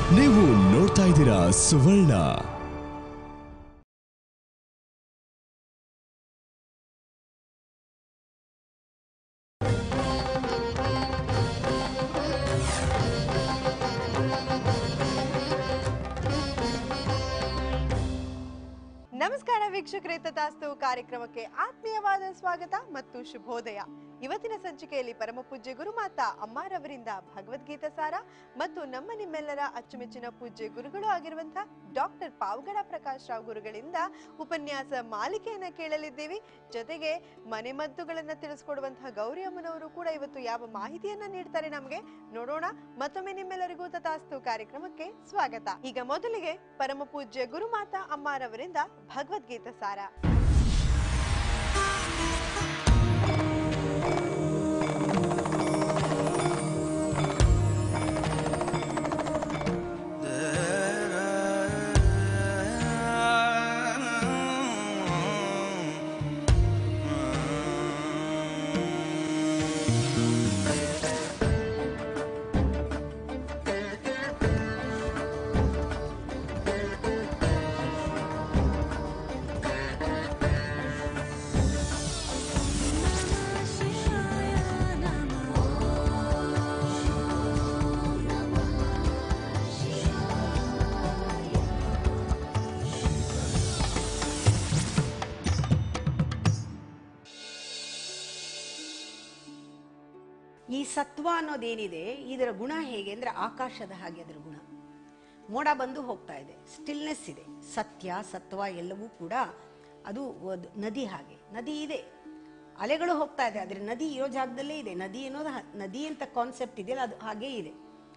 ನೀವು ನೋಡ್ತಾ ಇದ್ದೀರಾ ಸುವರ್ಣ ನಮಸ್ಕಾರ ವೀಕ್ಷಕರೇ ತಥಾಸ್ತು ಕಾರ್ಯಕ್ರಮಕ್ಕೆ ಆತ್ಮೀಯವಾದ ಸ್ವಾಗತ ಮತ್ತು ಶುಭೋದಯ ಇವತ್ತಿನ ಸಂಚಿಕೆಯಲ್ಲಿ ಪರಮ ಪೂಜ್ಯ ಗುರುಮಾತಾ ಅಮ್ಮಾರವರಿಂದ ಭಗವದ್ಗೀತಾ ಸಾರ ಮತ್ತು ನಮ್ಮ ನಿಮ್ಮೆಲ್ಲರ ಅಚ್ಚುಮೆಚ್ಚಿನ ಪೂಜ್ಯ ಗುರುಗಳು ಆಗಿರುವಂತಹ ಡಾಕ್ಟರ್ ಪಾವಗಡ ಪ್ರಕಾಶ್ ರಾವ್ ಗುರುಗಳಿಂದ ಉಪನ್ಯಾಸ ಮಾಲಿಕೆಯನ್ನ ಕೇಳಲಿದ್ದೀವಿ ಜೊತೆಗೆ ಮನೆಮದ್ದುಗಳನ್ನ ತಿಳಿಸ್ಕೊಡುವಂತಹ ಗೌರಿ ಅಮ್ಮನವರು ಕೂಡ ಇವತ್ತು ಯಾವ ಮಾಹಿತಿಯನ್ನ ನೀಡ್ತಾರೆ ನಮಗೆ ನೋಡೋಣ ಮತ್ತೊಮ್ಮೆ ನಿಮ್ಮೆಲ್ಲರಿಗೂ ತಥಾಸ್ತು ಕಾರ್ಯಕ್ರಮಕ್ಕೆ ಸ್ವಾಗತ ಈಗ ಮೊದಲಿಗೆ ಪರಮ ಪೂಜ್ಯ ಗುರುಮಾತಾ ಅಮ್ಮಾರವರಿಂದ ಭಗವದ್ಗೀತಾ ಸಾರ ಈ ಸತ್ವ ಅನ್ನೋದೇನಿದೆ ಇದರ ಗುಣ ಹೇಗೆ ಅಂದ್ರೆ ಆಕಾಶದ ಹಾಗೆ ಅದರ ಗುಣ ಮೋಡ ಬಂದು ಹೋಗ್ತಾ ಇದೆ ಸ್ಟಿಲ್ನೆಸ್ ಇದೆ ಸತ್ಯ ಸತ್ವ ಎಲ್ಲವೂ ಕೂಡ ಅದು ಒಂದು ನದಿ ಹಾಗೆ ನದಿ ಇದೆ ಅಲೆಗಳು ಹೋಗ್ತಾ ಇದೆ ಆದರೆ ನದಿ ಇರೋ ಜಾಗದಲ್ಲೇ ಇದೆ ನದಿ ಅನ್ನೋದು ಹ- ನದಿ ಅಂತ ಕಾನ್ಸೆಪ್ಟ್ ಇದೆಯಲ್ಲ ಅದು ಹಾಗೇ ಇದೆ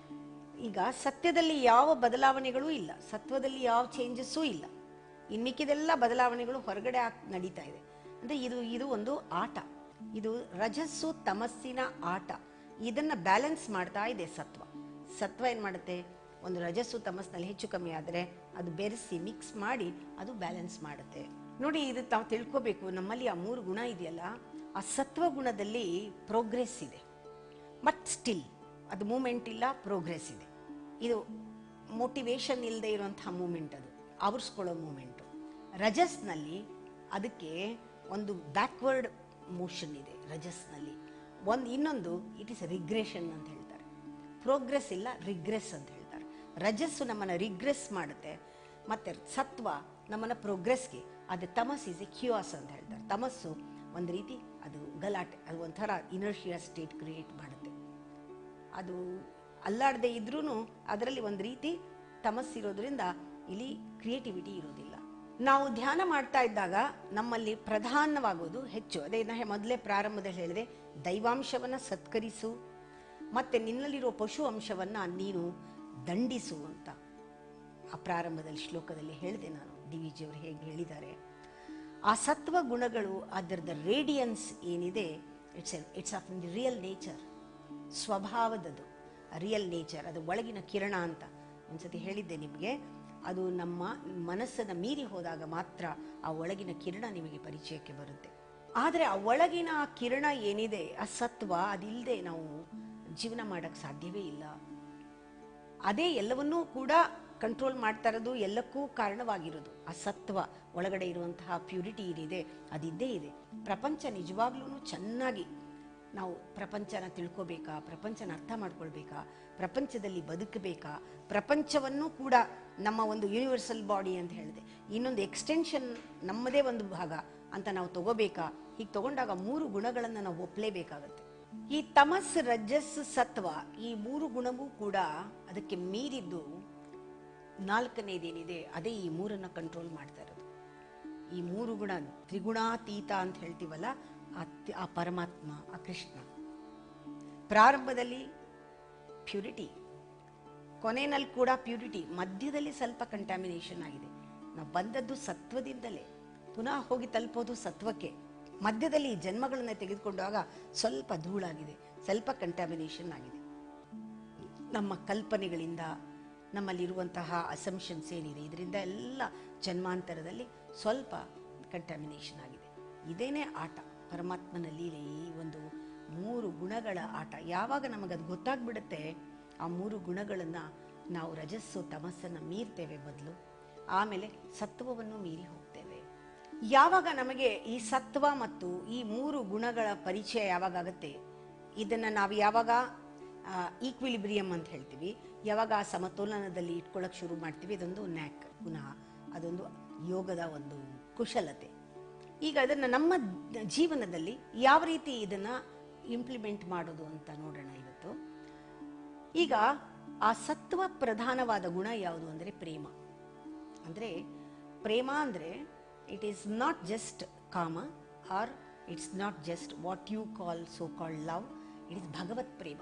ಈಗ ಸತ್ಯದಲ್ಲಿ ಯಾವ ಬದಲಾವಣೆಗಳೂ ಇಲ್ಲ ಸತ್ವದಲ್ಲಿ ಯಾವ ಚೇಂಜಸ್ಸೂ ಇಲ್ಲ ಇನ್ನು ಮಿಕ್ಕಿದೆಲ್ಲ ಬದಲಾವಣೆಗಳು ಹೊರಗಡೆ ಆಗ್- ನಡೀತಾ ಇದೆ ಅಂದ್ರೆ ಇದು ಇದು ಒಂದು ಆಟ ಇದು ರಜಸ್ಸು ತಮಸ್ಸಿನ ಆಟ ಇದನ್ನ ಬ್ಯಾಲೆನ್ಸ್ ಮಾಡ್ತಾ ಇದೆ ಸತ್ವ ಸತ್ವ ಏನ್ ಮಾಡುತ್ತೆ ಒಂದು ರಜಸ್ಸು ತಮಸ್ನಲ್ಲಿ ಹೆಚ್ಚು ಕಮ್ಮಿ ಆದರೆ ಅದು ಬೆರೆಸಿ ಮಿಕ್ಸ್ ಮಾಡಿ ಅದು ಬ್ಯಾಲೆನ್ಸ್ ಮಾಡುತ್ತೆ ನೋಡಿ ಇದು ತಾವು ತಿಳ್ಕೋಬೇಕು ನಮ್ಮಲ್ಲಿ ಆ ಮೂರು ಗುಣ ಇದೆಯಲ್ಲ ಆ ಸತ್ವ ಗುಣದಲ್ಲಿ ಪ್ರೋಗ್ರೆಸ್ ಇದೆ ಬಟ್ ಸ್ಟಿಲ್ ಅದು ಮೂಮೆಂಟ್ ಇಲ್ಲ ಪ್ರೋಗ್ರೆಸ್ ಇದೆ ಇದು ಮೋಟಿವೇಶನ್ ಇಲ್ಲದೆ ಇರುವಂತಹ ಮೂಮೆಂಟ್ ಅದು ಆವರಿಸ್ಕೊಳ್ಳೋ ಮೂಮೆಂಟು ರಜಸ್ನಲ್ಲಿ ಅದಕ್ಕೆ ಒಂದು ಬ್ಯಾಕ್ವರ್ಡ್ ಮೋಷನ್ ಇದೆ ರಜಸ್ನಲ್ಲಿ ಒಂದು ಇನ್ನೊಂದು ಇಟ್ ಇಸ್ ರಿಗ್ರೆಷನ್ ಅಂತ ಹೇಳ್ತಾರೆ ಪ್ರೋಗ್ರೆಸ್ ಇಲ್ಲ ರಿಗ್ರೆಸ್ ಅಂತ ಹೇಳ್ತಾರೆ ರಜಸ್ಸು ನಮ್ಮನ್ನು ರಿಗ್ರೆಸ್ ಮಾಡುತ್ತೆ ಮತ್ತೆ ಸತ್ವ ನಮ್ಮನ್ನು ಪ್ರೋಗ್ರೆಸ್ಗೆ ಅದು ತಮಸ್ ಇಸ್ ಎ ಕ್ಯೂಯಾಸ್ ಅಂತ ಹೇಳ್ತಾರೆ ತಮಸ್ಸು ಒಂದು ರೀತಿ ಅದು ಗಲಾಟೆ ಅದು ಒಂಥರ ಇನರ್ಷಿಯಾ ಸ್ಟೇಟ್ ಕ್ರಿಯೇಟ್ ಮಾಡುತ್ತೆ ಅದು ಅಲ್ಲಾಡದೆ ಇದ್ರೂ ಅದರಲ್ಲಿ ಒಂದು ರೀತಿ ತಮಸ್ಸಿರೋದ್ರಿಂದ ಇಲ್ಲಿ ಕ್ರಿಯೇಟಿವಿಟಿ ಇರೋದಿಲ್ಲ ನಾವು ಧ್ಯಾನ ಮಾಡ್ತಾ ಇದ್ದಾಗ ನಮ್ಮಲ್ಲಿ ಪ್ರಧಾನವಾಗೋದು ಹೆಚ್ಚು ಅದೇ ನಾ ಮೊದಲೇ ಪ್ರಾರಂಭದಲ್ಲಿ ಹೇಳಿದೆ ದೈವಾಂಶವನ್ನ ಸತ್ಕರಿಸು ಮತ್ತೆ ನಿನ್ನಲ್ಲಿರೋ ಪಶು ಅಂಶವನ್ನ ನೀನು ದಂಡಿಸು ಅಂತ ಆ ಪ್ರಾರಂಭದಲ್ಲಿ ಶ್ಲೋಕದಲ್ಲಿ ಹೇಳಿದೆ ನಾನು ಡಿ ವಿ ಜಿಯವರು ಹೇಗೆ ಹೇಳಿದ್ದಾರೆ ಆ ಸತ್ವ ಗುಣಗಳು ಅದರದ ರೇಡಿಯನ್ಸ್ ಏನಿದೆ it's it's of real nature ಸ್ವಭಾವದದು ರಿಯಲ್ ನೇಚರ್ ಅದು ಒಳಗಿನ ಕಿರಣ ಅಂತ ಒಂದ್ಸತಿ ಹೇಳಿದ್ದೆ ನಿಮಗೆ ಅದು ನಮ್ಮ ಮನಸ್ಸನ್ನು ಮೀರಿ ಹೋದಾಗ ಮಾತ್ರ ಆ ಒಳಗಿನ ಕಿರಣ ನಿಮಗೆ ಪರಿಚಯಕ್ಕೆ ಬರುತ್ತೆ ಆದರೆ ಆ ಒಳಗಿನ ಆ ಕಿರಣ ಏನಿದೆ ಆ ಸತ್ವ ಅದಿಲ್ಲದೆ ನಾವು ಜೀವನ ಮಾಡೋಕ್ಕೆ ಸಾಧ್ಯವೇ ಇಲ್ಲ ಅದೇ ಎಲ್ಲವನ್ನೂ ಕೂಡ ಕಂಟ್ರೋಲ್ ಮಾಡ್ತಾ ಇರೋದು ಎಲ್ಲಕ್ಕೂ ಕಾರಣವಾಗಿರೋದು ಆ ಸತ್ವ ಒಳಗಡೆ ಇರುವಂತಹ ಪ್ಯೂರಿಟಿ ಏನಿದೆ ಅದಿದ್ದೇ ಇದೆ ಪ್ರಪಂಚ ನಿಜವಾಗ್ಲೂ ಚೆನ್ನಾಗಿ ನಾವು ಪ್ರಪಂಚನ ತಿಳ್ಕೋಬೇಕಾ ಪ್ರಪಂಚನ ಅರ್ಥ ಮಾಡ್ಕೊಳ್ಬೇಕಾ ಪ್ರಪಂಚದಲ್ಲಿ ಬದುಕಬೇಕಾ ಪ್ರಪಂಚವನ್ನು ಕೂಡ ನಮ್ಮ ಒಂದು ಯೂನಿವರ್ಸಲ್ ಬಾಡಿ ಅಂತ ಹೇಳಿದೆ ಇನ್ನೊಂದು ಎಕ್ಸ್ಟೆನ್ಷನ್ ನಮ್ಮದೇ ಒಂದು ಭಾಗ ಅಂತ ನಾವು ತಗೋಬೇಕಾ ಹೀಗೆ ತಗೊಂಡಾಗ ಮೂರು ಗುಣಗಳನ್ನು ನಾವು ಒಪ್ಪಲೇಬೇಕಾಗತ್ತೆ ಈ ತಮಸ್ ರಜಸ್ ಸತ್ವ ಈ ಮೂರು ಗುಣವೂ ಕೂಡ ಅದಕ್ಕೆ ಮೀರಿದ್ದು ನಾಲ್ಕನೇದೇನಿದೆ ಅದೇ ಈ ಮೂರನ್ನ ಕಂಟ್ರೋಲ್ ಮಾಡ್ತಾ ಇರೋದು ಈ ಮೂರು ಗುಣ ತ್ರಿಗುಣಾತೀತ ಅಂತ ಹೇಳ್ತೀವಲ್ಲ ಆ ತಿ- ಆ ಪರಮಾತ್ಮ ಆ ಕೃಷ್ಣ ಪ್ರಾರಂಭದಲ್ಲಿ ಪ್ಯೂರಿಟಿ ಕೊನೆಯಲ್ಲಿ ಕೂಡ ಪ್ಯೂರಿಟಿ ಮಧ್ಯದಲ್ಲಿ ಸ್ವಲ್ಪ ಕಂಟ್ಯಾಮಿನೇಷನ್ ಆಗಿದೆ ನಾವು ಬಂದದ್ದು ಸತ್ವದಿಂದಲೇ ಪುನಃ ಹೋಗಿ ತಲುಪೋದು ಸತ್ವಕ್ಕೆ ಮಧ್ಯದಲ್ಲಿ ಈ ಜನ್ಮಗಳನ್ನ ತೆಗೆದುಕೊಂಡಾಗ ಸ್ವಲ್ಪ ಧೂಳಾಗಿದೆ ಸ್ವಲ್ಪ ಕಂಟ್ಯಾಮಿನೇಷನ್ ಆಗಿದೆ ನಮ್ಮ ಕಲ್ಪನೆಗಳಿಂದ ನಮ್ಮಲ್ಲಿರುವಂತಹ ಅಸಂಪ್ಷನ್ಸ್ ಏನಿದೆ ಇದರಿಂದ ಎಲ್ಲ ಜನ್ಮಾಂತರದಲ್ಲಿ ಸ್ವಲ್ಪ ಕಂಟ್ಯಾಮಿನೇಷನ್ ಆಗಿದೆ ಇದೇನೇ ಆಟ ಪರಮಾತ್ಮನ ಲೀಲೆ ಈ ಒಂದು ಮೂರು ಗುಣಗಳ ಆಟ ಯಾವಾಗ ನಮಗದು ಗೊತ್ತಾಗ್ಬಿಡುತ್ತೆ ಆ ಮೂರು ಗುಣಗಳನ್ನು ನಾವು ರಜಸ್ಸು ತಮಸ್ಸನ್ನು ಮೀರ್ತೇವೆ ಬದಲು ಆಮೇಲೆ ಸತ್ವವನ್ನು ಮೀರಿ ಹೋಗ್ತೇವೆ ಯಾವಾಗ ನಮಗೆ ಈ ಸತ್ವ ಮತ್ತು ಈ ಮೂರು ಗುಣಗಳ ಪರಿಚಯ ಯಾವಾಗ ಆಗುತ್ತೆ ಇದನ್ನು ನಾವು ಯಾವಾಗ ಈಕ್ವಿಲಿಬ್ರಿಯಂ ಅಂತ ಹೇಳ್ತೀವಿ ಯಾವಾಗ ಆ ಸಮತೋಲನದಲ್ಲಿ ಇಟ್ಕೊಳ್ಳೋಕೆ ಶುರು ಮಾಡ್ತೀವಿ ಇದೊಂದು ನ್ಯಾಕ್ ಪುನಃ ಅದೊಂದು ಯೋಗದ ಒಂದು ಕುಶಲತೆ ಈಗ ಅದನ್ನು ನಮ್ಮ ದ- ಜೀವನದಲ್ಲಿ ಯಾವ ರೀತಿ ಇದನ್ನು ಇಂಪ್ಲಿಮೆಂಟ್ ಮಾಡೋದು ಅಂತ ನೋಡೋಣ ಇವತ್ತು ಈಗ ಆ ಸತ್ವ ಪ್ರಧಾನವಾದ ಗುಣ ಯಾವುದು ಅಂದರೆ ಪ್ರೇಮ ಅಂದರೆ ಪ್ರೇಮ ಅಂದರೆ ಇಟ್ ಈಸ್ ನಾಟ್ ಜಸ್ಟ್ ಕಾಮ or it's not just what you call so call love it is ಭಗವತ್ ಪ್ರೇಮ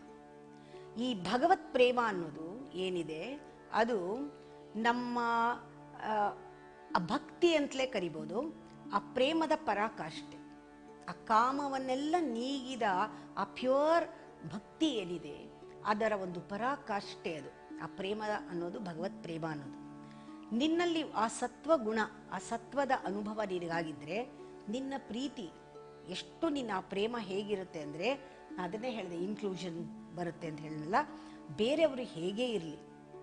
ಈ ಭಗವತ್ ಪ್ರೇಮ ಅನ್ನೋದು ಏನಿದೆ ಅದು ನಮ್ಮ ಆ, ಆ ಭಕ್ತಿ ಅಂತಲೇ ಕರಿಬೋದು ಆ ಪ್ರೇಮದ ಪರಾಕಾಷ್ಠೆ ಆ ಕಾಮವನ್ನೆಲ್ಲ ನೀಗಿದ ಆ ಪ್ಯೂರ್ ಭಕ್ತಿ ಏನಿದೆ ಅದರ ಒಂದು ಪರಾಕಾಷ್ಠೆ ಅದು ಆ ಪ್ರೇಮ ಅನ್ನೋದು ಭಗವತ್ ಪ್ರೇಮ ಅನ್ನೋದು ನಿನ್ನಲ್ಲಿ ಆ ಸತ್ವ ಗುಣ ಆ ಸತ್ವದ ಅನುಭವ ನಿನಗಾಗಿದ್ರೆ ನಿನ್ನ ಪ್ರೀತಿ ಎಷ್ಟು ನಿನ್ನ ಆ ಪ್ರೇಮ ಹೇಗಿರುತ್ತೆ ಅಂದರೆ ಅದನ್ನೇ ಹೇಳಿದೆ ಇನ್ಕ್ಲೂಷನ್ ಬರುತ್ತೆ ಅಂತ ಹೇಳಿಲ್ಲ ಬೇರೆಯವರು ಹೇಗೇ ಇರಲಿ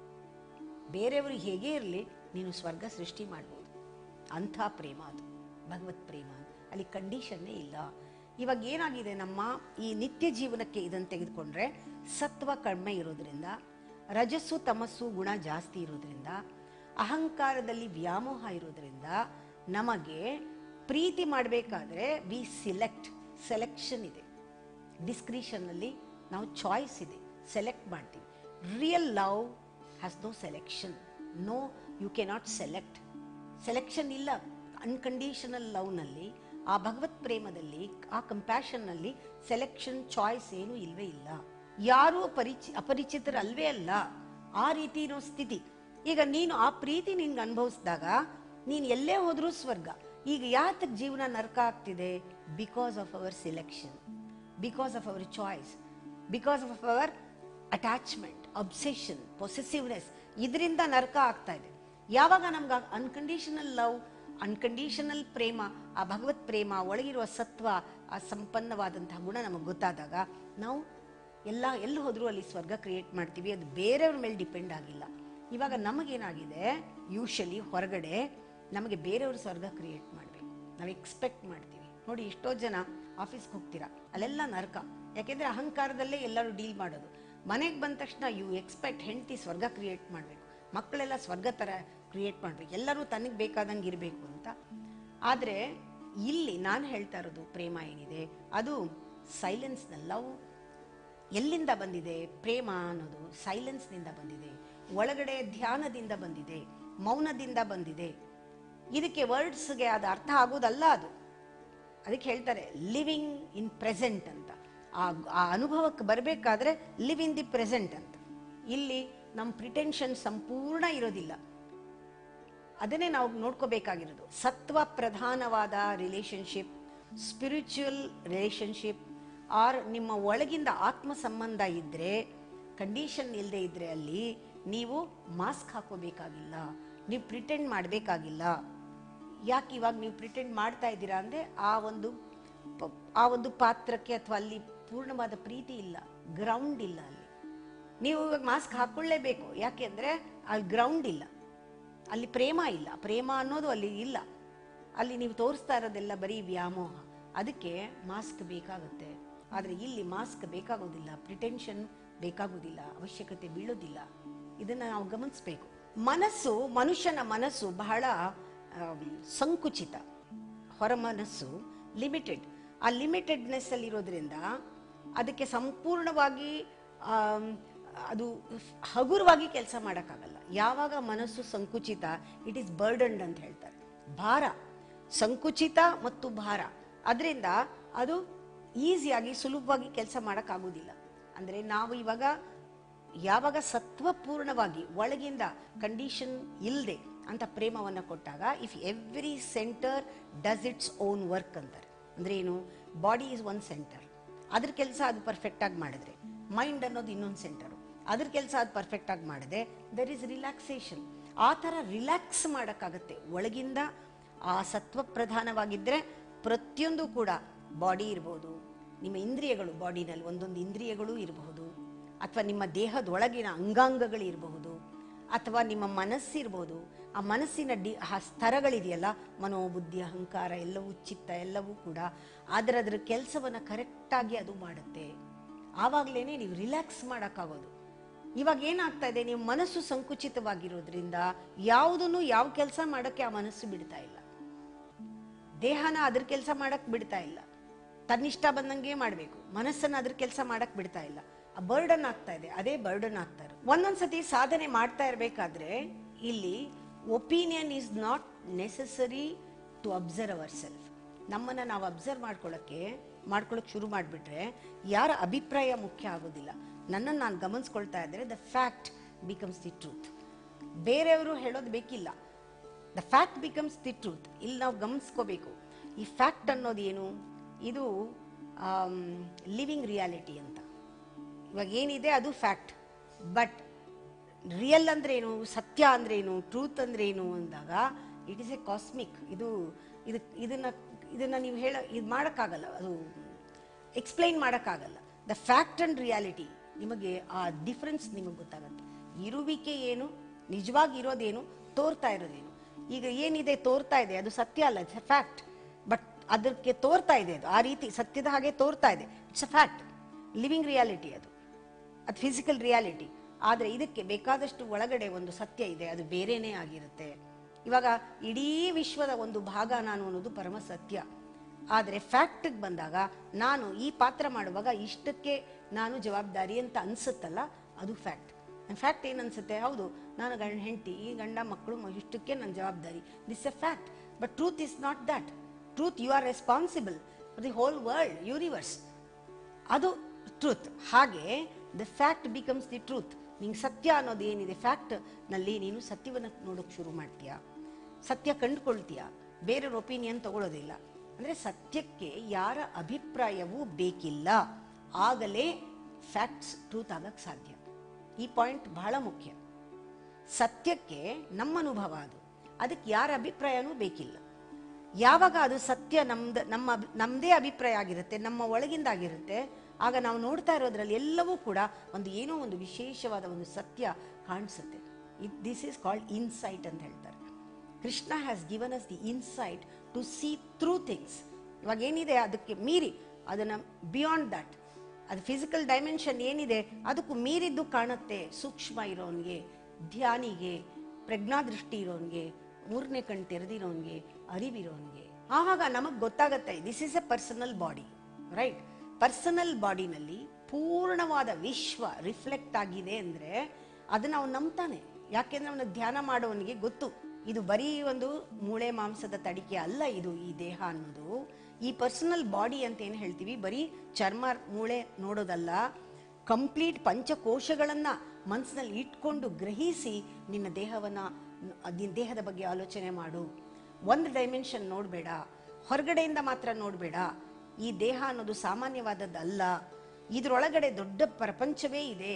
ಬೇರೆಯವರು ಹೇಗೇ ಇರಲಿ ನೀನು ಸ್ವರ್ಗ ಸೃಷ್ಟಿ ಮಾಡ್ಬೋದು ಅಂಥ ಪ್ರೇಮ ಅದು ಭಗವತ್ ಪ್ರೇಮ ಅಲ್ಲಿ ಕಂಡೀಷನ್ನೇ ಇಲ್ಲ ಇವಾಗ ಏನಾಗಿದೆ ನಮ್ಮ ಈ ನಿತ್ಯ ಜೀವನಕ್ಕೆ ಇದನ್ನು ತೆಗೆದುಕೊಂಡ್ರೆ ಸತ್ವ ಕಡಿಮೆ ಇರೋದ್ರಿಂದ ರಜಸ್ಸು ತಮಸ್ಸು ಗುಣ ಜಾಸ್ತಿ ಇರೋದ್ರಿಂದ ಅಹಂಕಾರದಲ್ಲಿ ವ್ಯಾಮೋಹ ಇರೋದ್ರಿಂದ ನಮಗೆ ಪ್ರೀತಿ ಮಾಡಬೇಕಾದ್ರೆ ವಿ ಸಿಲೆಕ್ಟ್ ಸೆಲೆಕ್ಷನ್ ಇದೆ ಡಿಸ್ಕ್ರಿಷನ್ನಲ್ಲಿ ನಾವು ಚಾಯ್ಸ್ ಇದೆ ಸೆಲೆಕ್ಟ್ ಮಾಡ್ತೀವಿ real love has no selection no you cannot select selection ಇಲ್ಲ ಅನ್ಕಂಡೀಷನಲ್ ಲವ್ನಲ್ಲಿ ಆ ಭಗವತ್ ಪ್ರೇಮದಲ್ಲಿ ಆ ಕಂಪ್ಯಾಷನ್ನಲ್ಲಿ ಸೆಲೆಕ್ಷನ್ ಚಾಯ್ಸ್ ಏನು ಇಲ್ವೇ ಇಲ್ಲ ಯಾರೂ ಪರಿಚಿ ಅಪರಿಚಿತರಲ್ವೇ ಅಲ್ಲ ಆ ರೀತಿ ಇರೋ ಸ್ಥಿತಿ ಈಗ ನೀನು ಆ ಪ್ರೀತಿ ನಿನ್ಗೆ ಅನುಭವಿಸಿದಾಗ ನೀನು ಎಲ್ಲೇ ಹೋದ್ರೂ ಸ್ವರ್ಗ ಈಗ ಯಾತಕ್ಕೆ ಜೀವನ ನರಕ ಆಗ್ತಿದೆ because of our selection because of our choice because of our attachment obsession possessiveness ಇದರಿಂದ ನರಕ ಆಗ್ತಾ ಇದೆ ಯಾವಾಗ ನಮ್ಗೆ ಅನ್ಕಂಡೀಷನಲ್ ಲವ್ ಅನ್ಕಂಡೀಷನಲ್ ಪ್ರೇಮ ಆ ಭಗವತ್ ಪ್ರೇಮ ಒಳಗಿರುವ ಸತ್ವ ಆ ಸಂಪನ್ನವಾದಂತಹ ಗುಣ ನಮಗೆ ಗೊತ್ತಾದಾಗ ನಾವು ಎಲ್ಲ ಎಲ್ಲಿ ಹೋದರೂ ಅಲ್ಲಿ ಸ್ವರ್ಗ ಕ್ರಿಯೇಟ್ ಮಾಡ್ತೀವಿ ಅದು ಬೇರೆಯವ್ರ ಮೇಲೆ ಡಿಪೆಂಡ್ ಆಗಿಲ್ಲ ಇವಾಗ ನಮಗೇನಾಗಿದೆ ಯೂಶಲಿ ಹೊರಗಡೆ ನಮಗೆ ಬೇರೆಯವ್ರ ಸ್ವರ್ಗ ಕ್ರಿಯೇಟ್ ಮಾಡಬೇಕು ನಾವು ಎಕ್ಸ್ಪೆಕ್ಟ್ ಮಾಡ್ತೀವಿ ನೋಡಿ ಎಷ್ಟೋ ಜನ ಆಫೀಸ್ಗೆ ಹೋಗ್ತೀರಾ ಅಲ್ಲೆಲ್ಲ ನರಕ ಯಾಕೆಂದ್ರೆ ಅಹಂಕಾರದಲ್ಲೇ ಎಲ್ಲರೂ ಡೀಲ್ ಮಾಡೋದು ಮನೆಗೆ ಬಂದ ತಕ್ಷಣ ಯು ಎಕ್ಸ್ಪೆಕ್ಟ್ ಹೆಂಡತಿ ಸ್ವರ್ಗ ಕ್ರಿಯೇಟ್ ಮಾಡಬೇಕು ಮಕ್ಕಳೆಲ್ಲ ಸ್ವರ್ಗ ಥರ ಕ್ರಿಯೇಟ್ ಮಾಡಬೇಕು ಎಲ್ಲರೂ ತನಗೆ ಬೇಕಾದಂಗೆ ಇರಬೇಕು ಅಂತ ಆದರೆ ಇಲ್ಲಿ ನಾನು ಹೇಳ್ತಾ ಇರೋದು ಪ್ರೇಮ ಏನಿದೆ ಅದು ಸೈಲೆನ್ಸ್ನ ಲವ್ ಎಲ್ಲಿಂದ ಬಂದಿದೆ ಪ್ರೇಮ ಅನ್ನೋದು ಸೈಲೆನ್ಸ್ನಿಂದ ಬಂದಿದೆ ಒಳಗಡೆ ಧ್ಯಾನದಿಂದ ಬಂದಿದೆ ಮೌನದಿಂದ ಬಂದಿದೆ ಇದಕ್ಕೆ ವರ್ಡ್ಸ್ಗೆ ಅದು ಅರ್ಥ ಆಗೋದಲ್ಲ ಅದು ಅದಕ್ಕೆ ಹೇಳ್ತಾರೆ ಲಿವಿಂಗ್ ಇನ್ ಪ್ರೆಸೆಂಟ್ ಅಂತ ಆ ಆ ಅನುಭವಕ್ಕೆ ಬರಬೇಕಾದ್ರೆ ಲಿವ್ ಇನ್ ದಿ ಪ್ರೆಸೆಂಟ್ ಅಂತ ಇಲ್ಲಿ ನಮ್ಮ ಪ್ರಿಟೆನ್ಷನ್ ಸಂಪೂರ್ಣ ಇರೋದಿಲ್ಲ ಅದನ್ನೇ ನಾವು ನೋಡ್ಕೋಬೇಕಾಗಿರೋದು ಸತ್ವ ಪ್ರಧಾನವಾದ ರಿಲೇಶನ್ಶಿಪ್ ಸ್ಪಿರಿಚುವಲ್ ರಿಲೇಶನ್ಶಿಪ್ ಆರ್ ನಿಮ್ಮ ಒಳಗಿಂದ ಆತ್ಮ ಸಂಬಂಧ ಇದ್ದರೆ ಕಂಡೀಷನ್ ಇಲ್ಲದೆ ಇದ್ದರೆ ಅಲ್ಲಿ ನೀವು ಮಾಸ್ಕ್ ಹಾಕೋಬೇಕಾಗಿಲ್ಲ ನೀವು ಪ್ರಿಟೆಂಡ್ ಮಾಡಬೇಕಾಗಿಲ್ಲ ಯಾಕೆ ಇವಾಗ ನೀವು ಪ್ರಿಟೆಂಡ್ ಮಾಡ್ತಾ ಇದ್ದೀರಾ ಅಂದರೆ ಆ ಒಂದು ಪ- ಆ ಒಂದು ಪಾತ್ರಕ್ಕೆ ಅಥವಾ ಅಲ್ಲಿ ಪೂರ್ಣವಾದ ಪ್ರೀತಿ ಇಲ್ಲ ಗ್ರೌಂಡ್ ಇಲ್ಲ ಅಲ್ಲಿ ನೀವು ಇವಾಗ ಮಾಸ್ಕ್ ಹಾಕೊಳ್ಳೇಬೇಕು ಯಾಕೆಂದರೆ ಅಲ್ಲಿ ಗ್ರೌಂಡ್ ಇಲ್ಲ ಅಲ್ಲಿ ಪ್ರೇಮ ಇಲ್ಲ ಪ್ರೇಮ ಅನ್ನೋದು ಅಲ್ಲಿ ಇಲ್ಲ ಅಲ್ಲಿ ನೀವು ತೋರಿಸ್ತಾ ಇರೋದೆಲ್ಲ ಬರೀ ವ್ಯಾಮೋಹ ಅದಕ್ಕೆ ಮಾಸ್ಕ್ ಬೇಕಾಗುತ್ತೆ ಆದರೆ ಇಲ್ಲಿ ಮಾಸ್ಕ್ ಬೇಕಾಗೋದಿಲ್ಲ ಪ್ರಿಟೆನ್ಷನ್ ಬೇಕಾಗೋದಿಲ್ಲ ಅವಶ್ಯಕತೆ ಬೀಳೋದಿಲ್ಲ ಇದನ್ನು ನಾವು ಗಮನಿಸಬೇಕು ಮನಸ್ಸು ಮನುಷ್ಯನ ಮನಸ್ಸು ಬಹಳ ಆಮ್, ಸಂಕುಚಿತ ಹೊರ ಮನಸ್ಸು ಲಿಮಿಟೆಡ್ ಆ ಲಿಮಿಟೆಡ್ನೆಸ್ ಅಲ್ಲಿರೋದ್ರಿಂದ ಅದಕ್ಕೆ ಸಂಪೂರ್ಣವಾಗಿ ಆಮ್, ಅದು ಹಗುರವಾಗಿ ಕೆಲಸ ಮಾಡೋಕ್ಕಾಗಲ್ಲ ಯಾವಾಗ ಮನಸ್ಸು ಸಂಕುಚಿತ ಇಟ್ ಈಸ್ ಬರ್ಡನ್ಡ್ ಅಂತ ಹೇಳ್ತಾರೆ ಭಾರ ಸಂಕುಚಿತ ಮತ್ತು ಭಾರ ಅದರಿಂದ ಅದು ಈಸಿಯಾಗಿ ಸುಲಭವಾಗಿ ಕೆಲಸ ಮಾಡೋಕ್ಕಾಗೋದಿಲ್ಲ ಅಂದರೆ ನಾವು ಇವಾಗ ಯಾವಾಗ ಸತ್ವಪೂರ್ಣವಾಗಿ ಒಳಗಿಂದ ಕಂಡೀಷನ್ ಇಲ್ಲದೆ ಅಂತ ಪ್ರೇಮವನ್ನು ಕೊಟ್ಟಾಗ if every centre does its own work ಅಂತಾರೆ ಅಂದ್ರೆ ಏನು ಬಾಡಿ ಈಸ್ ಒನ್ ಸೆಂಟರ್ ಅದ್ರ ಕೆಲಸ ಅದು ಪರ್ಫೆಕ್ಟಾಗಿ ಮಾಡಿದ್ರೆ ಮೈಂಡ್ ಅನ್ನೋದು ಇನ್ನೊಂದು ಸೆಂಟರು ಅದ್ರ ಕೆಲಸ ಅದು ಪರ್ಫೆಕ್ಟಾಗಿ ಮಾಡಿದೆ ದರ್ ಇಸ್ ರಿಲ್ಯಾಕ್ಸೇಷನ್ ಆ ಥರ ರಿಲ್ಯಾಕ್ಸ್ ಮಾಡೋಕ್ಕಾಗತ್ತೆ ಒಳಗಿಂದ ಆ ಸತ್ವ ಪ್ರಧಾನವಾಗಿದ್ದರೆ ಪ್ರತಿಯೊಂದು ಕೂಡ ಬಾಡಿ ಇರ್ಬೋದು ನಿಮ್ಮ ಇಂದ್ರಿಯಗಳು ಬಾಡಿನಲ್ಲಿ ಒಂದೊಂದು ಇಂದ್ರಿಯಗಳು ಇರಬಹುದು ಅಥವಾ ನಿಮ್ಮ ದೇಹದೊಳಗಿನ ಅಂಗಾಂಗಗಳಿರಬಹುದು ಅಥವಾ ನಿಮ್ಮ ಮನಸ್ಸಿರ್ಬೋದು ಆ ಮನಸ್ಸಿನ ಡಿ ಆ ಸ್ತರಗಳಿದೆಯಲ್ಲ ಮನೋಬುದ್ಧಿ ಅಹಂಕಾರ ಎಲ್ಲವೂ ಚಿತ್ತ ಎಲ್ಲವೂ ಕೂಡ ಅದರದ್ರ ಕೆಲಸವನ್ನು ಕರೆಕ್ಟಾಗಿ ಅದು ಮಾಡುತ್ತೆ ಆವಾಗಲೇ ನೀವು ರಿಲ್ಯಾಕ್ಸ್ ಮಾಡೋಕ್ಕಾಗೋದು ಇವಾಗ ಏನಾಗ್ತಾ ಇದೆ ನೀವು ಮನಸ್ಸು ಸಂಕುಚಿತವಾಗಿರೋದ್ರಿಂದ ಯಾವುದನ್ನು ಯಾವ ಕೆಲಸ ಮಾಡೋಕ್ಕೆ ಆ ಮನಸ್ಸು ಬಿಡ್ತಾ ಇಲ್ಲ ದೇಹನ ಅದ್ರ ಕೆಲಸ ಮಾಡಕ್ ಬಿಡ್ತಾ ಇಲ್ಲ ತನ್ನಿಷ್ಟ ಬಂದಂಗೆ ಮಾಡಬೇಕು ಮನಸ್ಸನ್ನ ಅದ್ರ ಕೆಲಸ ಮಾಡಕ್ ಬಿಡ್ತಾ ಇಲ್ಲ ಆ ಬರ್ಡನ್ ಆಗ್ತಾ ಇದೆ ಅದೇ ಬರ್ಡನ್ ಆಗ್ತಾ ಇರೋದು ಒಂದೊಂದ್ಸತಿ ಸಾಧನೆ ಮಾಡ್ತಾ ಇರಬೇಕಾದ್ರೆ ಇಲ್ಲಿ opinion is not necessary to observe our self ನಮ್ಮನ್ನ ನಾವು ಅಬ್ಸರ್ವ್ ಮಾಡ್ಕೊಳ್ಳೋಕ್ಕೆ ಮಾಡ್ಕೊಳ್ಳೋಕೆ ಶುರು ಮಾಡಿಬಿಟ್ರೆ ಯಾರ ಅಭಿಪ್ರಾಯ ಮುಖ್ಯ ಆಗೋದಿಲ್ಲ ನನ್ನನ್ನು ನಾನು ಗಮನಿಸ್ಕೊಳ್ತಾ ಇದ್ದರೆ the fact becomes the truth ಬೇರೆಯವರು ಹೇಳೋದು ಬೇಕಿಲ್ಲ the fact becomes the truth ಇಲ್ಲಿ ನಾವು ಗಮನಿಸ್ಕೋಬೇಕು ಈ ಫ್ಯಾಕ್ಟ್ ಅನ್ನೋದು ಏನು ಇದು ಲಿವಿಂಗ್ ರಿಯಾಲಿಟಿ ಅಂತ ಇವಾಗ ಏನಿದೆ ಅದು ಫ್ಯಾಕ್ಟ್ ಬಟ್ ರಿಯಲ್ ಅಂದ್ರೆ ಏನು ಸತ್ಯ ಅಂದ್ರೆ ಏನು ಟ್ರೂತ್ ಅಂದ್ರೆ ಏನು ಅಂದಾಗ ಇಟ್ ಇಸ್ ಎ ಕಾಸ್ಮಿಕ್ ಇದು ಇದು ಇದನ್ನ ಇದನ್ನ ನೀವು ಹೇಳ ಇದು ಮಾಡೋಕ್ಕಾಗಲ್ಲ ಅದು ಎಕ್ಸ್ಪ್ಲೈನ್ ಮಾಡೋಕ್ಕಾಗಲ್ಲ ದ ಫ್ಯಾಕ್ಟ್ ಅಂಡ್ ರಿಯಾಲಿಟಿ ನಿಮಗೆ ಆ ಡಿಫ್ರೆನ್ಸ್ ನಿಮಗೆ ಗೊತ್ತಾಗುತ್ತೆ ಇರುವಿಕೆ ಏನು ನಿಜವಾಗಿ ಇರೋದೇನು ತೋರ್ತಾ ಇರೋದೇನು ಈಗ ಏನಿದೆ ತೋರ್ತಾ ಇದೆ ಅದು ಸತ್ಯ ಅಲ್ಲ ಇಟ್ಸ್ ಎ ಫ್ಯಾಕ್ಟ್ ಬಟ್ ಅದಕ್ಕೆ ತೋರ್ತಾ ಇದೆ ಅದು ಆ ರೀತಿ ಸತ್ಯದ ಹಾಗೆ ತೋರ್ತಾ ಇದೆ it's a fact living reality ಅದು ಅದು ಫಿಸಿಕಲ್ ರಿಯಾಲಿಟಿ ಆದರೆ ಇದಕ್ಕೆ ಬೇಕಾದಷ್ಟು ಒಳಗಡೆ ಒಂದು ಸತ್ಯ ಇದೆ ಅದು ಬೇರೆನೇ ಆಗಿರುತ್ತೆ ಇವಾಗ ಇಡೀ ವಿಶ್ವದ ಒಂದು ಭಾಗ ನಾನು ಅನ್ನೋದು ಪರಮ ಸತ್ಯ ಆದರೆ ಫ್ಯಾಕ್ಟಿಗೆ ಬಂದಾಗ ನಾನು ಈ ಪಾತ್ರ ಮಾಡುವಾಗ ಇಷ್ಟಕ್ಕೆ ನಾನು ಜವಾಬ್ದಾರಿ ಅಂತ ಅನ್ಸುತ್ತಲ್ಲ ಅದು ಫ್ಯಾಕ್ಟ್ ಫ್ಯಾಕ್ಟ್ ಏನು ಅನ್ಸುತ್ತೆ ಹೌದು ನಾನು ಗಂಡ ಹೆಂಡತಿ ಈ ಗಂಡ ಮಕ್ಕಳು ಮ- ಇಷ್ಟಕ್ಕೆ ನನ್ನ ಜವಾಬ್ದಾರಿ this a fact but truth is not that truth you are responsible for the whole world universe ಅದು ಟ್ರೂತ್ ಹಾಗೆ the fact becomes the truth ನಿಂಗೆ ಸತ್ಯ ಅನ್ನೋದು ಏನಿದೆ ಫ್ಯಾಕ್ಟ್ ನಲ್ಲಿ ನೀನು ಸತ್ಯವನ್ನು ನೋಡೋಕೆ ಶುರು ಮಾಡ್ತೀಯ ಸತ್ಯ ಕಂಡುಕೊಳ್ತೀಯ ಬೇರೆಯವ್ರ ಒಪಿನಿಯನ್ ತಗೊಳ್ಳೋದಿಲ್ಲ ಅಂದ್ರೆ ಸತ್ಯಕ್ಕೆ ಯಾರ ಅಭಿಪ್ರಾಯವೂ ಬೇಕಿಲ್ಲ ಆಗಲೇ ಫ್ಯಾಕ್ಟ್ಸ್ ಟ್ರೂತ್ ಆಗಕ್ಕೆ ಸಾಧ್ಯ ಈ ಪಾಯಿಂಟ್ ಬಹಳ ಮುಖ್ಯ ಸತ್ಯಕ್ಕೆ ನಮ್ಮ ಅನುಭವ ಅದು ಅದಕ್ಕೆ ಯಾರ ಅಭಿಪ್ರಾಯನೂ ಬೇಕಿಲ್ಲ ಯಾವಾಗ ಅದು ಸತ್ಯ ನಮ್ದು ನಮ್ಮ ಅಭಿ- ನಮ್ದೇ ಅಭಿಪ್ರಾಯ ಆಗಿರುತ್ತೆ ನಮ್ಮ ಒಳಗಿಂದಾಗಿರುತ್ತೆ ಆಗ ನಾವು ನೋಡ್ತಾ ಇರೋದ್ರಲ್ಲಿ ಎಲ್ಲವೂ ಕೂಡ ಒಂದು ಏನೋ ಒಂದು ವಿಶೇಷವಾದ ಒಂದು ಸತ್ಯ ಕಾಣಿಸುತ್ತೆ it this is called insight ಅಂತ ಹೇಳ್ತಾರೆ Krishna has given us the insight to see through things ಇವಾಗ ಏನಿದೆ ಅದಕ್ಕೆ ಮೀರಿ ಅದನ್ನ ಬಿಯಾಂಡ್ ದಟ್ ಅದು ಫಿಸಿಕಲ್ ಡೈಮೆನ್ಷನ್ ಏನಿದೆ ಅದಕ್ಕೂ ಮೀರಿದ್ದು ಕಾಣುತ್ತೆ ಸೂಕ್ಷ್ಮ ಇರೋನ್ಗೆ ಧ್ಯಾನಿಗೆ ಪ್ರಜ್ಞಾದೃಷ್ಟಿ ಇರೋನ್ಗೆ ಮೂರನೇ ಕಣ್ ತೆರೆದಿರೋನ್ಗೆ ಅರಿವಿರೋನ್ಗೆ ಆವಾಗ ನಮಗೆ ಗೊತ್ತಾಗತ್ತೆ this is a personal body right personal ಬಾಡಿನಲ್ಲಿ ಪೂರ್ಣವಾದ ವಿಶ್ವ ರಿಫ್ಲೆಕ್ಟ್ ಆಗಿದೆ ಅಂದ್ರೆ ಅದನ್ನ ಅವನು ನಂಬ್ತಾನೆ ಯಾಕೆಂದ್ರೆ ಅವನ ಧ್ಯಾನ ಮಾಡೋವನಿಗೆ ಗೊತ್ತು ಇದು ಬರೀ ಒಂದು ಮೂಳೆ ಮಾಂಸದ ತಡಿಕೆ ಅಲ್ಲ ಇದು ಈ ದೇಹ ಅನ್ನೋದು ಈ ಪರ್ಸನಲ್ ಬಾಡಿ ಅಂತ ಏನು ಹೇಳ್ತೀವಿ ಬರೀ ಚರ್ಮ ಮೂಳೆ ನೋಡೋದಲ್ಲ ಕಂಪ್ಲೀಟ್ ಪಂಚಕೋಶಗಳನ್ನ ಮನಸ್ಸಿನಲ್ಲಿ ಇಟ್ಕೊಂಡು ಗ್ರಹಿಸಿ ನಿನ್ನ ದೇಹವನ್ನ ನಿನ್ನ ದೇಹದ ಬಗ್ಗೆ ಆಲೋಚನೆ ಮಾಡು ಒಂದು ಡೈಮೆನ್ಷನ್ ನೋಡಬೇಡ ಹೊರಗಡೆಯಿಂದ ಮಾತ್ರ ನೋಡಬೇಡ ಈ ದೇಹ ಅನ್ನೋದು ಸಾಮಾನ್ಯವಾದದ್ದಲ್ಲ ಇದ್ರೊಳಗಡೆ ದೊಡ್ಡ ಪ್ರಪಂಚವೇ ಇದೆ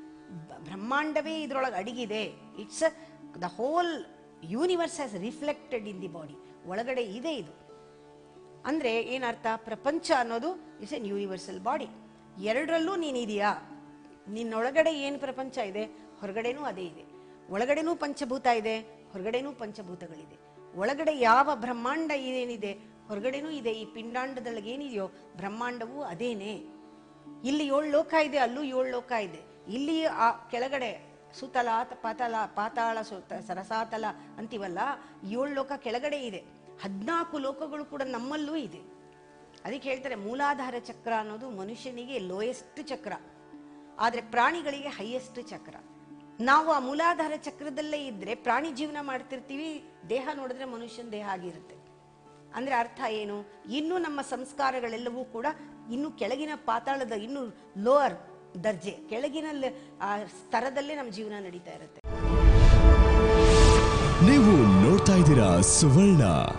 ಬ- ಬ್ರಹ್ಮಾಂಡವೇ ಇದ್ರೊಳಗೆ ಅಡಗಿದೆ it's the whole universe has reflected in the body ಒಳಗಡೆ ಇದೆ ಇದು ಅಂದ್ರೆ ಏನರ್ಥ ಪ್ರಪಂಚ ಅನ್ನೋದು ಇಸ್ ಎನ್ ಯೂನಿವರ್ಸಲ್ ಬಾಡಿ ಎರಡರಲ್ಲೂ ನೀನಿದೆಯಾ ನಿನ್ನೊಳಗಡೆ ಏನು ಪ್ರಪಂಚ ಇದೆ ಹೊರಗಡೆನೂ ಅದೇ ಇದೆ ಒಳಗಡೆನೂ ಪಂಚಭೂತ ಇದೆ ಹೊರಗಡೆನೂ ಪಂಚಭೂತಗಳಿದೆ ಒಳಗಡೆ ಯಾವ ಬ್ರಹ್ಮಾಂಡ ಏನಿದೆ ಹೊರಗಡೆನೂ ಇದೆ ಈ ಪಿಂಡಾಂಡದೊಳಗೆ ಏನಿದೆಯೋ ಬ್ರಹ್ಮಾಂಡವೂ ಅದೇನೆ ಇಲ್ಲಿ ಏಳು ಲೋಕ ಇದೆ ಅಲ್ಲೂ ಏಳು ಲೋಕ ಇದೆ ಇಲ್ಲಿ ಆ ಕೆಳಗಡೆ ಸುತಲ ತ- ಪಾತಾಳ ಪಾತಾಳ ಸುತ ಸರಸಾತಲ ಅಂತೀವಲ್ಲ ಏಳು ಲೋಕ ಕೆಳಗಡೆ ಇದೆ ಹದಿನಾಲ್ಕು ಲೋಕಗಳು ಕೂಡ ನಮ್ಮಲ್ಲೂ ಇದೆ ಅದಕ್ಕೆ ಹೇಳ್ತಾರೆ ಮೂಲಾಧಾರ ಚಕ್ರ ಅನ್ನೋದು ಮನುಷ್ಯನಿಗೆ ಲೋಯೆಸ್ಟ್ ಚಕ್ರ ಆದರೆ ಪ್ರಾಣಿಗಳಿಗೆ ಹೈಯೆಸ್ಟ್ ಚಕ್ರ ನಾವು ಆ ಮೂಲಾಧಾರ ಚಕ್ರದಲ್ಲೇ ಇದ್ರೆ ಪ್ರಾಣಿ ಜೀವನ ಮಾಡ್ತಿರ್ತೀವಿ ದೇಹ ನೋಡಿದ್ರೆ ಮನುಷ್ಯನ ದೇಹ ಆಗಿರುತ್ತೆ ಅಂದ್ರೆ ಅರ್ಥ ಏನು ಇನ್ನು ನಮ್ಮ ಸಂಸ್ಕಾರಗಳೆಲ್ಲವೂ ಕೂಡ ಇನ್ನು ಕೆಳಗಿನ ಪಾತಾಳದ ಇನ್ನು ಲೋವರ್ ದರ್ಜೆ ಕೆಳಗಿನ ಲೆ- ಆ ಸ್ತರದಲ್ಲೇ ನಮ್ಮ ಜೀವನ ನಡೀತಾ ಇರುತ್ತೆ ನೀವು ನೋಡ್ತಾ ಇದ್ದೀರಾ ಸುವರ್ಣ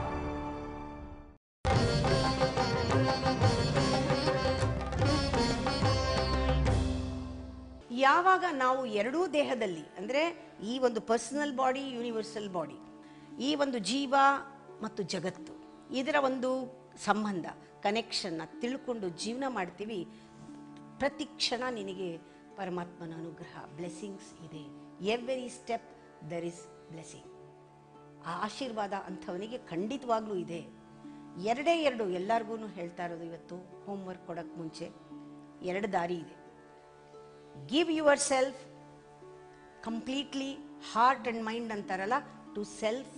ಯಾವಾಗ ನಾವು ಎರಡೂ ದೇಹದಲ್ಲಿ ಅಂದ್ರೆ ಈ ಒಂದು ಪರ್ಸನಲ್ ಬಾಡಿ ಯೂನಿವರ್ಸಲ್ ಬಾಡಿ ಈ ಒಂದು ಜೀವ ಮತ್ತು ಜಗತ್ತು ಇದರ ಒಂದು ಸಂಬಂಧ ಕನೆಕ್ಷನ್ನ ತಿಳ್ಕೊಂಡು ಜೀವನ ಮಾಡ್ತೀವಿ ಪ್ರತಿ ಕ್ಷಣ ನಿನಗೆ ಪರಮಾತ್ಮನ ಅನುಗ್ರಹ ಬ್ಲೆಸ್ಸಿಂಗ್ಸ್ ಇದೆ every step there is blessing ಆ ಆಶೀರ್ವಾದ ಅಂಥವನಿಗೆ ಖಂಡಿತವಾಗ್ಲೂ ಇದೆ ಎರಡೇ ಎರಡು ಎಲ್ಲರಿಗೂ ಹೇಳ್ತಾ ಇರೋದು ಇವತ್ತು ಹೋಮ್ವರ್ಕ್ ಕೊಡೋಕ್ಕೆ ಮುಂಚೆ ಎರಡು ದಾರಿ ಇದೆ give your self completely heart and mind ಅಂತಾರಲ್ಲ ಟು ಸೆಲ್ಫ್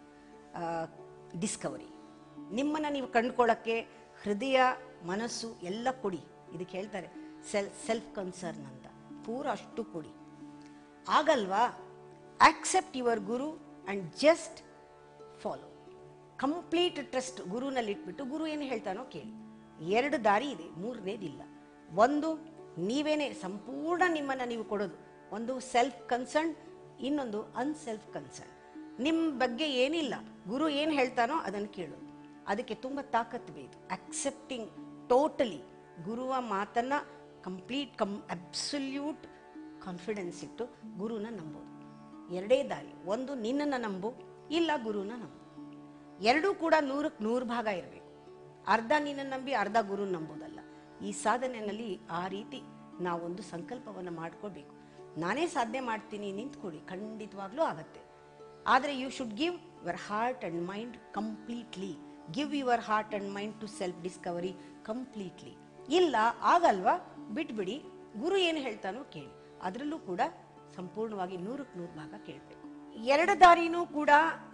ಡಿಸ್ಕವರಿ ನಿಮ್ಮನ್ನು ನೀವು ಕಂಡುಕೊಳ್ಳೋಕ್ಕೆ ಹೃದಯ ಮನಸ್ಸು ಎಲ್ಲ ಕೊಡಿ ಇದಕ್ಕೆ ಹೇಳ್ತಾರೆ ಸೆಲ್ ಸೆಲ್ಫ್ ಕನ್ಸರ್ನ್ ಅಂತ ಪೂರ ಅಷ್ಟು ಕೊಡಿ ಆಗಲ್ವಾ accept your guru and just follow complete trust ಗುರುನಲ್ಲಿ ಇಟ್ಬಿಟ್ಟು ಗುರು ಏನು ಹೇಳ್ತಾನೋ ಕೇಳಿ ಎರಡು ದಾರಿ ಇದೆ ಮೂರನೇದಿಲ್ಲ ಒಂದು ನೀವೇನೇ ಸಂಪೂರ್ಣ ನಿಮ್ಮನ್ನು ನೀವು ಕೊಡೋದು ಒಂದು ಸೆಲ್ಫ್ ಕನ್ಸರ್ನ್ ಇನ್ನೊಂದು ಅನ್ಸೆಲ್ಫ್ ಕನ್ಸರ್ನ್ ನಿಮ್ಮ ಬಗ್ಗೆ ಏನಿಲ್ಲ ಗುರು ಏನು ಹೇಳ್ತಾನೋ ಅದನ್ನು ಕೇಳೋದು ಅದಕ್ಕೆ ತುಂಬ ತಾಕತ್ತು ಬೇಕು ಅಕ್ಸೆಪ್ಟಿಂಗ್ ಟೋಟಲಿ ಗುರುವ ಮಾತನ್ನು ಕಂಪ್ಲೀಟ್ ಕಮ್ ಅಬ್ಸಲ್ಯೂಟ್ ಕಾನ್ಫಿಡೆನ್ಸ್ ಇಟ್ಟು ಗುರುನ ನಂಬೋದು ಎರಡೇ ದಾರಿ ಒಂದು ನಿನ್ನನ್ನು ನಂಬು ಇಲ್ಲ ಗುರುನ ನಂಬು ಎರಡೂ ಕೂಡ ನೂರಕ್ಕೆ ನೂರು ಭಾಗ ಇರಬೇಕು ಅರ್ಧ ನಿನ್ನನ್ನು ನಂಬಿ ಅರ್ಧ ಗುರು ನಂಬೋದಲ್ಲ ಈ ಸಾಧನೆಯಲ್ಲಿ ಆ ರೀತಿ ನಾವೊಂದು ಸಂಕಲ್ಪವನ್ನು ಮಾಡ್ಕೋಬೇಕು ನಾನೇ ಸಾಧನೆ ಮಾಡ್ತೀನಿ ನಿಂತ್ಕೊಳ್ಳಿ ಖಂಡಿತವಾಗ್ಲೂ ಆಗತ್ತೆ ಆದರೆ you should give your heart and mind completely give your heart and mind to self discovery completely ಇಲ್ಲ ಆಗಲ್ವಾ ಬಿಟ್ಬಿಡಿ ಗುರು ಏನು ಹೇಳ್ತಾನೋ ಕೇಳಿ ಅದರಲ್ಲೂ ಕೂಡ ಸಂಪೂರ್ಣವಾಗಿ ನೂರಕ್ಕೆ ನೂರು ಭಾಗ ಕೇಳಬೇಕು ಎರಡು ದಾರಿನೂ ಕೂಡ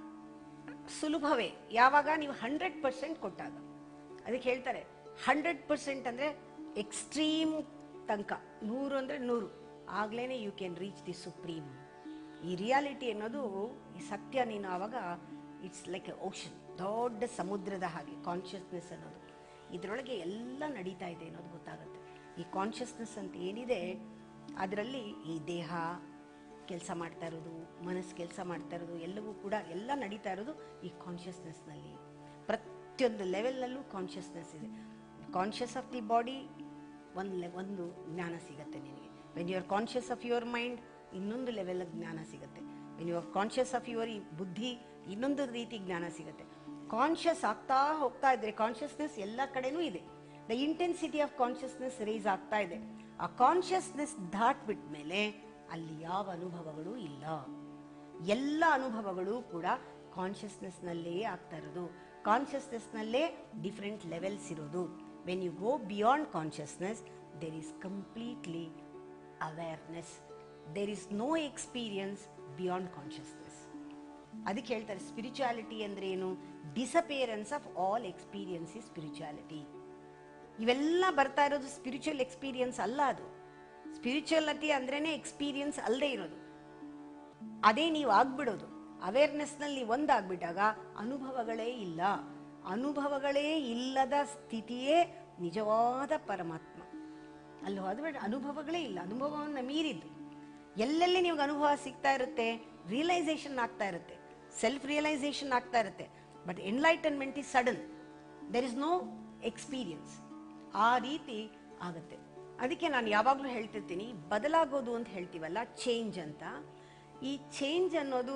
ಸುಲಭವೇ ಯಾವಾಗ ನೀವು ಹಂಡ್ರೆಡ್ ಪರ್ಸೆಂಟ್ ಕೊಟ್ಟಾಗ ಅದಕ್ಕೆ ಹೇಳ್ತಾರೆ ಹಂಡ್ರೆಡ್ ಪರ್ಸೆಂಟ್ ಅಂದರೆ ಎಕ್ಸ್ಟ್ರೀಮ್ ತನಕ ನೂರು ಅಂದರೆ ನೂರು ಆಗ್ಲೇ you can reach the supreme ಈ ರಿಯಾಲಿಟಿ ಅನ್ನೋದು ಈ ಸತ್ಯ ನೀನು ಆವಾಗ ಇಟ್ಸ್ ಲೈಕ್ ಎ ಓಷನ್ ದೊಡ್ಡ ಸಮುದ್ರದ ಹಾಗೆ ಕಾನ್ಷಿಯಸ್ನೆಸ್ ಅನ್ನೋದು ಇದರೊಳಗೆ ಎಲ್ಲ ನಡೀತಾ ಇದೆ ಅನ್ನೋದು ಗೊತ್ತಾಗುತ್ತೆ ಈ ಕಾನ್ಷಿಯಸ್ನೆಸ್ ಅಂತ ಏನಿದೆ ಅದರಲ್ಲಿ ಈ ದೇಹ ಕೆಲಸ ಮಾಡ್ತಾ ಇರೋದು ಮನಸ್ಸು ಕೆಲಸ ಮಾಡ್ತಾ ಇರೋದು ಎಲ್ಲವೂ ಕೂಡ ಎಲ್ಲ ನಡೀತಾ ಇರೋದು ಈ ಕಾನ್ಷಿಯಸ್ನೆಸ್ನಲ್ಲಿ ಪ್ರತಿಯೊಂದು ಲೆವೆಲ್ನಲ್ಲೂ ಕಾನ್ಷಿಯಸ್ನೆಸ್ ಇದೆ ಕಾನ್ಷಿಯಸ್ ಆಫ್ ದಿ ಬಾಡಿ ಒಂದು ಲೆ ಒಂದು ಜ್ಞಾನ ಸಿಗುತ್ತೆ ನಿನಗೆ when you are conscious of your mind ಇನ್ನೊಂದು ಲೆವೆಲ್ ಜ್ಞಾನ ಸಿಗುತ್ತೆ when you are conscious of your ಈ ಬುದ್ಧಿ ಇನ್ನೊಂದು ರೀತಿ ಜ್ಞಾನ ಸಿಗುತ್ತೆ ಕಾನ್ಷಿಯಸ್ ಆಗ್ತಾ ಹೋಗ್ತಾ ಇದ್ರೆ ಕಾನ್ಷಿಯಸ್ನೆಸ್ ಎಲ್ಲ ಕಡೆನೂ ಇದೆ the intensity of consciousness raise ಆಗ್ತಾ ಇದೆ ಆ ಕಾನ್ಷಿಯಸ್ನೆಸ್ ದಾಟ್ಬಿಟ್ಟ ಮೇಲೆ ಅಲ್ಲಿ ಯಾವ ಅನುಭವಗಳು ಇಲ್ಲ ಎಲ್ಲ ಅನುಭವಗಳು ಕೂಡ ಕಾನ್ಷಿಯಸ್ನೆಸ್ನಲ್ಲೇ ಆಗ್ತಾ ಇರೋದು ಕಾನ್ಷಿಯಸ್ನೆಸ್ನಲ್ಲೇ ಡಿಫ್ರೆಂಟ್ ಲೆವೆಲ್ಸ್ ಇರೋದು when you go beyond consciousness there is completely awareness there is no experience beyond consciousness ಅದಕ್ಕೆ ಹೇಳ್ತಾರೆ ಸ್ಪಿರಿಚುಯಾಲಿಟಿ ಅಂದ್ರೆ ಏನು disappearance of all experience is spirituality ಇವೆಲ್ಲ ಬರ್ತಾ ಇರೋದು ಸ್ಪಿರಿಚುವಲ್ ಎಕ್ಸ್ಪೀರಿಯನ್ಸ್ ಅಲ್ಲ ಅದು ಸ್ಪಿರಿಚುವಲಿಟಿ ಅಂದ್ರೇನೆ ಎಕ್ಸ್ಪೀರಿಯನ್ಸ್ ಅಲ್ಲದೆ ಇರೋದು ಅದೇ ನೀವು ಆಗ್ಬಿಡೋದು ಅವೇರ್ನೆಸ್ನಲ್ಲಿ ಒಂದಾಗ್ಬಿಟ್ಟಾಗ ಅನುಭವಗಳೇ ಇಲ್ಲ ಅನುಭವಗಳೇ ಇಲ್ಲದ ಸ್ಥಿತಿಯೇ ನಿಜವಾದ ಪರಮಾತ್ಮ ಅಲ್ಲಿ ಹೋದ್ಬೇಡ ಅನುಭವಗಳೇ ಇಲ್ಲ ಅನುಭವವನ್ನು ಮೀರಿದ್ದು ಎಲ್ಲೆಲ್ಲಿ ನಿಮ್ಗೆ ಅನುಭವ ಸಿಗ್ತಾ ಇರುತ್ತೆ ರಿಯಲೈಸೇಷನ್ ಆಗ್ತಾ ಇರುತ್ತೆ ಸೆಲ್ಫ್ ರಿಯಲೈಸೇಷನ್ ಆಗ್ತಾ ಇರುತ್ತೆ but enlightenment is sudden there is no experience ಆ ರೀತಿ ಆಗುತ್ತೆ ಅದಕ್ಕೆ ನಾನು ಯಾವಾಗಲೂ ಹೇಳ್ತಿರ್ತೀನಿ ಬದಲಾಗೋದು ಅಂತ ಹೇಳ್ತೀವಲ್ಲ ಚೇಂಜ್ ಅಂತ ಈ ಚೇಂಜ್ ಅನ್ನೋದು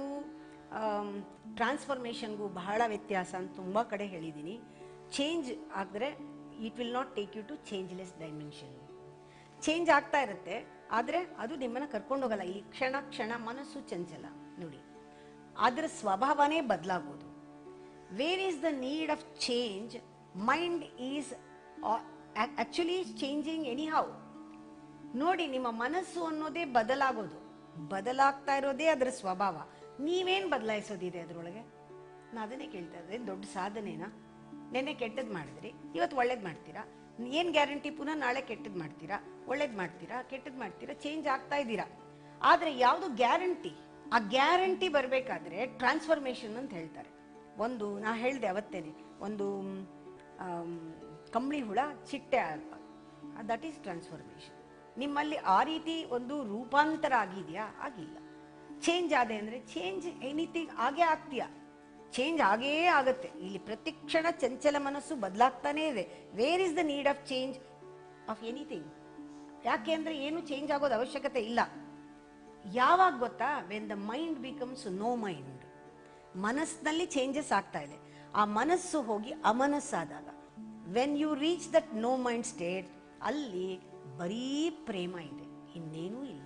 ಟ್ರಾನ್ಸ್ಫಾರ್ಮೇಷನ್ಗೂ ಬಹಳ ವ್ಯತ್ಯಾಸ ಅಂತ ತುಂಬ ಕಡೆ ಹೇಳಿದ್ದೀನಿ ಚೇಂಜ್ ಆದರೆ it will not take you to changeless dimension change ಆಗ್ತಾ ಇರುತ್ತೆ ಆದರೆ ಅದು ನಿಮ್ಮನ್ನು ಕರ್ಕೊಂಡು ಹೋಗಲ್ಲ ಈ ಕ್ಷಣ ಕ್ಷಣ ಮನಸ್ಸು ಚಂಚಲ ನೋಡಿ ಅದರ ಸ್ವಭಾವನೇ ಬದಲಾಗೋದು where is the need of change mind is actually changing anyhow ನೋಡಿ ನಿಮ್ಮ ಮನಸ್ಸು ಅನ್ನೋದೇ ಬದಲಾಗೋದು ಬದಲಾಗ್ತಾ ಇರೋದೇ ಅದರ ಸ್ವಭಾವ ನೀವೇನು ಬದಲಾಯಿಸೋದಿದೆ ಅದರೊಳಗೆ ನಾ ಅದನ್ನೇ ಕೇಳ್ತಾ ಇದ್ದೆ ದೊಡ್ಡ ಸಾಧನೆನಾ ನೆನ್ನೆ ಕೆಟ್ಟದ್ದು ಮಾಡಿದ್ರಿ ಇವತ್ತು ಒಳ್ಳೇದು ಮಾಡ್ತೀರಾ ಏನು ಗ್ಯಾರಂಟಿ ಪುನಃ ನಾಳೆ ಕೆಟ್ಟದ್ದು ಮಾಡ್ತೀರಾ ಒಳ್ಳೇದು ಮಾಡ್ತೀರಾ ಕೆಟ್ಟದ್ದು ಮಾಡ್ತೀರಾ ಚೇಂಜ್ ಆಗ್ತಾ ಇದ್ದೀರಾ ಆದರೆ ಯಾವುದು ಗ್ಯಾರಂಟಿ ಆ ಗ್ಯಾರಂಟಿ ಬರಬೇಕಾದ್ರೆ ಟ್ರಾನ್ಸ್ಫಾರ್ಮೇಷನ್ ಅಂತ ಹೇಳ್ತಾರೆ ಒಂದು ನಾ ಹೇಳಿದೆ ಅವತ್ತೇನೆ ಒಂದು ಆಮ್, ಕಂಬಳಿ ಹುಳ ಚಿಟ್ಟೆ ದಟ್ ಈಸ್ ಟ್ರಾನ್ಸ್ಫಾರ್ಮೇಷನ್ ನಿಮ್ಮಲ್ಲಿ ಆ ರೀತಿ ಒಂದು ರೂಪಾಂತರ ಆಗಿದೆಯಾ ಆಗಿಲ್ಲ ಚೇಂಜ್ ಆದೆ ಅಂದರೆ ಚೇಂಜ್ ಎನಿಥಿಂಗ್ ಆಗೇ ಆಗ್ತೀಯಾ ಚೇಂಜ್ ಆಗೇ ಆಗುತ್ತೆ ಇಲ್ಲಿ ಪ್ರತಿಕ್ಷಣ ಚಂಚಲ ಮನಸ್ಸು ಬದಲಾಗ್ತಾನೇ ಇದೆ where is the need of change of anything ಯಾಕೆ ಅಂದರೆ ಏನು ಚೇಂಜ್ ಆಗೋದು ಅವಶ್ಯಕತೆ ಇಲ್ಲ ಯಾವಾಗ ಗೊತ್ತಾ when the mind becomes no mind ಮನಸ್ಸಿನಲ್ಲಿ ಚೇಂಜಸ್ ಆಗ್ತಾ ಇದೆ ಆ ಮನಸ್ಸು ಹೋಗಿ ಅಮನಸ್ಸಾದಾಗ when you reach that no mind state ಅಲ್ಲಿ ಬರೀ ಪ್ರೇಮ ಇದೆ ಇನ್ನೇನೂ ಇಲ್ಲ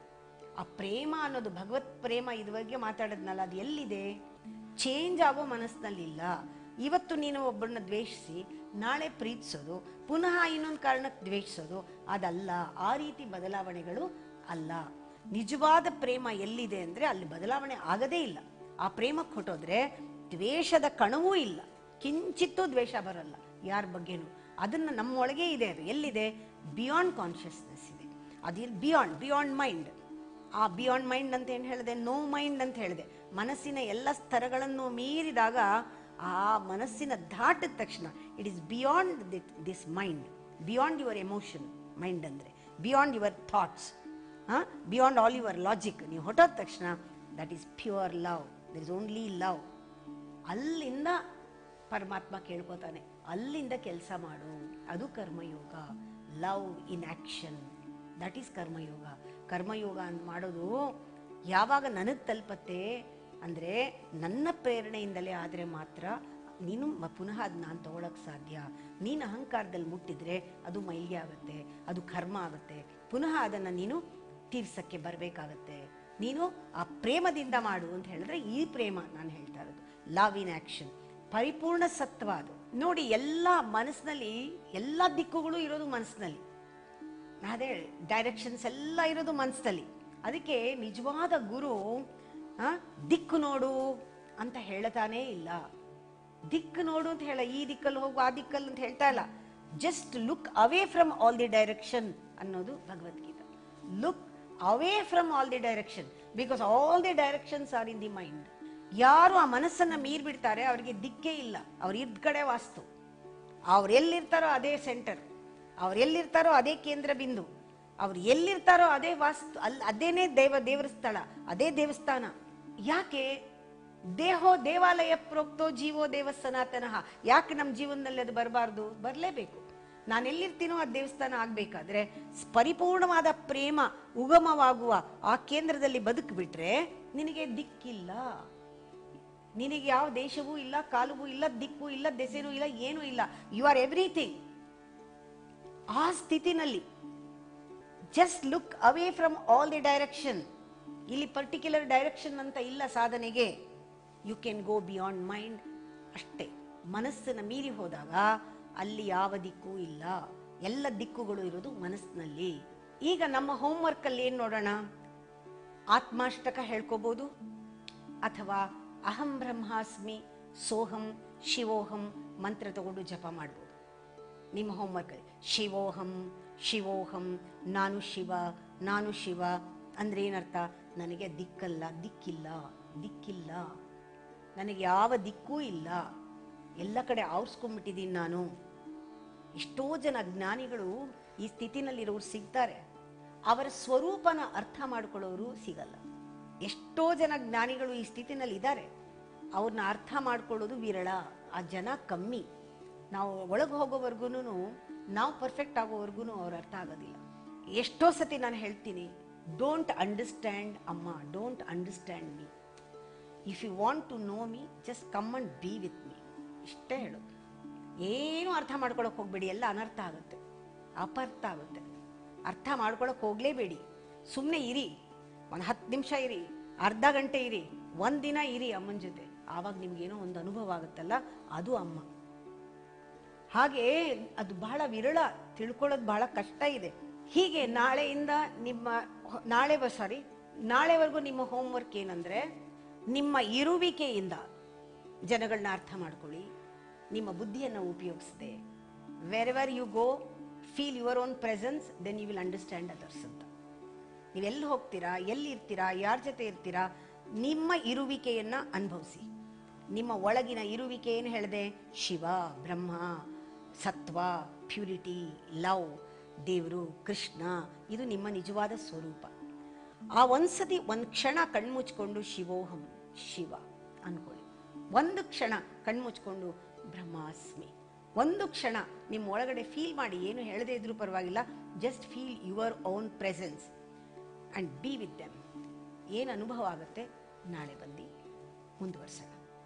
ಆ ಪ್ರೇಮ ಅನ್ನೋದು ಭಗವತ್ ಪ್ರೇಮ ಇದುವರೆಗೆ ಮಾತಾಡದ್ನಲ್ಲ ಅದು ಎಲ್ಲಿದೆ ಚೇಂಜ್ ಆಗೋ ಮನಸ್ಸಿನಲ್ಲಿಲ್ಲ ಇವತ್ತು ನೀನು ಒಬ್ಬರನ್ನ ದ್ವೇಷಿಸಿ ನಾಳೆ ಪ್ರೀತಿಸೋದು ಪುನಃ ಇನ್ನೊಂದು ಕಾರಣಕ್ಕೆ ದ್ವೇಷಿಸೋದು ಅದಲ್ಲ ಆ ರೀತಿ ಬದಲಾವಣೆಗಳು ಅಲ್ಲ ನಿಜವಾದ ಪ್ರೇಮ ಎಲ್ಲಿದೆ ಅಂದ್ರೆ ಅಲ್ಲಿ ಬದಲಾವಣೆ ಆಗದೇ ಇಲ್ಲ ಆ ಪ್ರೇಮಕ್ಕೆ ಹೊಟ್ಟೋದ್ರೆ ದ್ವೇಷದ ಕಣವೂ ಇಲ್ಲ ಕಿಂಚಿತ್ತೂ ದ್ವೇಷ ಬರಲ್ಲ ಯಾರ ಬಗ್ಗೆನೂ ಅದನ್ನ ನಮ್ಮೊಳಗೆ ಇದೆ ಅದು ಎಲ್ಲಿದೆ ಬಿಯಾಂಡ್ ಕಾನ್ಷಿಯಸ್ನೆಸ್ ಇದೆ ಅದಿರ್ ಬಿಯಾಂಡ್ ಬಿಯಾಂಡ್ ಮೈಂಡ್ ಆ ಬಿಯಾಂಡ್ ಮೈಂಡ್ ಅಂತ ಏನು ಹೇಳಿದೆ ನೋ ಮೈಂಡ್ ಅಂತ ಹೇಳಿದೆ ಮನಸ್ಸಿನ ಎಲ್ಲ ಸ್ತರಗಳನ್ನು ಮೀರಿದಾಗ ಆ ಮನಸ್ಸಿನ ದಾಟಿದ ತಕ್ಷಣ it is beyond this mind beyond your emotion mind ಅಂದರೆ beyond your thoughts beyond all your logic ನೀವು ಹೊಟ್ಟೋದ ತಕ್ಷಣ that is pure love there is only love ಅಲ್ಲಿಂದ ಪರಮಾತ್ಮ ಕೇಳ್ಕೊತಾನೆ ಅಲ್ಲಿಂದ ಕೆಲಸ ಮಾಡು ಅದು karma yoga love in action that is karma yoga karma yoga ಅಂತ ಮಾಡೋದು ಯಾವಾಗ ನನಗೆ ತಲುಪತ್ತೆ ಅಂದರೆ ನನ್ನ ಪ್ರೇರಣೆಯಿಂದಲೇ ಆದರೆ ಮಾತ್ರ ನೀನು ಮ- ಪುನಃ ಅದು ನಾನು ತಗೊಳಕ್ಕೆ ಸಾಧ್ಯ ನೀನು ಅಹಂಕಾರದಲ್ಲಿ ಮುಟ್ಟಿದ್ರೆ ಅದು ಮೈಲಿಗೆ ಆಗುತ್ತೆ ಅದು ಕರ್ಮ ಆಗುತ್ತೆ ಪುನಃ ಅದನ್ನು ನೀನು ತೀರ್ಸಕ್ಕೆ ಬರಬೇಕಾಗತ್ತೆ ನೀನು ಆ ಪ್ರೇಮದಿಂದ ಮಾಡು ಅಂತ ಹೇಳಿದ್ರೆ ಈ ಪ್ರೇಮ ನಾನು ಹೇಳ್ತಾ ಇರೋದು ಲವ್ ಇನ್ ಆಕ್ಷನ್ ಪರಿಪೂರ್ಣ ಸತ್ವ ಅದು ನೋಡಿ ಎಲ್ಲ ಮನಸ್ಸಿನಲ್ಲಿ ಎಲ್ಲ ದಿಕ್ಕುಗಳು ಇರೋದು ಮನಸ್ಸಿನಲ್ಲಿ ಅದೇ ಡೈರೆಕ್ಷನ್ಸ್ ಎಲ್ಲ ಇರೋದು ಮನಸ್ಸಲ್ಲಿ ಅದಕ್ಕೆ ನಿಜವಾದ ಗುರು ಆ, ದಿಕ್ಕು ನೋಡು ಅಂತ ಹೇಳ್ತಾನೇ ಇಲ್ಲ ದಿಕ್ಕು ನೋಡು ಅಂತ ಹೇಳ ಈ ದಿಕ್ಕಲ್ಲಿ ಹೋಗು ಆ ದಿಕ್ಕಲ್ಲಿ ಅಂತ ಹೇಳ್ತಾ ಇಲ್ಲ just look away from all the direction ಅನ್ನೋದು Bhagavad Gita look away from all the direction because all the directions are in the mind ಯಾರು ಆ ಮನಸ್ಸನ್ನ ಮೀರ್ಬಿಡ್ತಾರೆ ಅವರಿಗೆ ದಿಕ್ಕೇ ಇಲ್ಲ ಅವ್ರ ಇದ್ದ ಕಡೆ ವಾಸ್ತು ಅವ್ರು ಎಲ್ಲಿರ್ತಾರೋ ಅದೇ ಸೆಂಟರ್ ಅವ್ರು ಎಲ್ಲಿರ್ತಾರೋ ಅದೇ ಕೇಂದ್ರ ಬಿಂದು ಅವ್ರು ಎಲ್ಲಿರ್ತಾರೋ ಅದೇ ವಾಸ್ತು ಅಲ್ಲಿ ಅದೇನೇ ದೇವ ದೇವರ ಸ್ಥಳ ಅದೇ ದೇವಸ್ಥಾನ ಯಾಕೆ ದೇಹೋ ದೇವಾಲಯ ಪ್ರೋಕ್ತೋ ಜೀವೋ ದೇವ ಸನಾತನಃ ಯಾಕೆ ನಮ್ಮ ಜೀವನದಲ್ಲಿ ಅದು ಬರಬಾರ್ದು ಬರಲೇಬೇಕು ನಾನು ಎಲ್ಲಿರ್ತೀನೋ ಆ ದೇವಸ್ಥಾನ ಆಗ್ಬೇಕಾದ್ರೆ ಸ್- ಪರಿಪೂರ್ಣವಾದ ಪ್ರೇಮ ಉಗಮವಾಗುವ ಆ ಕೇಂದ್ರದಲ್ಲಿ ಬದುಕಿಬಿಟ್ರೆ ನಿನಗೆ ದಿಕ್ಕಿಲ್ಲ ನಿನಗೆ ಯಾವ ದೇಶವೂ ಇಲ್ಲ ಕಾಲವೂ ಇಲ್ಲ ದಿಕ್ಕು ಇಲ್ಲ ದೆಸೆನೂ ಇಲ್ಲ ಏನೂ ಇಲ್ಲ ಯು ಆರ್ ಎವ್ರಿಥಿಂಗ್ ಆ ಸ್ಥಿತಿನಲ್ಲಿ just look away from all the direction ಇಲ್ಲಿ ಪರ್ಟಿಕ್ಯುಲರ್ ಡೈರೆಕ್ಷನ್ ಅಂತ ಇಲ್ಲ ಸಾಧನೆಗೆ you can go beyond mind ಅಷ್ಟೇ ಮನಸ್ಸನ್ನ ಮೀರಿ ಹೋದಾಗ ಅಲ್ಲಿ ಯಾವ ದಿಕ್ಕೂ ಇಲ್ಲ ಎಲ್ಲ ದಿಕ್ಕುಗಳು ಇರೋದು ಮನಸ್ಸಿನಲ್ಲಿ ಈಗ ನಮ್ಮ ಹೋಮ್ವರ್ಕ್ ಅಲ್ಲಿ ಏನ್ ನೋಡೋಣ ಆತ್ಮಾಷ್ಟಕ ಹೇಳ್ಕೋಬಹುದು ಅಥವಾ ಅಹಂ ಬ್ರಹ್ಮಾಸ್ಮಿ ಸೋಹಂ ಶಿವೋಹಂ ಮಂತ್ರ ತಗೊಂಡು ಜಪ ಮಾಡ್ಬೋದು ನಿಮ್ಮ ಹೋಮ್ವರ್ಕ್ ಶಿವೋಹಂ ಶಿವೋಹಂ ನಾನು ಶಿವ ನಾನು ಶಿವ ಅಂದ್ರೆ ಏನರ್ಥ ನನಗೆ ದಿಕ್ಕಲ್ಲ ದಿಕ್ಕಿಲ್ಲ ದಿಕ್ಕಿಲ್ಲ ನನಗೆ ಯಾವ ದಿಕ್ಕೂ ಇಲ್ಲ ಎಲ್ಲ ಕಡೆ ಆವರಿಸ್ಕೊಂಡ್ಬಿಟ್ಟಿದ್ದೀನಿ ನಾನು ಎಷ್ಟೋ ಜನ ಜ್ಞಾನಿಗಳು ಈ ಸ್ಥಿತಿನಲ್ಲಿರೋರು ಸಿಗ್ತಾರೆ ಅವರ ಸ್ವರೂಪನ ಅರ್ಥ ಮಾಡ್ಕೊಳ್ಳೋರು ಸಿಗಲ್ಲ ಎಷ್ಟೋ ಜನ ಜ್ಞಾನಿಗಳು ಈ ಸ್ಥಿತಿನಲ್ಲಿ ಇದ್ದಾರೆ ಅವ್ರನ್ನ ಅರ್ಥ ಮಾಡ್ಕೊಳ್ಳೋದು ವಿರಳ ಆ ಜನ ಕಮ್ಮಿ ನಾವು ಒಳಗೆ ಹೋಗೋವರೆಗೂ ನಾವು ಪರ್ಫೆಕ್ಟ್ ಆಗೋವರೆಗೂ ಅವ್ರ ಅರ್ಥ ಆಗೋದಿಲ್ಲ ಎಷ್ಟೋ ಸತಿ ನಾನು ಹೇಳ್ತೀನಿ ಡೋಂಟ್ ಅಂಡರ್ಸ್ಟ್ಯಾಂಡ್ ಅಮ್ಮ don't understand me if you want to know me just come and be with me ಇಷ್ಟೇ ಹೇಳೋದು ಏನು ಅರ್ಥ ಮಾಡ್ಕೊಳಕ್ ಹೋಗ್ಬೇಡಿ ಎಲ್ಲ ಅನರ್ಥ ಆಗುತ್ತೆ ಅಪರ್ಥ ಆಗುತ್ತೆ ಅರ್ಥ ಮಾಡ್ಕೊಳಕ್ ಹೋಗ್ಲೇಬೇಡಿ ಸುಮ್ಮನೆ ಇರಿ ಒಂದು ಹತ್ತು ನಿಮಿಷ ಇರಿ ಅರ್ಧ ಗಂಟೆ ಇರಿ ಒಂದ್ ದಿನ ಇರಿ ಅಮ್ಮನ ಜೊತೆ ಆವಾಗ ನಿಮ್ಗೇನೋ ಒಂದು ಅನುಭವ ಆಗುತ್ತಲ್ಲ ಅದು ಅಮ್ಮ ಹಾಗೆ ಅದು ಬಹಳ ವಿರಳ ತಿಳ್ಕೊಳ್ಳೋದು ಬಹಳ ಕಷ್ಟ ಇದೆ ಹೀಗೆ ನಾಳೆಯಿಂದ ನಿಮ್ಮ ನಾಳೆ ಸಾರಿ ನಾಳೆವರೆಗೂ ನಿಮ್ಮ ಹೋಮ್ವರ್ಕ್ ಏನಂದ್ರೆ ನಿಮ್ಮ ಇರುವಿಕೆಯಿಂದ ಜನಗಳನ್ನ ಅರ್ಥ ಮಾಡ್ಕೊಳ್ಳಿ ನಿಮ್ಮ ಬುದ್ಧಿಯನ್ನು ಉಪಯೋಗಿಸದೆ wherever you go feel your own presence then you will understand others ಅಂತ ನೀವೆಲ್ಲಿ ಹೋಗ್ತೀರಾ ಎಲ್ಲಿ ಇರ್ತೀರಾ ಯಾರ ಜೊತೆ ಇರ್ತೀರಾ ನಿಮ್ಮ ಇರುವಿಕೆಯನ್ನ ಅನುಭವಿಸಿ ನಿಮ್ಮ ಒಳಗಿನ ಇರುವಿಕೆ ಏನು ಹೇಳಿದೆ ಶಿವ ಬ್ರಹ್ಮ ಸತ್ವ ಪ್ಯೂರಿಟಿ ಲವ್ ದೇವರು ಕೃಷ್ಣ ಇದು ನಿಮ್ಮ ನಿಜವಾದ ಸ್ವರೂಪ ಆ ಒಂದ್ಸತಿ ಒಂದು ಕ್ಷಣ ಕಣ್ಮುಚ್ಕೊಂಡು ಶಿವೋಹಂ ಶಿವ ಅನ್ಕೊಳ್ಳಿ ಒಂದು ಕ್ಷಣ ಕಣ್ಮುಚ್ಕೊಂಡು ಬ್ರಹ್ಮಾಸ್ಮಿ ಒಂದು ಕ್ಷಣ ನಿಮ್ಮ ಒಳಗಡೆ ಫೀಲ್ ಮಾಡಿ ಏನು ಹೇಳದೇ ಇದ್ರೂ ಪರವಾಗಿಲ್ಲ just feel your own presence and be with them ಏನು ಅನುಭವ ಆಗುತ್ತೆ ನಾಳೆ ಬಂದು ಮುಂದುವರ್ಸೋಣ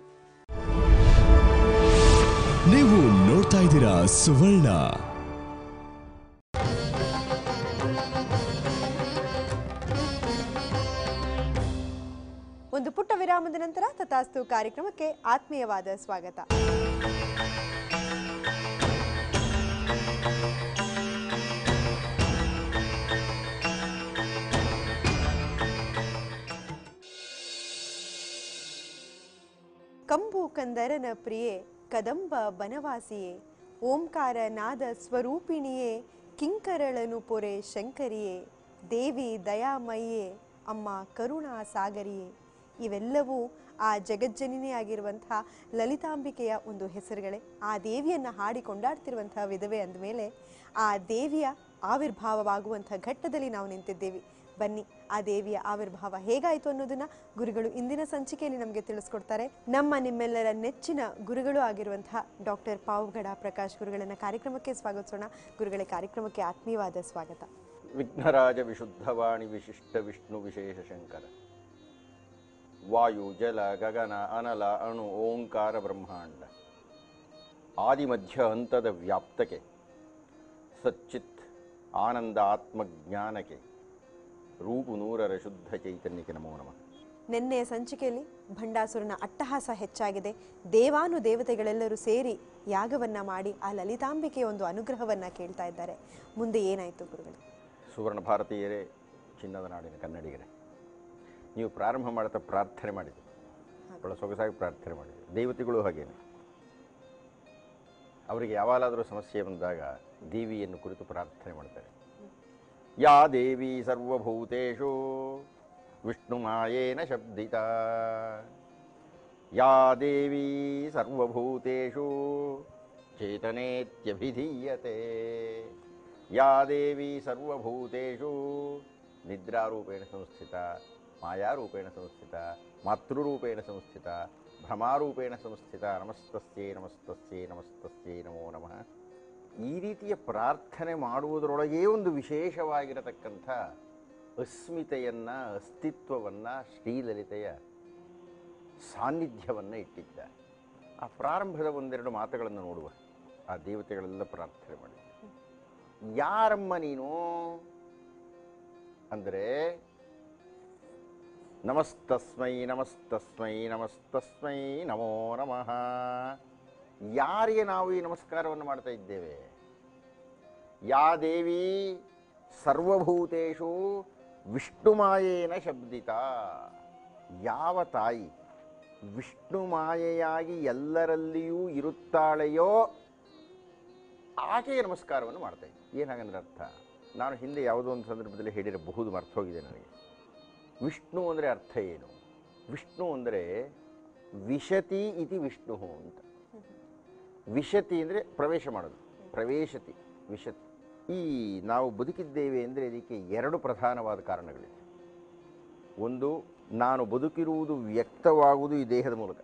ನೀವು ನೋಡ್ತಾ ಇದ್ದೀರಾ ಸುವರ್ಣ ಒಂದು ಪುಟ್ಟ ವಿರಾಮದ ನಂತರ ತಥಾಸ್ತು ಕಾರ್ಯಕ್ರಮಕ್ಕೆ ಆತ್ಮೀಯವಾದ ಸ್ವಾಗತ ಕಂಬು ಕಂದರನ ಪ್ರಿಯೆ ಕದಂಬ ಬನವಾಸಿಯೇ ಓಂಕಾರ ನಾದ ಸ್ವರೂಪಿಣಿಯೇ ಕಿಂಕರಳನು ಪೊರೆ ಶಂಕರಿಯೇ ದೇವಿ ದಯಾಮಯ್ಯೇ ಅಮ್ಮ ಕರುಣಾ ಸಾಗರಿಯೇ ಇವೆಲ್ಲವೂ ಆ ಜಗಜ್ಜನಿನೇ ಆಗಿರುವಂತಹ ಲಲಿತಾಂಬಿಕೆಯ ಒಂದು ಹೆಸರುಗಳೇ ಆ ದೇವಿಯನ್ನು ಹಾಡಿ ಕೊಂಡಾಡ್ತಿರುವಂತಹ ವಿಧವೆ ಅಂದಮೇಲೆ ಆ ದೇವಿಯ ಆವಿರ್ಭಾವವಾಗುವಂಥ ಘಟ್ಟದಲ್ಲಿ ನಾವು ನಿಂತಿದ್ದೇವೆ ಬನ್ನಿ ಆ ದೇವಿಯ ಆವಿರ್ಭಾವ ಹೇಗಾಯಿತು ಅನ್ನೋದನ್ನ ಗುರುಗಳು ಇಂದಿನ ಸಂಚಿಕೆಯಲ್ಲಿ ನಮಗೆ ತಿಳಿಸ್ಕೊಡ್ತಾರೆ ನಮ್ಮ ನಿಮ್ಮೆಲ್ಲರ ನೆಚ್ಚಿನ ಗುರುಗಳು ಆಗಿರುವಂತಹ ಡಾಕ್ಟರ್ ಪಾವುಗಡ ಪ್ರಕಾಶ್ ಗುರುಗಳನ್ನ ಕಾರ್ಯಕ್ರಮಕ್ಕೆ ಸ್ವಾಗತಿಸೋಣ ಗುರುಗಳೇ ಕಾರ್ಯಕ್ರಮಕ್ಕೆ ಆತ್ಮೀಯವಾದ ಸ್ವಾಗತ ವಿಘ್ನರಾಜ ವಿಶುದ್ಧವಾಣಿ ವಿಶಿಷ್ಟ ವಿಷ್ಣು ವಿಶೇಷ ಶಂಕರ ವಾಯು ಜಲ ಗಗನ ಅನಲ ಅಣು ಓಂಕಾರ ಬ್ರಹ್ಮಾಂಡ ಆದಿಮಧ್ಯ ಹಂತದ ವ್ಯಾಪ್ತಕ್ಕೆ ಸಚ್ಚಿತ್ ಆನಂದ ಆತ್ಮಜ್ಞಾನಕ್ಕೆ ರೂಪು ನೂರರ ಶುದ್ಧ ಚೈತನ್ಯಕ್ಕೆ ನಮೋ ನಮಃ ನಿನ್ನೆಯ ಸಂಚಿಕೆಯಲ್ಲಿ ಭಂಡಾಸುರನ ಅಟ್ಟಹಾಸ ಹೆಚ್ಚಾಗಿದೆ ದೇವಾನು ದೇವತೆಗಳೆಲ್ಲರೂ ಸೇರಿ ಯಾಗವನ್ನ ಮಾಡಿ ಆ ಲಲಿತಾಂಬಿಕೆಯ ಒಂದು ಅನುಗ್ರಹವನ್ನ ಕೇಳ್ತಾ ಇದ್ದಾರೆ ಮುಂದೆ ಏನಾಯ್ತು ಗುರುಗಳು ಸುವರ್ಣ ಭಾರತೀಯರೇ ಚಿನ್ನದ ನಾಡಿನ ಕನ್ನಡಿಗರೇ ನೀವು ಪ್ರಾರಂಭ ಮಾಡ್ತಾ ಪ್ರಾರ್ಥನೆ ಮಾಡಿದ್ರಿ ಬಹಳ ಸೊಗಸಾಗಿ ಪ್ರಾರ್ಥನೆ ಮಾಡಿದ್ರಿ ದೇವತೆಗಳು ಹಾಗೇನೆ ಅವರಿಗೆ ಯಾವಾಗಲಾದರೂ ಸಮಸ್ಯೆ ಬಂದಾಗ ದೇವಿಯನ್ನು ಕುರಿತು ಪ್ರಾರ್ಥನೆ ಮಾಡ್ತಾರೆ ಯಾ ದೇವಿ ಸರ್ವಭೂತೇಷು ವಿಷ್ಣು ಮಾಯೇನ ಶಬ್ದಿತ ಯಾ ದೇವಿ ಸರ್ವಭೂತೇಷು ಚೇತನೇತ್ಯಭಿಧೀಯತೆ ಯಾ ದೇವಿ ಸರ್ವಭೂತೇಷು ನಿದ್ರಾರೂಪೇಣ ಸಂಸ್ಥಿತ ಮಾಯಾರೂಪೇಣ ಸಂಸ್ಥಿತ ಮಾತೃರೂಪೇಣ ಸಂಸ್ಥಿತ ಭ್ರಮಾರೂಪೇಣ ಸಂಸ್ಥಿತ ನಮಸ್ತಸ್ಯೇ ನಮಸ್ತಸ್ಯೇ ನಮಸ್ತಸ್ಯೇ ನಮೋ ನಮಃ ಈ ರೀತಿಯ ಪ್ರಾರ್ಥನೆ ಮಾಡುವುದರೊಳಗೇ ಒಂದು ವಿಶೇಷವಾಗಿರತಕ್ಕಂಥ ಅಸ್ಮಿತೆಯನ್ನು ಅಸ್ತಿತ್ವವನ್ನು ಶ್ರೀಲಲಿತೆಯ ಸಾನ್ನಿಧ್ಯವನ್ನು ಇಟ್ಟಿದ್ದಾರೆ ಆ ಪ್ರಾರಂಭದ ಒಂದೆರಡು ಮಾತುಗಳನ್ನು ನೋಡುವ ಆ ದೇವತೆಗಳೆಲ್ಲ ಪ್ರಾರ್ಥನೆ ಮಾಡಿ ಯಾರಮ್ಮ ನೀನು ಅಂದರೆ ನಮಸ್ತಸ್ಮೈ ನಮಸ್ತಸ್ಮೈ ನಮಸ್ತಸ್ಮೈ ನಮೋ ನಮಃ ಯಾರಿಗೆ ನಾವು ಈ ನಮಸ್ಕಾರವನ್ನು ಮಾಡ್ತಾ ಇದ್ದೇವೆ ಯಾ ದೇವಿ ಸರ್ವಭೂತೇಷು ವಿಷ್ಣುಮಾಯೇನ ಶಬ್ದಿತ ಯಾವ ತಾಯಿ ವಿಷ್ಣು ಮಾಯೆಯಾಗಿ ಎಲ್ಲರಲ್ಲಿಯೂ ಇರುತ್ತಾಳೆಯೋ ಆಕೆಯ ನಮಸ್ಕಾರವನ್ನು ಮಾಡ್ತಾ ಇದ್ದೆ ಏನು ಹಾಗಂದ್ರೆ ಅರ್ಥ ನಾನು ಹಿಂದೆ ಯಾವುದೋ ಒಂದು ಸಂದರ್ಭದಲ್ಲಿ ಹೇಳಿರಬಹುದು ಮರ್ತ ಹೋಗಿದೆ ನನಗೆ ವಿಷ್ಣು ಅಂದರೆ ಅರ್ಥ ಏನು ವಿಷ್ಣು ಅಂದರೆ ವಿಶತಿ ಇತಿ ವಿಷ್ಣು ಅಂತ ವಿಶತಿ ಅಂದರೆ ಪ್ರವೇಶ ಮಾಡೋದು ಪ್ರವೇಶತಿ ವಿಶತಿ ಈ ನಾವು ಬದುಕಿದ್ದೇವೆ ಅಂದರೆ ಇದಕ್ಕೆ ಎರಡು ಪ್ರಧಾನವಾದ ಕಾರಣಗಳಿವೆ ಒಂದು ನಾನು ಬದುಕಿರುವುದು ವ್ಯಕ್ತವಾಗುವುದು ಈ ದೇಹದ ಮೂಲಕ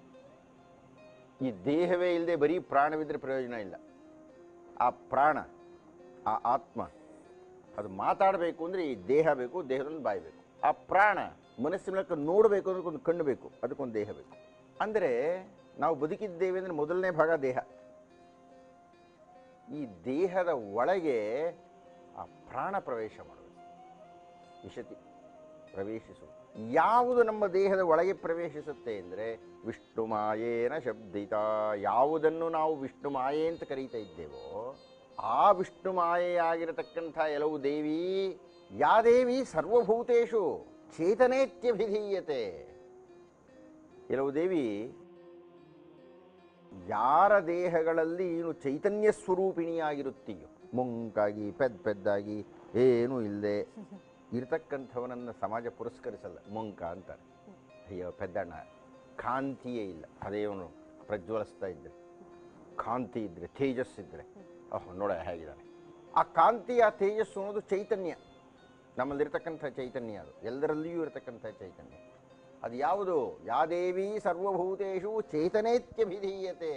ಈ ದೇಹವೇ ಇಲ್ಲದೆ ಬರೀ ಪ್ರಾಣವಿದ್ದರೆ ಪ್ರಯೋಜನ ಇಲ್ಲ ಆ ಪ್ರಾಣ ಆ ಆತ್ಮ ಅದು ಮಾತಾಡಬೇಕು ಅಂದರೆ ಈ ದೇಹ ಬೇಕು ದೇಹದಲ್ಲಿ ಬಾಯಿ ಬೇಕು ಆ ಪ್ರಾಣ ಮನಸ್ಸಿನ ಮೂಲಕ ನೋಡಬೇಕು ಅಂದ್ರೆ ಒಂದು ಕಣ್ಣು ಬೇಕು ಅದಕ್ಕೊಂದು ದೇಹ ಬೇಕು ಅಂದರೆ ನಾವು ಬದುಕಿದ್ದೇವೆ ಅಂದರೆ ಮೊದಲನೇ ಭಾಗ ದೇಹ ಈ ದೇಹದ ಒಳಗೆ ಆ ಪ್ರಾಣ ಪ್ರವೇಶ ಮಾಡಬೇಕು ವಿಶತಿ ಪ್ರವೇಶಿಸು ಯಾವುದು ನಮ್ಮ ದೇಹದ ಒಳಗೆ ಪ್ರವೇಶಿಸುತ್ತೆ ಅಂದರೆ ವಿಷ್ಣು ಮಾಯೇನ ಶಬ್ದಿತ ಯಾವುದನ್ನು ನಾವು ವಿಷ್ಣು ಮಾಯೆ ಅಂತ ಕರೀತಾ ಇದ್ದೇವೋ ಆ ವಿಷ್ಣು ಮಾಯೆಯಾಗಿರತಕ್ಕಂಥ ಎಲ್ಲವು ದೇವಿ ಯಾ ದೇವಿ ಸರ್ವಭೂತೇಶು ಚೇತನೇತ್ಯಭಿಧೀಯತೆ ಎಲ್ಲವು ದೇವಿ ಯಾರ ದೇಹಗಳಲ್ಲಿ ನೀನು ಚೈತನ್ಯ ಸ್ವರೂಪಿಣಿಯಾಗಿರುತ್ತೀಯೋ ಮುಂಕಾಗಿ ಪೆದ್ ಪೆದ್ದಾಗಿ ಏನೂ ಇಲ್ಲದೆ ಇರತಕ್ಕಂಥವನನ್ನು ಸಮಾಜ ಪುರಸ್ಕರಿಸಲ್ಲ ಮುಂಕ ಅಂತಾರೆ ಅಯ್ಯೋ ಪೆದ್ದಣ್ಣ ಕಾಂತಿಯೇ ಇಲ್ಲ ಅದೇ ಅವನು ಪ್ರಜ್ವಲಿಸ್ತಾ ಇದ್ದರೆ ಕಾಂತಿ ಇದ್ದರೆ ತೇಜಸ್ಸಿದ್ದರೆ ಓಹ್ ನೋಡ ಹೇಗಿದ್ದಾನೆ ಆ ಕಾಂತಿ ಆ ತೇಜಸ್ಸು ಅನ್ನೋದು ಚೈತನ್ಯ ನಮ್ಮಲ್ಲಿರ್ತಕ್ಕಂಥ ಚೈತನ್ಯ ಅದು ಎಲ್ಲರಲ್ಲಿಯೂ ಇರತಕ್ಕಂಥ ಚೈತನ್ಯ ಅದು ಯಾವುದು ಯಾದೇವಿ ಸರ್ವಭೂತೇಷು ಚೇತನೇತ್ಯಭಿಧೀಯತೆ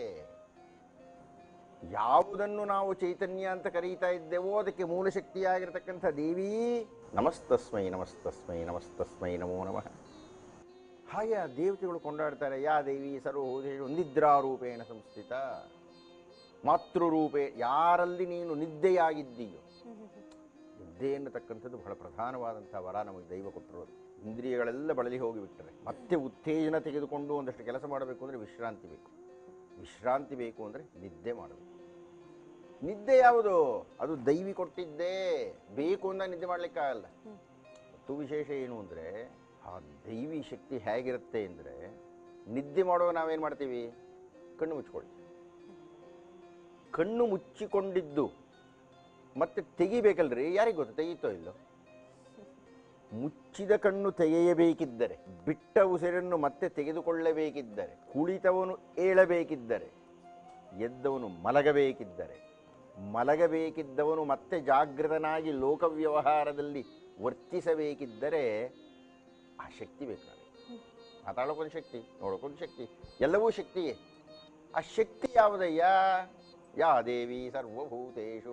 ಯಾವುದನ್ನು ನಾವು ಚೈತನ್ಯ ಅಂತ ಕರೀತಾ ಇದ್ದೇವೋ ಅದಕ್ಕೆ ಮೂಲ ಶಕ್ತಿಯಾಗಿರ್ತಕ್ಕಂಥ ದೇವಿ ನಮಸ್ತಸ್ಮೈ ನಮಸ್ತಸ್ಮೈ ನಮಸ್ತಸ್ಮೈ ನಮೋ ನಮಃ ಹಾಗೆ ಆ ದೇವತೆಗಳು ಕೊಂಡಾಡ್ತಾರೆ ಯಾ ದೇವಿ ಸರ್ವಭೂತೇಷು ನಿದ್ರಾರೂಪೇಣ ಸಂಸ್ಥಿತ ಮಾತೃರೂಪೇ ಯಾರಲ್ಲಿ ನೀನು ನಿದ್ದೆಯಾಗಿದ್ದೀಯೋ ನಿದ್ದೆ ಎನ್ನತಕ್ಕಂಥದ್ದು ಬಹಳ ಪ್ರಧಾನವಾದಂಥ ವರ ನಮಗೆ ದೈವ ಕೊಟ್ಟಿರೋದು ಇಂದ್ರಿಯಗಳೆಲ್ಲ ಬಳಲಿ ಹೋಗಿಬಿಟ್ಟರೆ ಮತ್ತೆ ಉತ್ತೇಜನ ತೆಗೆದುಕೊಂಡು ಒಂದಷ್ಟು ಕೆಲಸ ಮಾಡಬೇಕು ಅಂದರೆ ವಿಶ್ರಾಂತಿ ಬೇಕು ವಿಶ್ರಾಂತಿ ಬೇಕು ಅಂದರೆ ನಿದ್ದೆ ಮಾಡಬೇಕು ನಿದ್ದೆ ಯಾವುದು ಅದು ದೈವಿ ಕೊಟ್ಟಿದ್ದೇ ಬೇಕು ಅಂತ ನಿದ್ದೆ ಮಾಡಲಿಕ್ಕಾಗಲ್ಲ ಮತ್ತು ವಿಶೇಷ ಏನು ಅಂದರೆ ಆ ದೈವಿ ಶಕ್ತಿ ಹೇಗಿರುತ್ತೆ ಅಂದರೆ ನಿದ್ದೆ ಮಾಡುವಾಗ ನಾವೇನು ಮಾಡ್ತೀವಿ ಕಣ್ಣು ಮುಚ್ಕೊಳ್ತೀವಿ ಕಣ್ಣು ಮುಚ್ಚಿಕೊಂಡಿದ್ದು ಮತ್ತೆ ತೆಗಿಬೇಕಲ್ರಿ ಯಾರಿಗೆ ಗೊತ್ತು ತೆಗೀತೋ ಇಲ್ಲೋ ಮುಚ್ಚಿದ ಕಣ್ಣು ತೆಗೆಯಬೇಕಿದ್ದರೆ ಬಿಟ್ಟ ಉಸಿರನ್ನು ಮತ್ತೆ ತೆಗೆದುಕೊಳ್ಳಬೇಕಿದ್ದರೆ ಕುಳಿತವನು ಏಳಬೇಕಿದ್ದರೆ ಎದ್ದವನು ಮಲಗಬೇಕಿದ್ದರೆ ಮಲಗಬೇಕಿದ್ದವನು ಮತ್ತೆ ಜಾಗೃತನಾಗಿ ಲೋಕ ವ್ಯವಹಾರದಲ್ಲಿ ವರ್ತಿಸಬೇಕಿದ್ದರೆ ಆ ಶಕ್ತಿ ಬೇಕು ನನಗೆ ಮಾತಾಡೋಕ್ಕೊಂದು ಶಕ್ತಿ ನೋಡೋಕ್ಕೊಂದು ಶಕ್ತಿ ಎಲ್ಲವೂ ಶಕ್ತಿಯೇ ಆ ಶಕ್ತಿ ಯಾವುದಯ್ಯ ಯಾ ದೇವಿ ಸರ್ವಭೂತೇಶು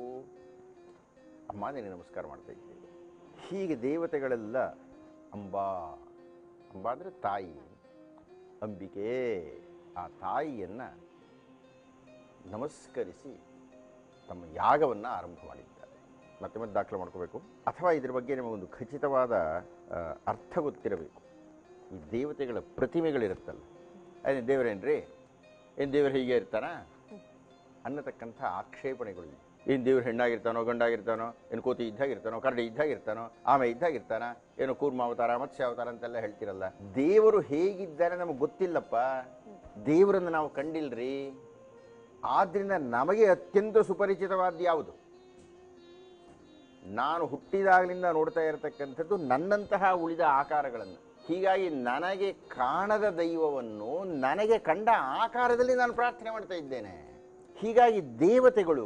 ಅಮ್ಮ ನಿನಗೆ ನಮಸ್ಕಾರ ಮಾಡ್ತಾ ಇದ್ದೇವೆ ಹೀಗೆ ದೇವತೆಗಳೆಲ್ಲ ಅಂಬಾ ಅಂಬಾ ಅಂದರೆ ತಾಯಿ ಅಂಬಿಕೆ ಆ ತಾಯಿಯನ್ನು ನಮಸ್ಕರಿಸಿ ತಮ್ಮ ಯಾಗವನ್ನು ಆರಂಭ ಮಾಡಿದ್ದಾರೆ ಮತ್ತೆ ಮತ್ತೆ ದಾಖಲೆ ಮಾಡ್ಕೋಬೇಕು ಅಥವಾ ಇದ್ರ ಬಗ್ಗೆ ನಿಮಗೊಂದು ಖಚಿತವಾದ ಆ, ಅರ್ಥ ಗೊತ್ತಿರಬೇಕು ಈ ದೇವತೆಗಳ ಪ್ರತಿಮೆಗಳಿರುತ್ತಲ್ಲ ಅದೇ ದೇವರೇನ್ರಿ ಏನು ದೇವರು ಹೀಗೆ ಇರ್ತಾನ ಅನ್ನತಕ್ಕಂಥ ಆಕ್ಷೇಪಣೆಗಳು ಇವೆ. ಏನು ದೇವ್ರು ಹೆಣ್ಣಾಗಿರ್ತಾನೋ ಗಂಡಾಗಿರ್ತಾನೋ ಏನು ಕೋತಿ ಇದ್ದಾಗಿರ್ತಾನೋ ಕರಡಿ ಇದ್ದಾಗಿರ್ತಾನೋ ಆಮೆ ಇದ್ದಾಗಿರ್ತಾನ ಏನೋ ಕೂರ್ಮ ಅವತಾರ ಮತ್ಸ್ಯ ಅವತಾರ ಅಂತೆಲ್ಲ ಹೇಳ್ತಿರಲ್ಲ ದೇವರು ಹೇಗಿದ್ದಾನೆ ನಮಗೆ ಗೊತ್ತಿಲ್ಲಪ್ಪ ದೇವರನ್ನು ನಾವು ಕಂಡಿಲ್ರಿ ಆದ್ರಿಂದ ನಮಗೆ ಅತ್ಯಂತ ಸುಪರಿಚಿತವಾದ ಯಾವುದು ನಾನು ಹುಟ್ಟಿದಾಗಲಿಂದ ನೋಡ್ತಾ ಇರತಕ್ಕಂಥದ್ದು ನನ್ನಂತಹ ಉಳಿದ ಆಕಾರಗಳನ್ನು ಹೀಗಾಗಿ ನನಗೆ ಕಾಣದ ದೈವವನ್ನು ನನಗೆ ಕಂಡ ಆಕಾರದಲ್ಲಿ ನಾನು ಪ್ರಾರ್ಥನೆ ಮಾಡ್ತಾ ಇದ್ದೇನೆ ಹೀಗಾಗಿ ದೇವತೆಗಳು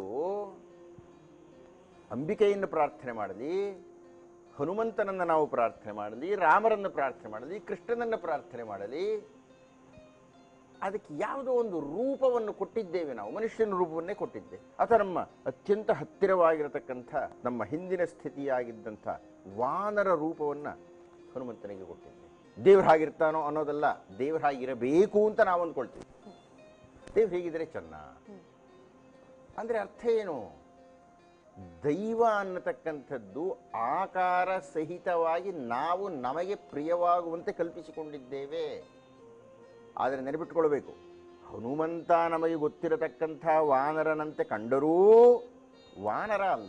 ಅಂಬಿಕೆಯನ್ನು ಪ್ರಾರ್ಥನೆ ಮಾಡಲಿ ಹನುಮಂತನನ್ನು ನಾವು ಪ್ರಾರ್ಥನೆ ಮಾಡಲಿ ರಾಮರನ್ನು ಪ್ರಾರ್ಥನೆ ಮಾಡಲಿ ಕೃಷ್ಣನನ್ನು ಪ್ರಾರ್ಥನೆ ಮಾಡಲಿ ಅದಕ್ಕೆ ಯಾವುದೋ ಒಂದು ರೂಪವನ್ನು ಕೊಟ್ಟಿದ್ದೇವೆ ನಾವು ಮನುಷ್ಯನ ರೂಪವನ್ನೇ ಕೊಟ್ಟಿದ್ದೆ ಅಥವಾ ನಮ್ಮ ಅತ್ಯಂತ ಹತ್ತಿರವಾಗಿರತಕ್ಕಂಥ ನಮ್ಮ ಹಿಂದಿನ ಸ್ಥಿತಿಯಾಗಿದ್ದಂಥ ವಾನರ ರೂಪವನ್ನು ಹನುಮಂತನಿಗೆ ಕೊಟ್ಟಿದ್ದೆ ದೇವ್ರು ಹಾಗಿರ್ತಾನೋ ಅನ್ನೋದಲ್ಲ ದೇವ್ರು ಹಾಗಿರಬೇಕು ಅಂತ ನಾವು ಅಂದ್ಕೊಳ್ತೀವಿ ದೇವ್ರು ಹೇಗಿದ್ರೆ ಚೆನ್ನ ಅಂದರೆ ಅರ್ಥ ಏನು ದೈವ ಅನ್ನತಕ್ಕಂಥದ್ದು ಆಕಾರ ಸಹಿತವಾಗಿ ನಾವು ನಮಗೆ ಪ್ರಿಯವಾಗುವಂತೆ ಕಲ್ಪಿಸಿಕೊಂಡಿದ್ದೇವೆ ಆದರೆ ನೆನಪಿಟ್ಕೊಳ್ಬೇಕು ಹನುಮಂತ ನಮಗೆ ಗೊತ್ತಿರತಕ್ಕಂಥ ವಾನರನಂತೆ ಕಂಡರೂ ವಾನರ ಅಲ್ಲ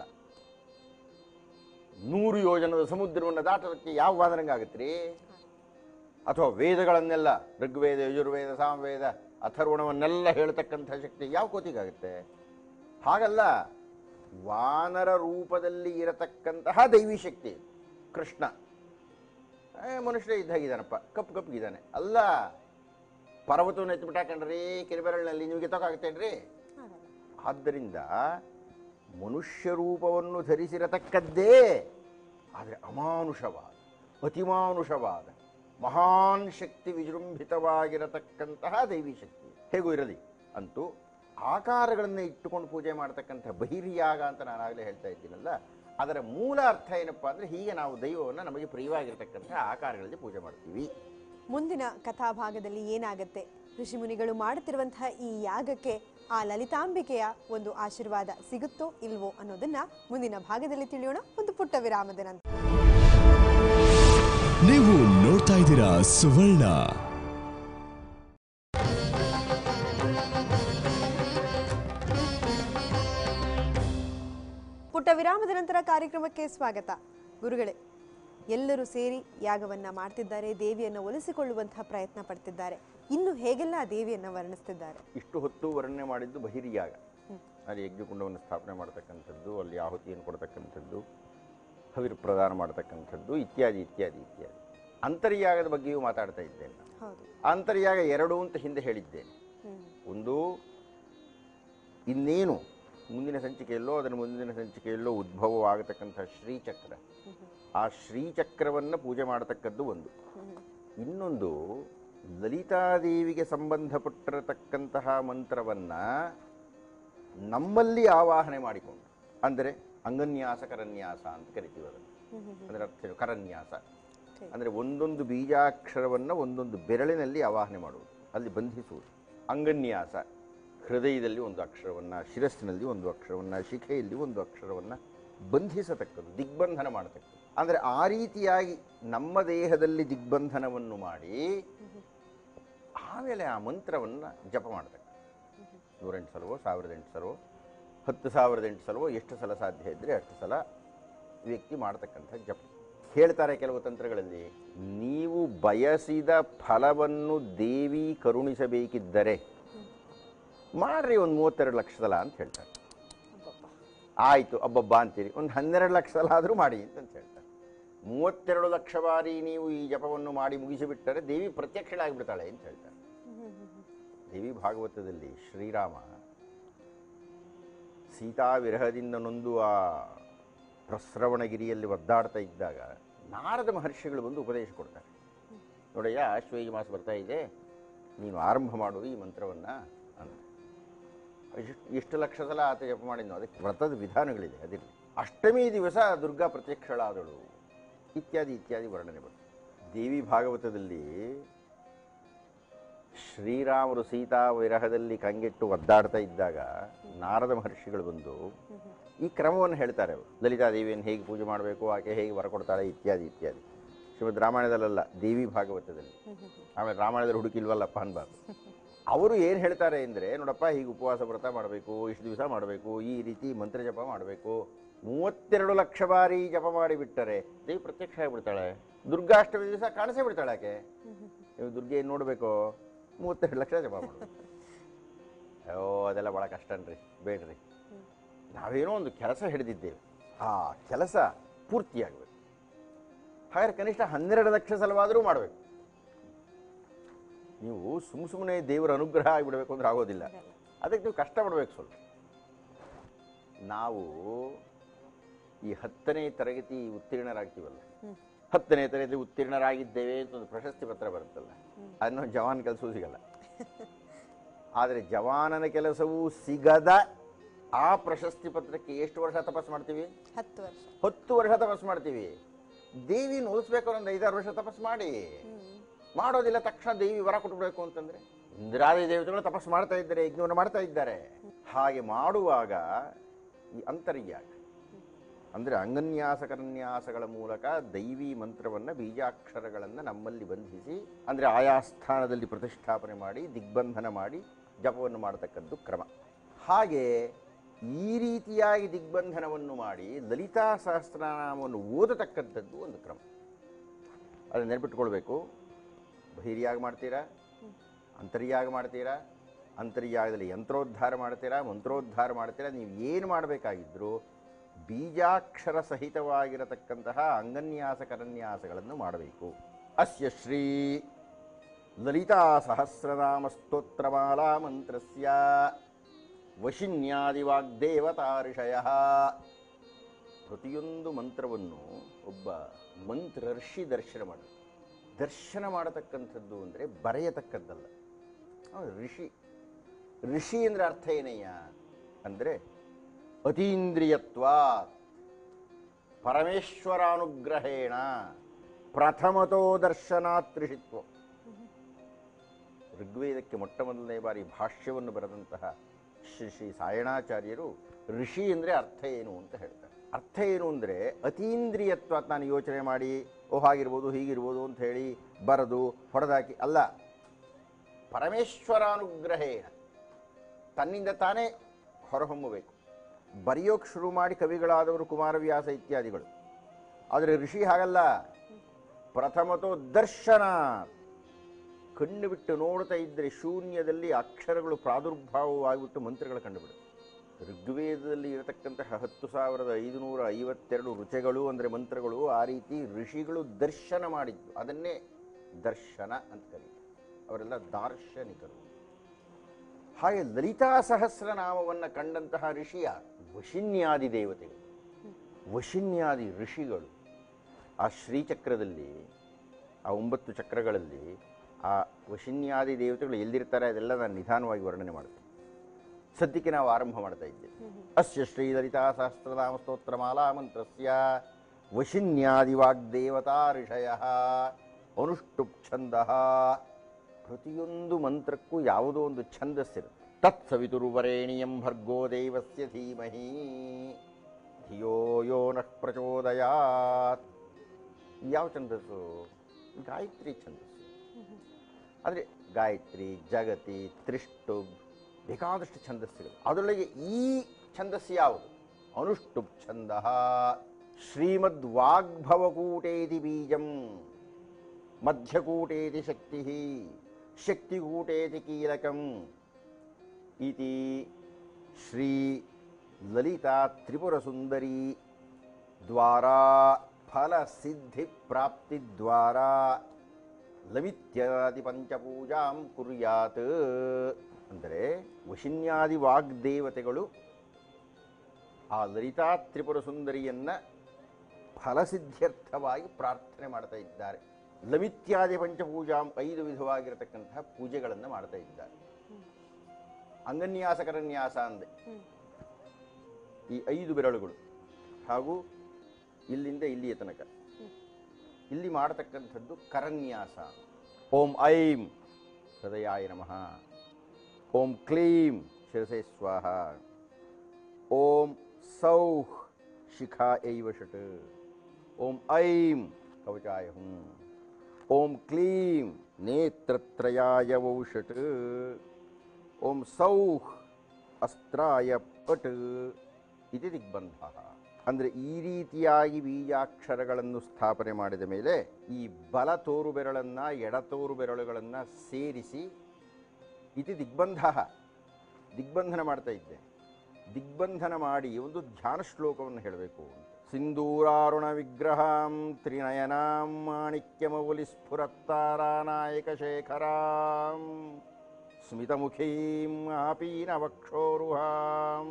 ನೂರು ಯೋಜನದ ಸಮುದ್ರವನ್ನು ದಾಟೋದಕ್ಕೆ ಯಾವ ವಾನರಂಗಾಗತ್ತೆ ರೀ ಅಥವಾ ವೇದಗಳನ್ನೆಲ್ಲ ಋಗ್ವೇದ ಯಜುರ್ವೇದ ಸಾಮವೇದ ಅಥರ್ವಣವನ್ನೆಲ್ಲ ಹೇಳ್ತಕ್ಕಂಥ ಶಕ್ತಿ ಯಾವ ಕೋತಿಗಾಗುತ್ತೆ ಹಾಗಲ್ಲ ವಾನರ ರೂಪದಲ್ಲಿ ಇರತಕ್ಕಂತಹ ದೈವಿ ಶಕ್ತಿ ಕೃಷ್ಣ ಏ, ಮನುಷ್ಯ ಇದ್ದಾಗಿದ್ದಾನಪ್ಪ ಕಪ್ಪು ಕಪ್ಪಗಿದ್ದಾನೆ ಅಲ್ಲ ಪರ್ವತವನ್ನು ಎತ್ತಿಬಿಟ್ಟಾಕಂಡ್ರಿ ಕಿರಿಬೆರಳಿನಲ್ಲಿ ನಿಮಗೆ ತೊಕಾಗುತ್ತೇನ್ರಿ ಆದ್ದರಿಂದ ಮನುಷ್ಯ ರೂಪವನ್ನು ಧರಿಸಿರತಕ್ಕದ್ದೇ ಆದರೆ ಅಮಾನುಷವಾದ ಅತಿಮಾನುಷವಾದ ಮಹಾನ್ ಶಕ್ತಿ ವಿಜೃಂಭಿತವಾಗಿರತಕ್ಕಂತಹ ದೈವಿ ಶಕ್ತಿ ಹೇಗೂ ಇರಲಿ ಅಂತೂ ಆಕಾರಗಳನ್ನು ಇಟ್ಟುಕೊಂಡು ಪೂಜೆ ಮಾಡತಕ್ಕಂಥ ಬಹಿರ್ಯಾಗ ಅಂತ ನಾನಾಗಲೇ ಹೇಳ್ತಾ ಇದ್ದೀನಲ್ಲ ಅದರ ಮೂಲ ಅರ್ಥ ಏನಪ್ಪ ಅಂದರೆ ಹೀಗೆ ನಾವು ದೈವವನ್ನು ನಮಗೆ ಪ್ರಿಯವಾಗಿರತಕ್ಕಂಥ ಆಕಾರಗಳಲ್ಲಿ ಪೂಜೆ ಮಾಡ್ತೀವಿ ಮುಂದಿನ ಕಥಾಭಾಗದಲ್ಲಿ ಏನಾಗತ್ತೆ ಋಷಿಮುನಿಗಳು ಮಾಡುತ್ತಿರುವಂತಹ ಈ ಯಾಗಕ್ಕೆ ಆ ಲಲಿತಾಂಬಿಕೆಯ ಒಂದು ಆಶೀರ್ವಾದ ಸಿಗುತ್ತೋ ಇಲ್ವೋ ಅನ್ನೋದನ್ನ ಮುಂದಿನ ಭಾಗದಲ್ಲಿ ತಿಳಿಯೋಣ ಒಂದು ಪುಟ್ಟ ವಿರಾಮದ ನಂತರ ನೀವು ನೋಡ್ತಾ ಇದ್ದೀರಾ ಸುವರ್ಣ ಪುಟ್ಟ ವಿರಾಮದ ನಂತರ ಕಾರ್ಯಕ್ರಮಕ್ಕೆ ಸ್ವಾಗತ ಗುರುಗಳೇ ಎಲ್ಲರೂ ಸೇರಿ ಯಾಗವನ್ನ ಮಾಡ್ತಿದ್ದಾರೆ ದೇವಿಯನ್ನು ಒಲಿಸಿಕೊಳ್ಳುವಂತಹ ಪ್ರಯತ್ನ ಪಡ್ತಿದ್ದಾರೆ ಇನ್ನು ಹೇಗೆಲ್ಲ ಆ ದೇವಿಯನ್ನ ವರ್ಣಿಸ್ತಿದ್ದಾರೆ ಇಷ್ಟು ಹೊತ್ತು ವರ್ಣನೆ ಮಾಡಿದ್ದು ಬಹಿರ್ಯಾಗ ಅಲ್ಲಿ ಯಜ್ಞಕುಂಡವನ್ನು ಸ್ಥಾಪನೆ ಮಾಡ್ತಕ್ಕಂಥದ್ದು ಅಲ್ಲಿ ಆಹುತಿಯನ್ನು ಕೊಡ್ತಕ್ಕಂಥದ್ದು ಹವಿರು ಪ್ರದಾನ ಮಾಡ್ತಕ್ಕಂಥದ್ದು ಇತ್ಯಾದಿ ಇತ್ಯಾದಿ ಇತ್ಯಾದಿ ಅಂತರ್ಯಾಗದ ಬಗ್ಗೆಯೂ ಮಾತಾಡ್ತಾ ಇದ್ದೇನೆ ನಾನು. ಹೌದು ಅಂತರ್ಯಾಗ ಎರಡು ಅಂತ ಹಿಂದೆ ಹೇಳಿದ್ದೇನೆ ಹ್ಮ್ ಒಂದು ಇನ್ನೇನು ಮುಂದಿನ ಸಂಚಿಕೆಯಲ್ಲೋ ಅದರ ಮುಂದಿನ ಸಂಚಿಕೆಯಲ್ಲೋ ಉದ್ಭವವಾಗತಕ್ಕಂಥ ಶ್ರೀಚಕ್ರ ಆ ಶ್ರೀಚಕ್ರವನ್ನು ಪೂಜೆ ಮಾಡತಕ್ಕದ್ದು ಒಂದು ಇನ್ನೊಂದು ಲಲಿತಾದೇವಿಗೆ ಸಂಬಂಧಪಟ್ಟಿರತಕ್ಕಂತಹ ಮಂತ್ರವನ್ನು ನಮ್ಮಲ್ಲಿ ಆವಾಹನೆ ಮಾಡಿಕೊಂಡು ಅಂದರೆ ಅಂಗನ್ಯಾಸ ಕರನ್ಯಾಸ ಅಂತ ಕರಿತೀವಿ ಅದನ್ನು ಅದರ ಅರ್ಥ ಏನು? ಕರನ್ಯಾಸ ಸರಿ. ಅಂದರೆ ಒಂದೊಂದು ಬೀಜಾಕ್ಷರವನ್ನು ಒಂದೊಂದು ಬೆರಳಿನಲ್ಲಿ ಆವಾಹನೆ ಮಾಡುವುದು ಅಲ್ಲಿ ಬಂಧಿಸುವುದು ಅಂಗನ್ಯಾಸ ಹೃದಯದಲ್ಲಿ ಒಂದು ಅಕ್ಷರವನ್ನು ಶಿರಸ್ಸಿನಲ್ಲಿ ಒಂದು ಅಕ್ಷರವನ್ನು ಶಿಖೆಯಲ್ಲಿ ಒಂದು ಅಕ್ಷರವನ್ನು ಬಂಧಿಸತಕ್ಕದ್ದು ದಿಗ್ಬಂಧನ ಮಾಡತಕ್ಕದ್ದು ಅಂದರೆ ಆ ರೀತಿಯಾಗಿ ನಮ್ಮ ದೇಹದಲ್ಲಿ ದಿಗ್ಬಂಧನವನ್ನು ಮಾಡಿ ಆಮೇಲೆ ಆ ಮಂತ್ರವನ್ನು ಜಪ ಮಾಡಬೇಕು ನೂರೆಂಟು ಸಲವೋ ಸಾವಿರದ ಎಂಟು ಸಲವೋ ಹತ್ತು ಸಾವಿರದ ಎಂಟು ಸಲವೋ ಎಷ್ಟು ಸಲ ಸಾಧ್ಯ ಇದ್ದರೆ ಅಷ್ಟು ಸಲ ವ್ಯಕ್ತಿ ಮಾಡ್ತಕ್ಕಂಥ ಜಪ ಹೇಳ್ತಾರೆ ಕೆಲವು ತಂತ್ರಗಳಲ್ಲಿ ನೀವು ಬಯಸಿದ ಫಲವನ್ನು ದೇವಿ ಕರುಣಿಸಬೇಕಿದ್ದರೆ ಮಾಡ್ರಿ ಒಂದು ಮೂವತ್ತೆರಡು ಲಕ್ಷ ಸಲ ಅಂತ ಹೇಳ್ತಾರೆ ಆಯಿತು ಅಬ್ಬಬ್ಬ ಅಂತೀರಿ ಒಂದು ಹನ್ನೆರಡು ಲಕ್ಷ ಸಲ ಆದರೂ ಮಾಡಿ ಅಂತ ಹೇಳ್ತಾರೆ ಮೂವತ್ತೆರಡು ಲಕ್ಷ ಬಾರಿ ನೀವು ಈ ಜಪವನ್ನು ಮಾಡಿ ಮುಗಿಸಿಬಿಟ್ಟರೆ ದೇವಿ ಪ್ರತ್ಯಕ್ಷಳಾಗಿಬಿಡ್ತಾಳೆ ಅಂತ ಹೇಳ್ತಾರೆ ದೇವಿ ಭಾಗವತದಲ್ಲಿ ಶ್ರೀರಾಮ ಸೀತಾ ವಿರಹದಿಂದ ನೊಂದು ಆ ಪ್ರಸ್ರವಣಗಿರಿಯಲ್ಲಿ ಒದ್ದಾಡ್ತಾ ಇದ್ದಾಗ ನಾರದ ಮಹರ್ಷಿಗಳು ಬಂದು ಉಪದೇಶ ಕೊಡ್ತಾರೆ ನೋಡಯ್ಯ ಆಶ್ವೇಜ ಮಾಸ ಬರ್ತಾ ಇದೆ ನೀನು ಆರಂಭ ಮಾಡು ಈ ಮಂತ್ರವನ್ನು ಅಂತ ಎಷ್ಟು ಎಷ್ಟು ಲಕ್ಷ ಸಲ ಆತ ಜಪ ಮಾಡಿದ್ನೋ ಅದಕ್ಕೆ ವ್ರತದ ವಿಧಾನಗಳಿದೆ ಅದಿರಲಿ ಅಷ್ಟಮಿ ದಿವಸ ದುರ್ಗಾ ಪ್ರತ್ಯಕ್ಷಳಾದಳು ಇತ್ಯಾದಿ ಇತ್ಯಾದಿ ವರ್ಣನೆ ಬರ್ತದೆ ದೇವಿ ಭಾಗವತದಲ್ಲಿ ಶ್ರೀರಾಮರು ಸೀತಾ ವಿರಹದಲ್ಲಿ ಕಂಗೆಟ್ಟು ಒದ್ದಾಡ್ತಾ ಇದ್ದಾಗ ನಾರದ ಮಹರ್ಷಿಗಳು ಬಂದು ಈ ಕ್ರಮವನ್ನು ಹೇಳ್ತಾರೆ ಅವರು ಲಲಿತಾ ದೇವಿಯನ್ನು ಹೇಗೆ ಪೂಜೆ ಮಾಡಬೇಕು ಆಕೆ ಹೇಗೆ ವರ ಕೊಡ್ತಾಳೆ ಇತ್ಯಾದಿ ಇತ್ಯಾದಿ ಶ್ರೀಮದ್ ರಾಮಾಯಣದಲ್ಲ ದೇವಿ ಭಾಗವತದಲ್ಲಿ ಆಮೇಲೆ ರಾಮಾಯಣದಲ್ಲಿ ಹುಡುಕಿಲ್ವಲ್ಲಪ್ಪ ಅನ್ಬಾರ್ದು ಅವರು ಏನು ಹೇಳ್ತಾರೆ ಅಂದರೆ ನೋಡಪ್ಪ ಹೀಗೆ ಉಪವಾಸ ವ್ರತ ಮಾಡಬೇಕು ಇಷ್ಟು ದಿವಸ ಮಾಡಬೇಕು ಈ ರೀತಿ ಮಂತ್ರ ಜಪ ಮಾಡಬೇಕು ಮೂವತ್ತೆರಡು ಲಕ್ಷ ಬಾರಿ ಜಪ ಮಾಡಿಬಿಟ್ಟರೆ ದೇವಿ ಪ್ರತ್ಯಕ್ಷ ಆಗಿಬಿಡ್ತಾಳೆ ದುರ್ಗಾಷ್ಟಮಿ ದಿವಸ ಕಾಣಿಸೇ ಬಿಡ್ತಾಳೆ ಆಕೆ ನೀವು ದುರ್ಗೆ ಏನು ನೋಡಬೇಕು ಮೂವತ್ತೆರಡು ಲಕ್ಷ ಜಪ ಮಾಡಬೇಕು ಅಯ್ಯೋ ಅದೆಲ್ಲ ಭಾಳ ಕಷ್ಟನ್ರಿ ಬೇಡ್ರಿ ನಾವೇನೋ ಒಂದು ಕೆಲಸ ಹಿಡಿದಿದ್ದೇವೆ ಆ ಕೆಲಸ ಪೂರ್ತಿಯಾಗಬೇಕು ಹಾಗಾದ್ರೆ ಕನಿಷ್ಠ ಹನ್ನೆರಡು ಲಕ್ಷ ಸಲವಾದರೂ ಮಾಡಬೇಕು ನೀವು ಸುಮ್ಮ ಸುಮ್ಮನೆ ದೇವರ ಅನುಗ್ರಹ ಆಗಿಬಿಡಬೇಕು ಅಂದ್ರೆ ಆಗೋದಿಲ್ಲ ಅದಕ್ಕೆ ನೀವು ಕಷ್ಟ ಪಡಬೇಕು ಸ್ವಲ್ಪ ನಾವು ಈ ಹತ್ತನೇ ತರಗತಿ ಉತ್ತೀರ್ಣರಾಗ್ತೀವಲ್ಲ ಹತ್ತನೇ ತರಗತಿ ಉತ್ತೀರ್ಣರಾಗಿದ್ದೇವೆ ಅಂತ ಒಂದು ಪ್ರಶಸ್ತಿ ಪತ್ರ ಬರುತ್ತಲ್ಲ ಅದನ್ನು ಜವಾನ್ ಕೆಲಸವೂ ಸಿಗಲ್ಲ ಆದರೆ ಜವಾನನ ಕೆಲಸವೂ ಸಿಗದ ಆ ಪ್ರಶಸ್ತಿ ಪತ್ರಕ್ಕೆ ಎಷ್ಟು ವರ್ಷ ತಪಸ್ ಮಾಡ್ತೀವಿ ಹತ್ತು ವರ್ಷ ಹತ್ತು ವರ್ಷ ತಪಸ್ ಮಾಡ್ತೀವಿ ದೇವಿನ ಉಳಿಸ್ಬೇಕು ಒಂದು ಐದಾರು ವರ್ಷ ತಪಸ್ ಮಾಡಿ ಮಾಡೋದಿಲ್ಲ ತಕ್ಷಣ ದೇವಿ ವರ ಕೊಟ್ಬಿಡ್ಬೇಕು ಅಂತಂದ್ರೆ ಇಂದ್ರಾದಿ ದೇವತೆಗಳು ತಪಸ್ ಮಾಡ್ತಾ ಇದ್ದಾರೆ ಯಜ್ಞವನ್ನು ಮಾಡ್ತಾ ಇದ್ದಾರೆ ಹಾಗೆ ಮಾಡುವಾಗ ಈ ಅಂತರ್ಯಾಗ ಅಂದರೆ ಅಂಗನ್ಯಾಸ ಕನ್ಯಾಸಗಳ ಮೂಲಕ ದೈವಿ ಮಂತ್ರವನ್ನು ಬೀಜಾಕ್ಷರಗಳನ್ನು ನಮ್ಮಲ್ಲಿ ಬಂಧಿಸಿ ಅಂದರೆ ಆಯಾ ಸ್ಥಾನದಲ್ಲಿ ಪ್ರತಿಷ್ಠಾಪನೆ ಮಾಡಿ ದಿಗ್ಬಂಧನ ಮಾಡಿ ಜಪವನ್ನು ಮಾಡತಕ್ಕದ್ದು ಕ್ರಮ ಹಾಗೆ ಈ ರೀತಿಯಾಗಿ ದಿಗ್ಬಂಧನವನ್ನು ಮಾಡಿ ಲಲಿತಾ ಸಹಸ್ರನಾಮವನ್ನು ಓದತಕ್ಕಂಥದ್ದು ಒಂದು ಕ್ರಮ ಅದನ್ನು ನೆನಪಿಟ್ಕೊಳ್ಬೇಕು ಬಹಿರಿಯಾಗಿ ಮಾಡ್ತೀರಾ ಅಂತರ್ಯಾಗ ಮಾಡ್ತೀರಾ ಅಂತರ್ಯಾಗದಲ್ಲಿ ಯಂತ್ರೋದ್ಧಾರ ಮಾಡ್ತೀರಾ ಮಂತ್ರೋದ್ಧಾರ ಮಾಡ್ತೀರಾ ನೀವು ಏನು ಮಾಡಬೇಕಾಗಿದ್ದರೂ ಬೀಜಾಕ್ಷರ ಸಹಿತವಾಗಿರತಕ್ಕಂತಹ ಅಂಗನ್ಯಾಸ ಕರನ್ಯಾಸಗಳನ್ನು ಮಾಡಬೇಕು ಅಸ್ಯ ಶ್ರೀ ಲಲಿತಾ ಸಹಸ್ರನಾಮ ಸ್ತೋತ್ರಮಾಲಾ ಮಂತ್ರಸ್ಯ ವಶಿನ್ಯಾದಿವಾಗ್ದೇವತಾ ಋಷಯ ಪ್ರತಿಯೊಂದು ಮಂತ್ರವನ್ನು ಒಬ್ಬ ಮಂತ್ರರ್ಷಿ ದರ್ಶನ ಮಾಡ ದರ್ಶನ ಮಾಡತಕ್ಕಂಥದ್ದು ಅಂದರೆ ಬರೆಯತಕ್ಕದ್ದಲ್ಲ ಅವನು ಋಷಿ ಋಷಿ ಅಂದರೆ ಅರ್ಥ ಏನಯ್ಯ ಅಂದರೆ ಅತೀಂದ್ರಿಯತ್ವ ಪರಮೇಶ್ವರಾನುಗ್ರಹೇಣ ಪ್ರಥಮತೋ ದರ್ಶನಾತ್ ಋಷಿತ್ವ ಋಗ್ವೇದಕ್ಕೆ ಮೊಟ್ಟ ಮೊದಲನೇ ಬಾರಿ ಭಾಷ್ಯವನ್ನು ಬರೆದಂತಹ ಶ್ರೀ ಶ್ರೀ ಸಾಯಣಾಚಾರ್ಯರು ಋಷಿ ಅಂದರೆ ಅರ್ಥ ಏನು ಅಂತ ಹೇಳ್ತಾರೆ ಅರ್ಥ ಏನು ಅಂದರೆ ಅತೀಂದ್ರಿಯತ್ವ ನಾನು ಯೋಚನೆ ಮಾಡಿ ಓ ಹಾಗಿರ್ಬೋದು ಹೀಗಿರ್ಬೋದು ಅಂತ ಹೇಳಿ ಬರೆದು ಹೊಡೆದಾಕಿ ಅಲ್ಲ ಪರಮೇಶ್ವರಾನುಗ್ರಹೇಣ ತನ್ನಿಂದ ತಾನೇ ಹೊರಹೊಮ್ಮಬೇಕು ಬರೆಯೋಕೆ ಶುರು ಮಾಡಿ ಕವಿಗಳಾದವರು ಕುಮಾರವ್ಯಾಸ ಇತ್ಯಾದಿಗಳು ಆದರೆ ಋಷಿ ಹಾಗಲ್ಲ ಪ್ರಥಮತೋ ದರ್ಶನ ಕಣ್ಣು ಬಿಟ್ಟು ನೋಡ್ತಾ ಇದ್ದರೆ ಶೂನ್ಯದಲ್ಲಿ ಅಕ್ಷರಗಳು ಪ್ರಾದುರ್ಭಾವವಾಗಿಬಿಟ್ಟು ಮಂತ್ರಗಳು ಕಂಡುಬಿಡುತ್ತೆ ಋಗ್ವೇದದಲ್ಲಿ ಇರತಕ್ಕಂತಹ ಹತ್ತು ಸಾವಿರದ ಐದುನೂರ ಐವತ್ತೆರಡು ರುಚೆಗಳು ಅಂದರೆ ಮಂತ್ರಗಳು ಆ ರೀತಿ ಋಷಿಗಳು ದರ್ಶನ ಮಾಡಿದ್ದು ಅದನ್ನೇ ದರ್ಶನ ಅಂತ ಕರೀತಾರೆ ಅವರೆಲ್ಲ ದಾರ್ಶನಿಕರು ಹಾಗೆ ಲಲಿತಾ ಸಹಸ್ರನಾಮವನ್ನು ಕಂಡಂತಹ ಋಷಿಯ ವಶಿನ್ಯಾದಿ ದೇವತೆಗಳು ವಶಿನ್ಯಾದಿ ಋಷಿಗಳು ಆ ಶ್ರೀಚಕ್ರದಲ್ಲಿ ಆ ಒಂಬತ್ತು ಚಕ್ರಗಳಲ್ಲಿ ಆ ವಶಿನ್ಯಾದಿ ದೇವತೆಗಳು ಎಲ್ಲಿರ್ತಾರೆ ಅದೆಲ್ಲ ನಾನು ನಿಧಾನವಾಗಿ ವರ್ಣನೆ ಮಾಡ್ತೇನೆ ಸದ್ಯಕ್ಕೆ ನಾವು ಆರಂಭ ಮಾಡ್ತಾ ಇದ್ದೇವೆ ಅಸ್ಯ ಶ್ರೀ ಲಲಿತಾ ಸಹಸ್ರನಾಮ ಸ್ತೋತ್ರ ಮಾಲಾ ಮಂತ್ರಸ್ಯ ವಶಿನ್ಯಾದಿ ವಾಗ್ದೇವತಾ ಋಷಯ ಅನುಷ್ಠುಪ್ ಛಂದ ಪ್ರತಿಯೊಂದು ಮಂತ್ರಕ್ಕೂ ಯಾವುದೋ ಒಂದು ಛಂದಸ್ಸಿರುತ್ತೆ ತತ್ಸವಿತುರ್ವರೇಣಿಯಂ ಭರ್ಗೋ ದೇವಸ್ಯ ಧೀಮಹಿ ಧಿಯೋ ಯೋ ನಃ ಪ್ರಚೋದಯಾತ್ ಯಾವ ಛಂದಸ್ಸು ಗಾಯತ್ರಿ ಛಂದಸ್ಸು ಅಂದರೆ ಗಾಯತ್ರಿ ಜಗತಿ ತ್ರಿಷ್ಟುಬ್ ಬೇಕಾದಷ್ಟು ಛಂದಸ್ಸುಗಳು ಅದರೊಳಗೆ ಈ ಛಂದಸ್ಸು ಯಾವುದು ಅನುಷ್ಟುಪ್ ಛಂದ ಶ್ರೀಮದ್ ವಾಗ್ಭವಕೂಟೇತಿ ಬೀಜಂ ಮಧ್ಯಕೂಟೇತಿ ಶಕ್ತಿ ಶಕ್ತಿಕೂಟೇತಿ ಕೀಲಕಂ ಇತಿ ಶ್ರೀ ಲಲಿತಾ ತ್ರಿಪುರಸುಂದರಿ ದ್ವಾರಾ ಫಲಸಿದ್ಧಿ ಪ್ರಾಪ್ತಿ ದ್ವಾರಾ ಲವಿತ್ಯಾದಿ ಪಂಚಪೂಜಾಂ ಕುರ್ಯಾತ್ ಅಂದರೆ ವಶಿನ್ಯಾದಿ ವಾಗ್ದೇವತೆಗಳು ಆ ಲಲಿತಾ ತ್ರಿಪುರ ಸುಂದರಿಯನ್ನ ಫಲಸಿದ್ಧ್ಯರ್ಥವಾಗಿ ಪ್ರಾರ್ಥನೆ ಮಾಡ್ತಾ ಇದ್ದಾರೆ ಲವಿತ್ಯಾದಿ ಪಂಚಪೂಜಾಂ ಐದು ವಿಧವಾಗಿರತಕ್ಕಂತಹ ಪೂಜೆಗಳನ್ನು ಮಾಡ್ತಾ ಇದ್ದಾರೆ ಅಂಗನ್ಯಾಸ ಕರನ್ಯಾಸ ಅಂದೆ ಈ ಐದು ಬೆರಳುಗಳು ಹಾಗೂ ಇಲ್ಲಿಂದ ಇಲ್ಲಿಯ ತನಕ ಇಲ್ಲಿ ಮಾಡತಕ್ಕಂಥದ್ದು ಕರನ್ಯಾಸ ಓಂ ಐಂ ಹೃದಯಾಯ ನಮಃ ಓಂ ಕ್ಲೀಂ ಶಿರಸೆ ಸ್ವಾಹ ಓಂ ಸೌಹ್ ಶಿಖಾ ಏವ ಷಟ್ ಓಂ ಐಂ ಕವಚಾಯ ಹುಂ ಓಂ ಕ್ಲೀಂ ನೇತ್ರತ್ರಯಾಯ ವೌ ಷಟ್ ಓಂ ಸೌಹ್ ಅಸ್ತ್ರಾಯ ಪಟ್ ಇತಿ ದಿಗ್ಬಂಧ ಅಂದರೆ ಈ ರೀತಿಯಾಗಿ ಬೀಜಾಕ್ಷರಗಳನ್ನು ಸ್ಥಾಪನೆ ಮಾಡಿದ ಮೇಲೆ ಈ ಬಲ ತೋರು ಬೆರಳನ್ನು ಎಡ ತೋರು ಬೆರಳುಗಳನ್ನು ಸೇರಿಸಿ ಇತಿ ದಿಗ್ಬಂಧ ದಿಗ್ಬಂಧನ ಮಾಡ್ತಾ ಇದ್ದೆ ದಿಗ್ಬಂಧನ ಮಾಡಿ ಒಂದು ಧ್ಯಾನ ಶ್ಲೋಕವನ್ನು ಹೇಳಬೇಕು ಸಿಂಧೂರಾರುಣ ವಿಗ್ರಹಾಂ ತ್ರಿನಯನಾಂ ಮಾಣಿಕ್ಯಮೌಲಿ ಸ್ಫುರತ್ತಾರಾನಾಯಕ ಶೇಖರಾಂ ಸ್ಮಿತಮುಖೀಂ ಆಪೀನವಕ್ಷೋರುಹಾಂ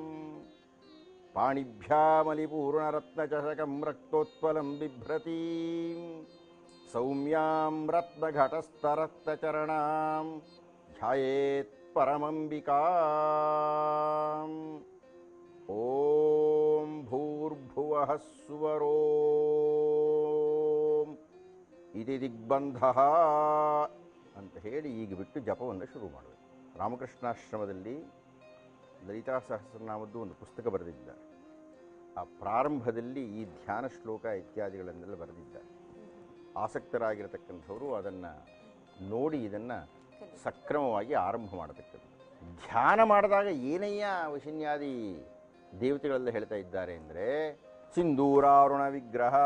ಪಾಣಿಭ್ಯಾಮಲಿಪೂರ್ಣರತ್ನಚಷಕಂ ರಕ್ತೋತ್ಪಲಂ ಬಿಭ್ರತೀಂ ಸೌಮ್ಯಾಂ ರತ್ನಘಟಸ್ಥರತ್ನಚರಣಾಂ ಧ್ಯಾಯೇತ್ ಪರಮಂಬಿಕಾಂ ಓಂ ಭೂರ್ಭುವಃ ಸುವರೋಂ ಇತಿ ದಿಗ್ಬಂಧ ಅಂತ ಹೇಳಿ ಈಗ ಬಿಟ್ಟು ಜಪವನ್ನು ಶುರು ಮಾಡಬೇಕು ರಾಮಕೃಷ್ಣಾಶ್ರಮದಲ್ಲಿ ಲಲಿತಾ ಸಹಸ್ರನಾಮದ್ದು ಒಂದು ಪುಸ್ತಕ ಬರೆದಿದ್ದಾರೆ ಆ ಪ್ರಾರಂಭದಲ್ಲಿ ಈ ಧ್ಯಾನ ಶ್ಲೋಕ ಇತ್ಯಾದಿಗಳನ್ನೆಲ್ಲ ಬರೆದಿದ್ದಾರೆ ಆಸಕ್ತರಾಗಿರತಕ್ಕಂಥವರು ಅದನ್ನು ನೋಡಿ ಇದನ್ನು ಸಕ್ರಮವಾಗಿ ಆರಂಭ ಮಾಡತಕ್ಕದ್ದು ಧ್ಯಾನ ಮಾಡಿದಾಗ ಏನಯ್ಯ ವಶಿನ್ಯಾದಿ ದೇವತೆಗಳೆಲ್ಲ ಹೇಳ್ತಾ ಇದ್ದಾರೆ ಅಂದರೆ ಸಿಂಧೂರಾರುಣ ವಿಗ್ರಹ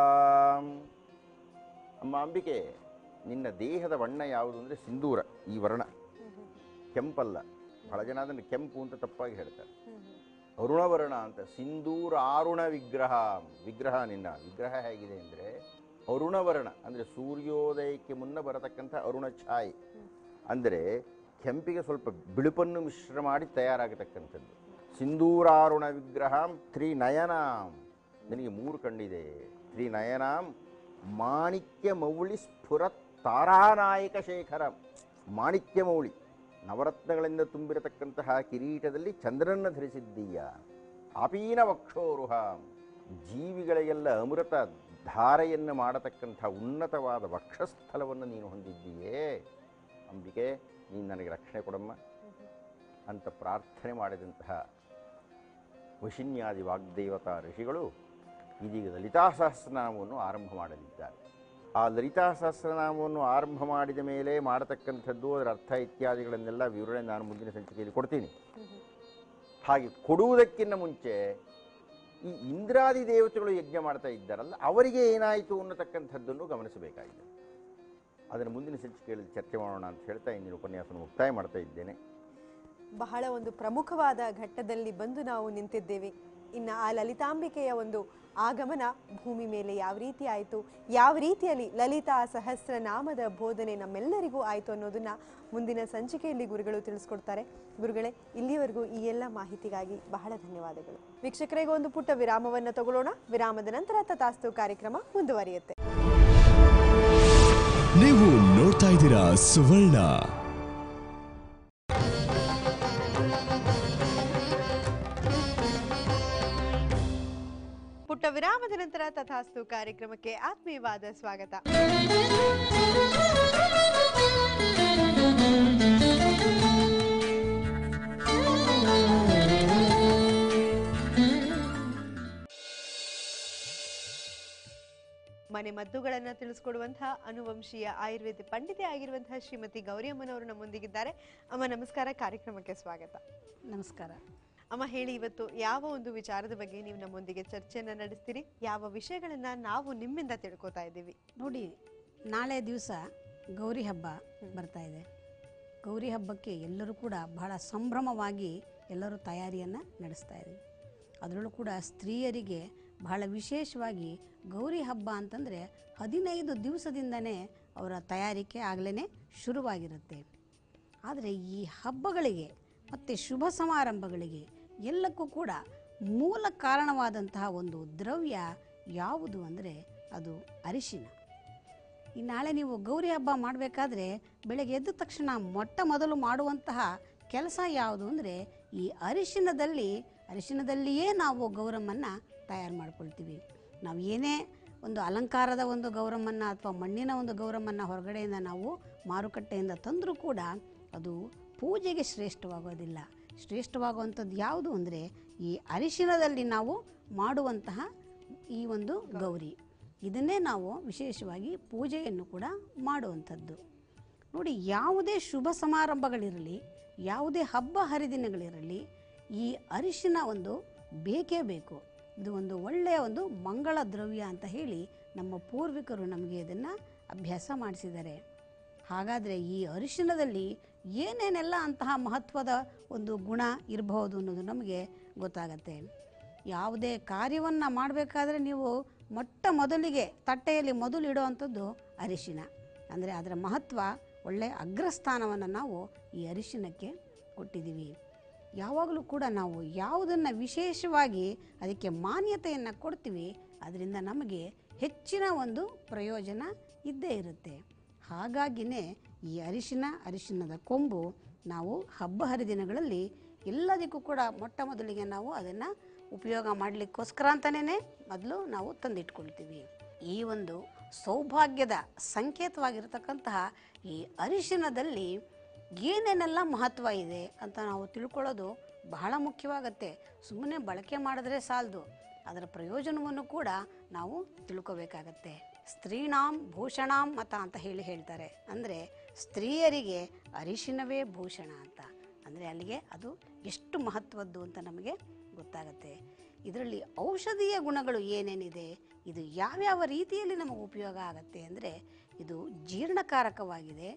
ಅಮ್ಮ ಅಂಬಿಕೆ ನಿನ್ನ ದೇಹದ ಬಣ್ಣ ಯಾವುದು ಅಂದರೆ ಸಿಂಧೂರ ಈ ವರ್ಣ ಕೆಂಪಲ್ಲ ಬಹಳ ಜನ ಅದನ್ನು ಕೆಂಪು ಅಂತ ತಪ್ಪಾಗಿ ಹೇಳ್ತಾರೆ ಅರುಣವರ್ಣ ಅಂತ ಸಿಂಧೂರ ಆರುಣ ವಿಗ್ರಹ ವಿಗ್ರಹ ನಿನ್ನ ವಿಗ್ರಹ ಹೇಗಿದೆ ಅಂದರೆ ಅರುಣವರ್ಣ ಅಂದರೆ ಸೂರ್ಯೋದಯಕ್ಕೆ ಮುನ್ನ ಬರತಕ್ಕಂಥ ಅರುಣ ಛಾಯೆ ಅಂದರೆ ಕೆಂಪಿಗೆ ಸ್ವಲ್ಪ ಬಿಳುಪನ್ನು ಮಿಶ್ರ ಮಾಡಿ ತಯಾರಾಗತಕ್ಕಂಥದ್ದು ಸಿಂಧೂರಾರುಣ ವಿಗ್ರಹಂ ತ್ರಿನಯನಾಂ ನಿನಗೆ ಮೂರು ಕಣ್ಣಿದೆ ತ್ರಿನಯನಾಂ ಮಾಣಿಕ್ಯ ಮೌಳಿ ಸ್ಫುರ ತಾರಾನಾಯಕ ಶೇಖರ ಮಾಣಿಕ್ಯ ಮೌಳಿ ನವರತ್ನಗಳಿಂದ ತುಂಬಿರತಕ್ಕಂತಹ ಕಿರೀಟದಲ್ಲಿ ಚಂದ್ರನ ಧರಿಸಿದ್ದೀಯ ಆಪೀನ ವಕ್ಷೋರುಹ ಜೀವಿಗಳಿಗೆಲ್ಲ ಅಮೃತ ಧಾರೆಯನ್ನು ಮಾಡತಕ್ಕಂಥ ಉನ್ನತವಾದ ವಕ್ಷಸ್ಥಲವನ್ನು ನೀನು ಹೊಂದಿದ್ದೀಯೇ ಅಂಬಿಕೆ ನೀನು ನನಗೆ ರಕ್ಷಣೆ ಕೊಡಮ್ಮ ಅಂತ ಪ್ರಾರ್ಥನೆ ಮಾಡಿದಂತಹ ವಶಿನ್ಯಾದಿ ವಾಗ್ದೇವತಾ ಋಷಿಗಳು ಇದೀಗ ಲಲಿತಾ ಸಹಸ್ರನಾಮವನ್ನು ಆರಂಭ ಮಾಡಲಿದ್ದಾರೆ ಆ ಲಲಿತಾ ಸಹಸ್ರನಾಮವನ್ನು ಆರಂಭ ಮಾಡಿದ ಮೇಲೆ ಮಾಡತಕ್ಕಂಥದ್ದು ಅದರ ಅರ್ಥ ಇತ್ಯಾದಿಗಳನ್ನೆಲ್ಲ ವಿವರಣೆ ನಾನು ಮುಂದಿನ ಸಂಚಿಕೆಯಲ್ಲಿ ಕೊಡ್ತೀನಿ ಹಾಗೆ ಕೊಡುವುದಕ್ಕಿಂತ ಮುಂಚೆ ಈ ಇಂದ್ರಾದಿ ದೇವತೆಗಳು ಯಜ್ಞ ಮಾಡ್ತಾ ಇದ್ದಾರಲ್ಲ ಅವರಿಗೆ ಏನಾಯಿತು ಅನ್ನತಕ್ಕಂಥದ್ದನ್ನು ಗಮನಿಸಬೇಕಾಗಿದೆ ಅದನ್ನು ಮುಂದಿನ ಸಂಚಿಕೆಯಲ್ಲಿ ಚರ್ಚೆ ಮಾಡೋಣ ಅಂತ ಹೇಳ್ತಾ ಇಂದಿನ ಉಪನ್ಯಾಸವನ್ನು ಮುಕ್ತಾಯ ಮಾಡ್ತಾ ಇದ್ದೇನೆ ಬಹಳ ಒಂದು ಪ್ರಮುಖವಾದ ಘಟ್ಟದಲ್ಲಿ ಬಂದು ನಾವು ನಿಂತಿದ್ದೇವೆ ಇನ್ನು ಆ ಲಲಿತಾಂಬಿಕೆಯ ಒಂದು ಆಗಮನ ಭೂಮಿ ಮೇಲೆ ಯಾವ ರೀತಿ ಆಯಿತು ಯಾವ ರೀತಿಯಲ್ಲಿ ಲಲಿತಾ ಸಹಸ್ರನಾಮದ ಬೋಧನೆ ನಮ್ಮೆಲ್ಲರಿಗೂ ಆಯಿತು ಅನ್ನೋದನ್ನ ಮುಂದಿನ ಸಂಚಿಕೆಯಲ್ಲಿ ಗುರುಗಳು ತಿಳಿಸ್ಕೊಡ್ತಾರೆ ಗುರುಗಳೇ ಇಲ್ಲಿವರೆಗೂ ಈ ಎಲ್ಲ ಮಾಹಿತಿಗಾಗಿ ಬಹಳ ಧನ್ಯವಾದಗಳು ವೀಕ್ಷಕರಿಗೆ ಒಂದು ಪುಟ್ಟ ವಿರಾಮವನ್ನು ತಗೊಳ್ಳೋಣ ವಿರಾಮದ ನಂತರ ತಥಾಸ್ತು ಕಾರ್ಯಕ್ರಮ ಮುಂದುವರಿಯುತ್ತೆ ನೀವು ನೋಡ್ತಾ ಇದ್ದೀರಾ ಸುವರ್ಣ ಪುಟ್ಟ ವಿರಾಮದ ನಂತರ ತಥಾಸ್ತು ಕಾರ್ಯಕ್ರಮಕ್ಕೆ ಆತ್ಮೀಯವಾದ ಸ್ವಾಗತ ಮನೆ ಮದ್ದುಗಳನ್ನ ತಿಳಿಸ್ಕೊಡುವಂತಹ ಅನುವಂಶೀಯ ಆಯುರ್ವೇದ ಪಂಡಿತೆ ಆಗಿರುವಂತಹ ಶ್ರೀಮತಿ ಗೌರಿ ಅಮ್ಮನವರು ನಮ್ಮೊಂದಿಗಿದ್ದಾರೆ ಅಮ್ಮ ನಮಸ್ಕಾರ ಕಾರ್ಯಕ್ರಮಕ್ಕೆ ಸ್ವಾಗತ ನಮಸ್ಕಾರ ಅಮ್ಮ ಹೇಳಿ ಇವತ್ತು ಯಾವ ಒಂದು ವಿಚಾರದ ಬಗ್ಗೆ ನೀವು ನಮ್ಮೊಂದಿಗೆ ಚರ್ಚೆಯನ್ನ ನಡೆಸ್ತೀರಿ ಯಾವ ವಿಷಯಗಳನ್ನ ನಾವು ನಿಮ್ಮಿಂದ ತಿಳ್ಕೊತಾ ಇದ್ದೀವಿ ನೋಡಿ ನಾಳೆ ದಿವಸ ಗೌರಿ ಹಬ್ಬ ಬರ್ತಾ ಇದೆ ಗೌರಿ ಹಬ್ಬಕ್ಕೆ ಎಲ್ಲರೂ ಕೂಡ ಬಹಳ ಸಂಭ್ರಮವಾಗಿ ಎಲ್ಲರೂ ತಯಾರಿಯನ್ನು ನಡೆಸ್ತಾ ಇದ್ದೀವಿ ಅದರಲ್ಲೂ ಕೂಡ ಸ್ತ್ರೀಯರಿಗೆ ಬಹಳ ವಿಶೇಷವಾಗಿ ಗೌರಿ ಹಬ್ಬ ಅಂತಂದರೆ ಹದಿನೈದು ದಿವಸದಿಂದನೇ ಅವರ ತಯಾರಿಕೆ ಆಗಲೇ ಶುರುವಾಗಿರುತ್ತೆ ಆದರೆ ಈ ಹಬ್ಬಗಳಿಗೆ ಮತ್ತು ಶುಭ ಸಮಾರಂಭಗಳಿಗೆ ಎಲ್ಲಕ್ಕೂ ಕೂಡ ಮೂಲ ಕಾರಣವಾದಂತಹ ಒಂದು ದ್ರವ್ಯ ಯಾವುದು ಅಂದರೆ ಅದು ಅರಿಶಿನ ಈ ನಾಳೆ ನೀವು ಗೌರಿ ಹಬ್ಬ ಮಾಡಬೇಕಾದ್ರೆ ಬೆಳಗ್ಗೆ ಎದ್ದ ತಕ್ಷಣ ಮೊಟ್ಟ ಮೊದಲು ಮಾಡುವಂತಹ ಕೆಲಸ ಯಾವುದು ಅಂದರೆ ಈ ಅರಿಶಿನದಲ್ಲಿ ಅರಿಶಿನದಲ್ಲಿಯೇ ನಾವು ಗೌರಮ್ಮನ್ನು ತಯಾರು ಮಾಡ್ಕೊಳ್ತೀವಿ ನಾವು ಏನೇ ಒಂದು ಅಲಂಕಾರದ ಒಂದು ಗೌರಮ್ಮನ್ನು ಅಥವಾ ಮಣ್ಣಿನ ಒಂದು ಗೌರಮ್ಮನ್ನು ಹೊರಗಡೆಯಿಂದ ನಾವು ಮಾರುಕಟ್ಟೆಯಿಂದ ತಂದರೂ ಕೂಡ ಅದು ಪೂಜೆಗೆ ಶ್ರೇಷ್ಠವಾಗೋದಿಲ್ಲ ಶ್ರೇಷ್ಠವಾಗುವಂಥದ್ದು ಯಾವುದು ಅಂದರೆ ಈ ಅರಿಶಿನದಲ್ಲಿ ನಾವು ಮಾಡುವಂತಹ ಈ ಒಂದು ಗೌರಿ ಇದನ್ನೇ ನಾವು ವಿಶೇಷವಾಗಿ ಪೂಜೆಯನ್ನು ಕೂಡ ಮಾಡುವಂಥದ್ದು ನೋಡಿ ಯಾವುದೇ ಶುಭ ಸಮಾರಂಭಗಳಿರಲಿ ಯಾವುದೇ ಹಬ್ಬ ಹರಿದಿನಗಳಿರಲಿ ಈ ಅರಿಶಿನ ಒಂದು ಬೇಕೇ ಬೇಕು ಇದು ಒಂದು ಒಳ್ಳೆಯ ಒಂದು ಮಂಗಳ ದ್ರವ್ಯ ಅಂತ ಹೇಳಿ ನಮ್ಮ ಪೂರ್ವಿಕರು ನಮಗೆ ಇದನ್ನು ಅಭ್ಯಾಸ ಮಾಡಿಸಿದ್ದಾರೆ ಹಾಗಾದರೆ ಈ ಅರಿಶಿನದಲ್ಲಿ ಏನೇನೆಲ್ಲ ಅಂತಹ ಮಹತ್ವದ ಒಂದು ಗುಣ ಇರಬಹುದು ಅನ್ನೋದು ನಮಗೆ ಗೊತ್ತಾಗತ್ತೆ ಯಾವುದೇ ಕಾರ್ಯವನ್ನು ಮಾಡಬೇಕಾದ್ರೆ ನೀವು ಮೊಟ್ಟ ಮೊದಲಿಗೆ ತಟ್ಟೆಯಲ್ಲಿ ಮೊದಲು ಇಡುವಂಥದ್ದು ಅರಿಶಿನ ಅಂದರೆ ಅದರ ಮಹತ್ವ ಒಳ್ಳೆಯ ಅಗ್ರಸ್ಥಾನವನ್ನು ನಾವು ಈ ಅರಿಶಿನಕ್ಕೆ ಕೊಟ್ಟಿದ್ದೀವಿ ಯಾವಾಗಲೂ ಕೂಡ ನಾವು ಯಾವುದನ್ನು ವಿಶೇಷವಾಗಿ ಅದಕ್ಕೆ ಮಾನ್ಯತೆಯನ್ನು ಕೊಡ್ತೀವಿ ಅದರಿಂದ ನಮಗೆ ಹೆಚ್ಚಿನ ಒಂದು ಪ್ರಯೋಜನ ಇದ್ದೇ ಇರುತ್ತೆ ಹಾಗಾಗಿನೇ ಈ ಅರಿಶಿನ ಅರಿಶಿನದ ಕೊಂಬು ನಾವು ಹಬ್ಬ ಹರಿದಿನಗಳಲ್ಲಿ ಎಲ್ಲದಕ್ಕೂ ಕೂಡ ಮೊಟ್ಟ ಮೊದಲಿಗೆ ನಾವು ಅದನ್ನು ಉಪಯೋಗ ಮಾಡಲಿಕ್ಕೋಸ್ಕರ ಅಂತಲೇ ಮೊದಲು ನಾವು ತಂದಿಟ್ಕೊಳ್ತೀವಿ ಈ ಒಂದು ಸೌಭಾಗ್ಯದ ಸಂಕೇತವಾಗಿರತಕ್ಕಂತಹ ಈ ಅರಿಶಿನದಲ್ಲಿ ಏನೇನೆಲ್ಲ ಮಹತ್ವ ಇದೆ ಅಂತ ನಾವು ತಿಳ್ಕೊಳ್ಳೋದು ಬಹಳ ಮುಖ್ಯವಾಗತ್ತೆ ಸುಮ್ಮನೆ ಬಳಕೆ ಮಾಡಿದ್ರೆ ಸಾಲದು ಅದರ ಪ್ರಯೋಜನವನ್ನು ಕೂಡ ನಾವು ತಿಳ್ಕೋಬೇಕಾಗತ್ತೆ ಸ್ತ್ರೀಣಾಂ ಭೂಷಣಾಂ ಮತ ಅಂತ ಹೇಳಿ ಹೇಳ್ತಾರೆ ಅಂದರೆ ಸ್ತ್ರೀಯರಿಗೆ ಅರಿಶಿನವೇ ಭೂಷಣ ಅಂತ ಅಂದರೆ ಅಲ್ಲಿಗೆ ಅದು ಎಷ್ಟು ಮಹತ್ವದ್ದು ಅಂತ ನಮಗೆ ಗೊತ್ತಾಗತ್ತೆ ಇದರಲ್ಲಿ ಔಷಧೀಯ ಗುಣಗಳು ಏನೇನಿದೆ ಇದು ಯಾವ್ಯಾವ ರೀತಿಯಲ್ಲಿ ನಮಗೆ ಉಪಯೋಗ ಆಗುತ್ತೆ ಅಂದರೆ ಇದು ಜೀರ್ಣಕಾರಕವಾಗಿದೆ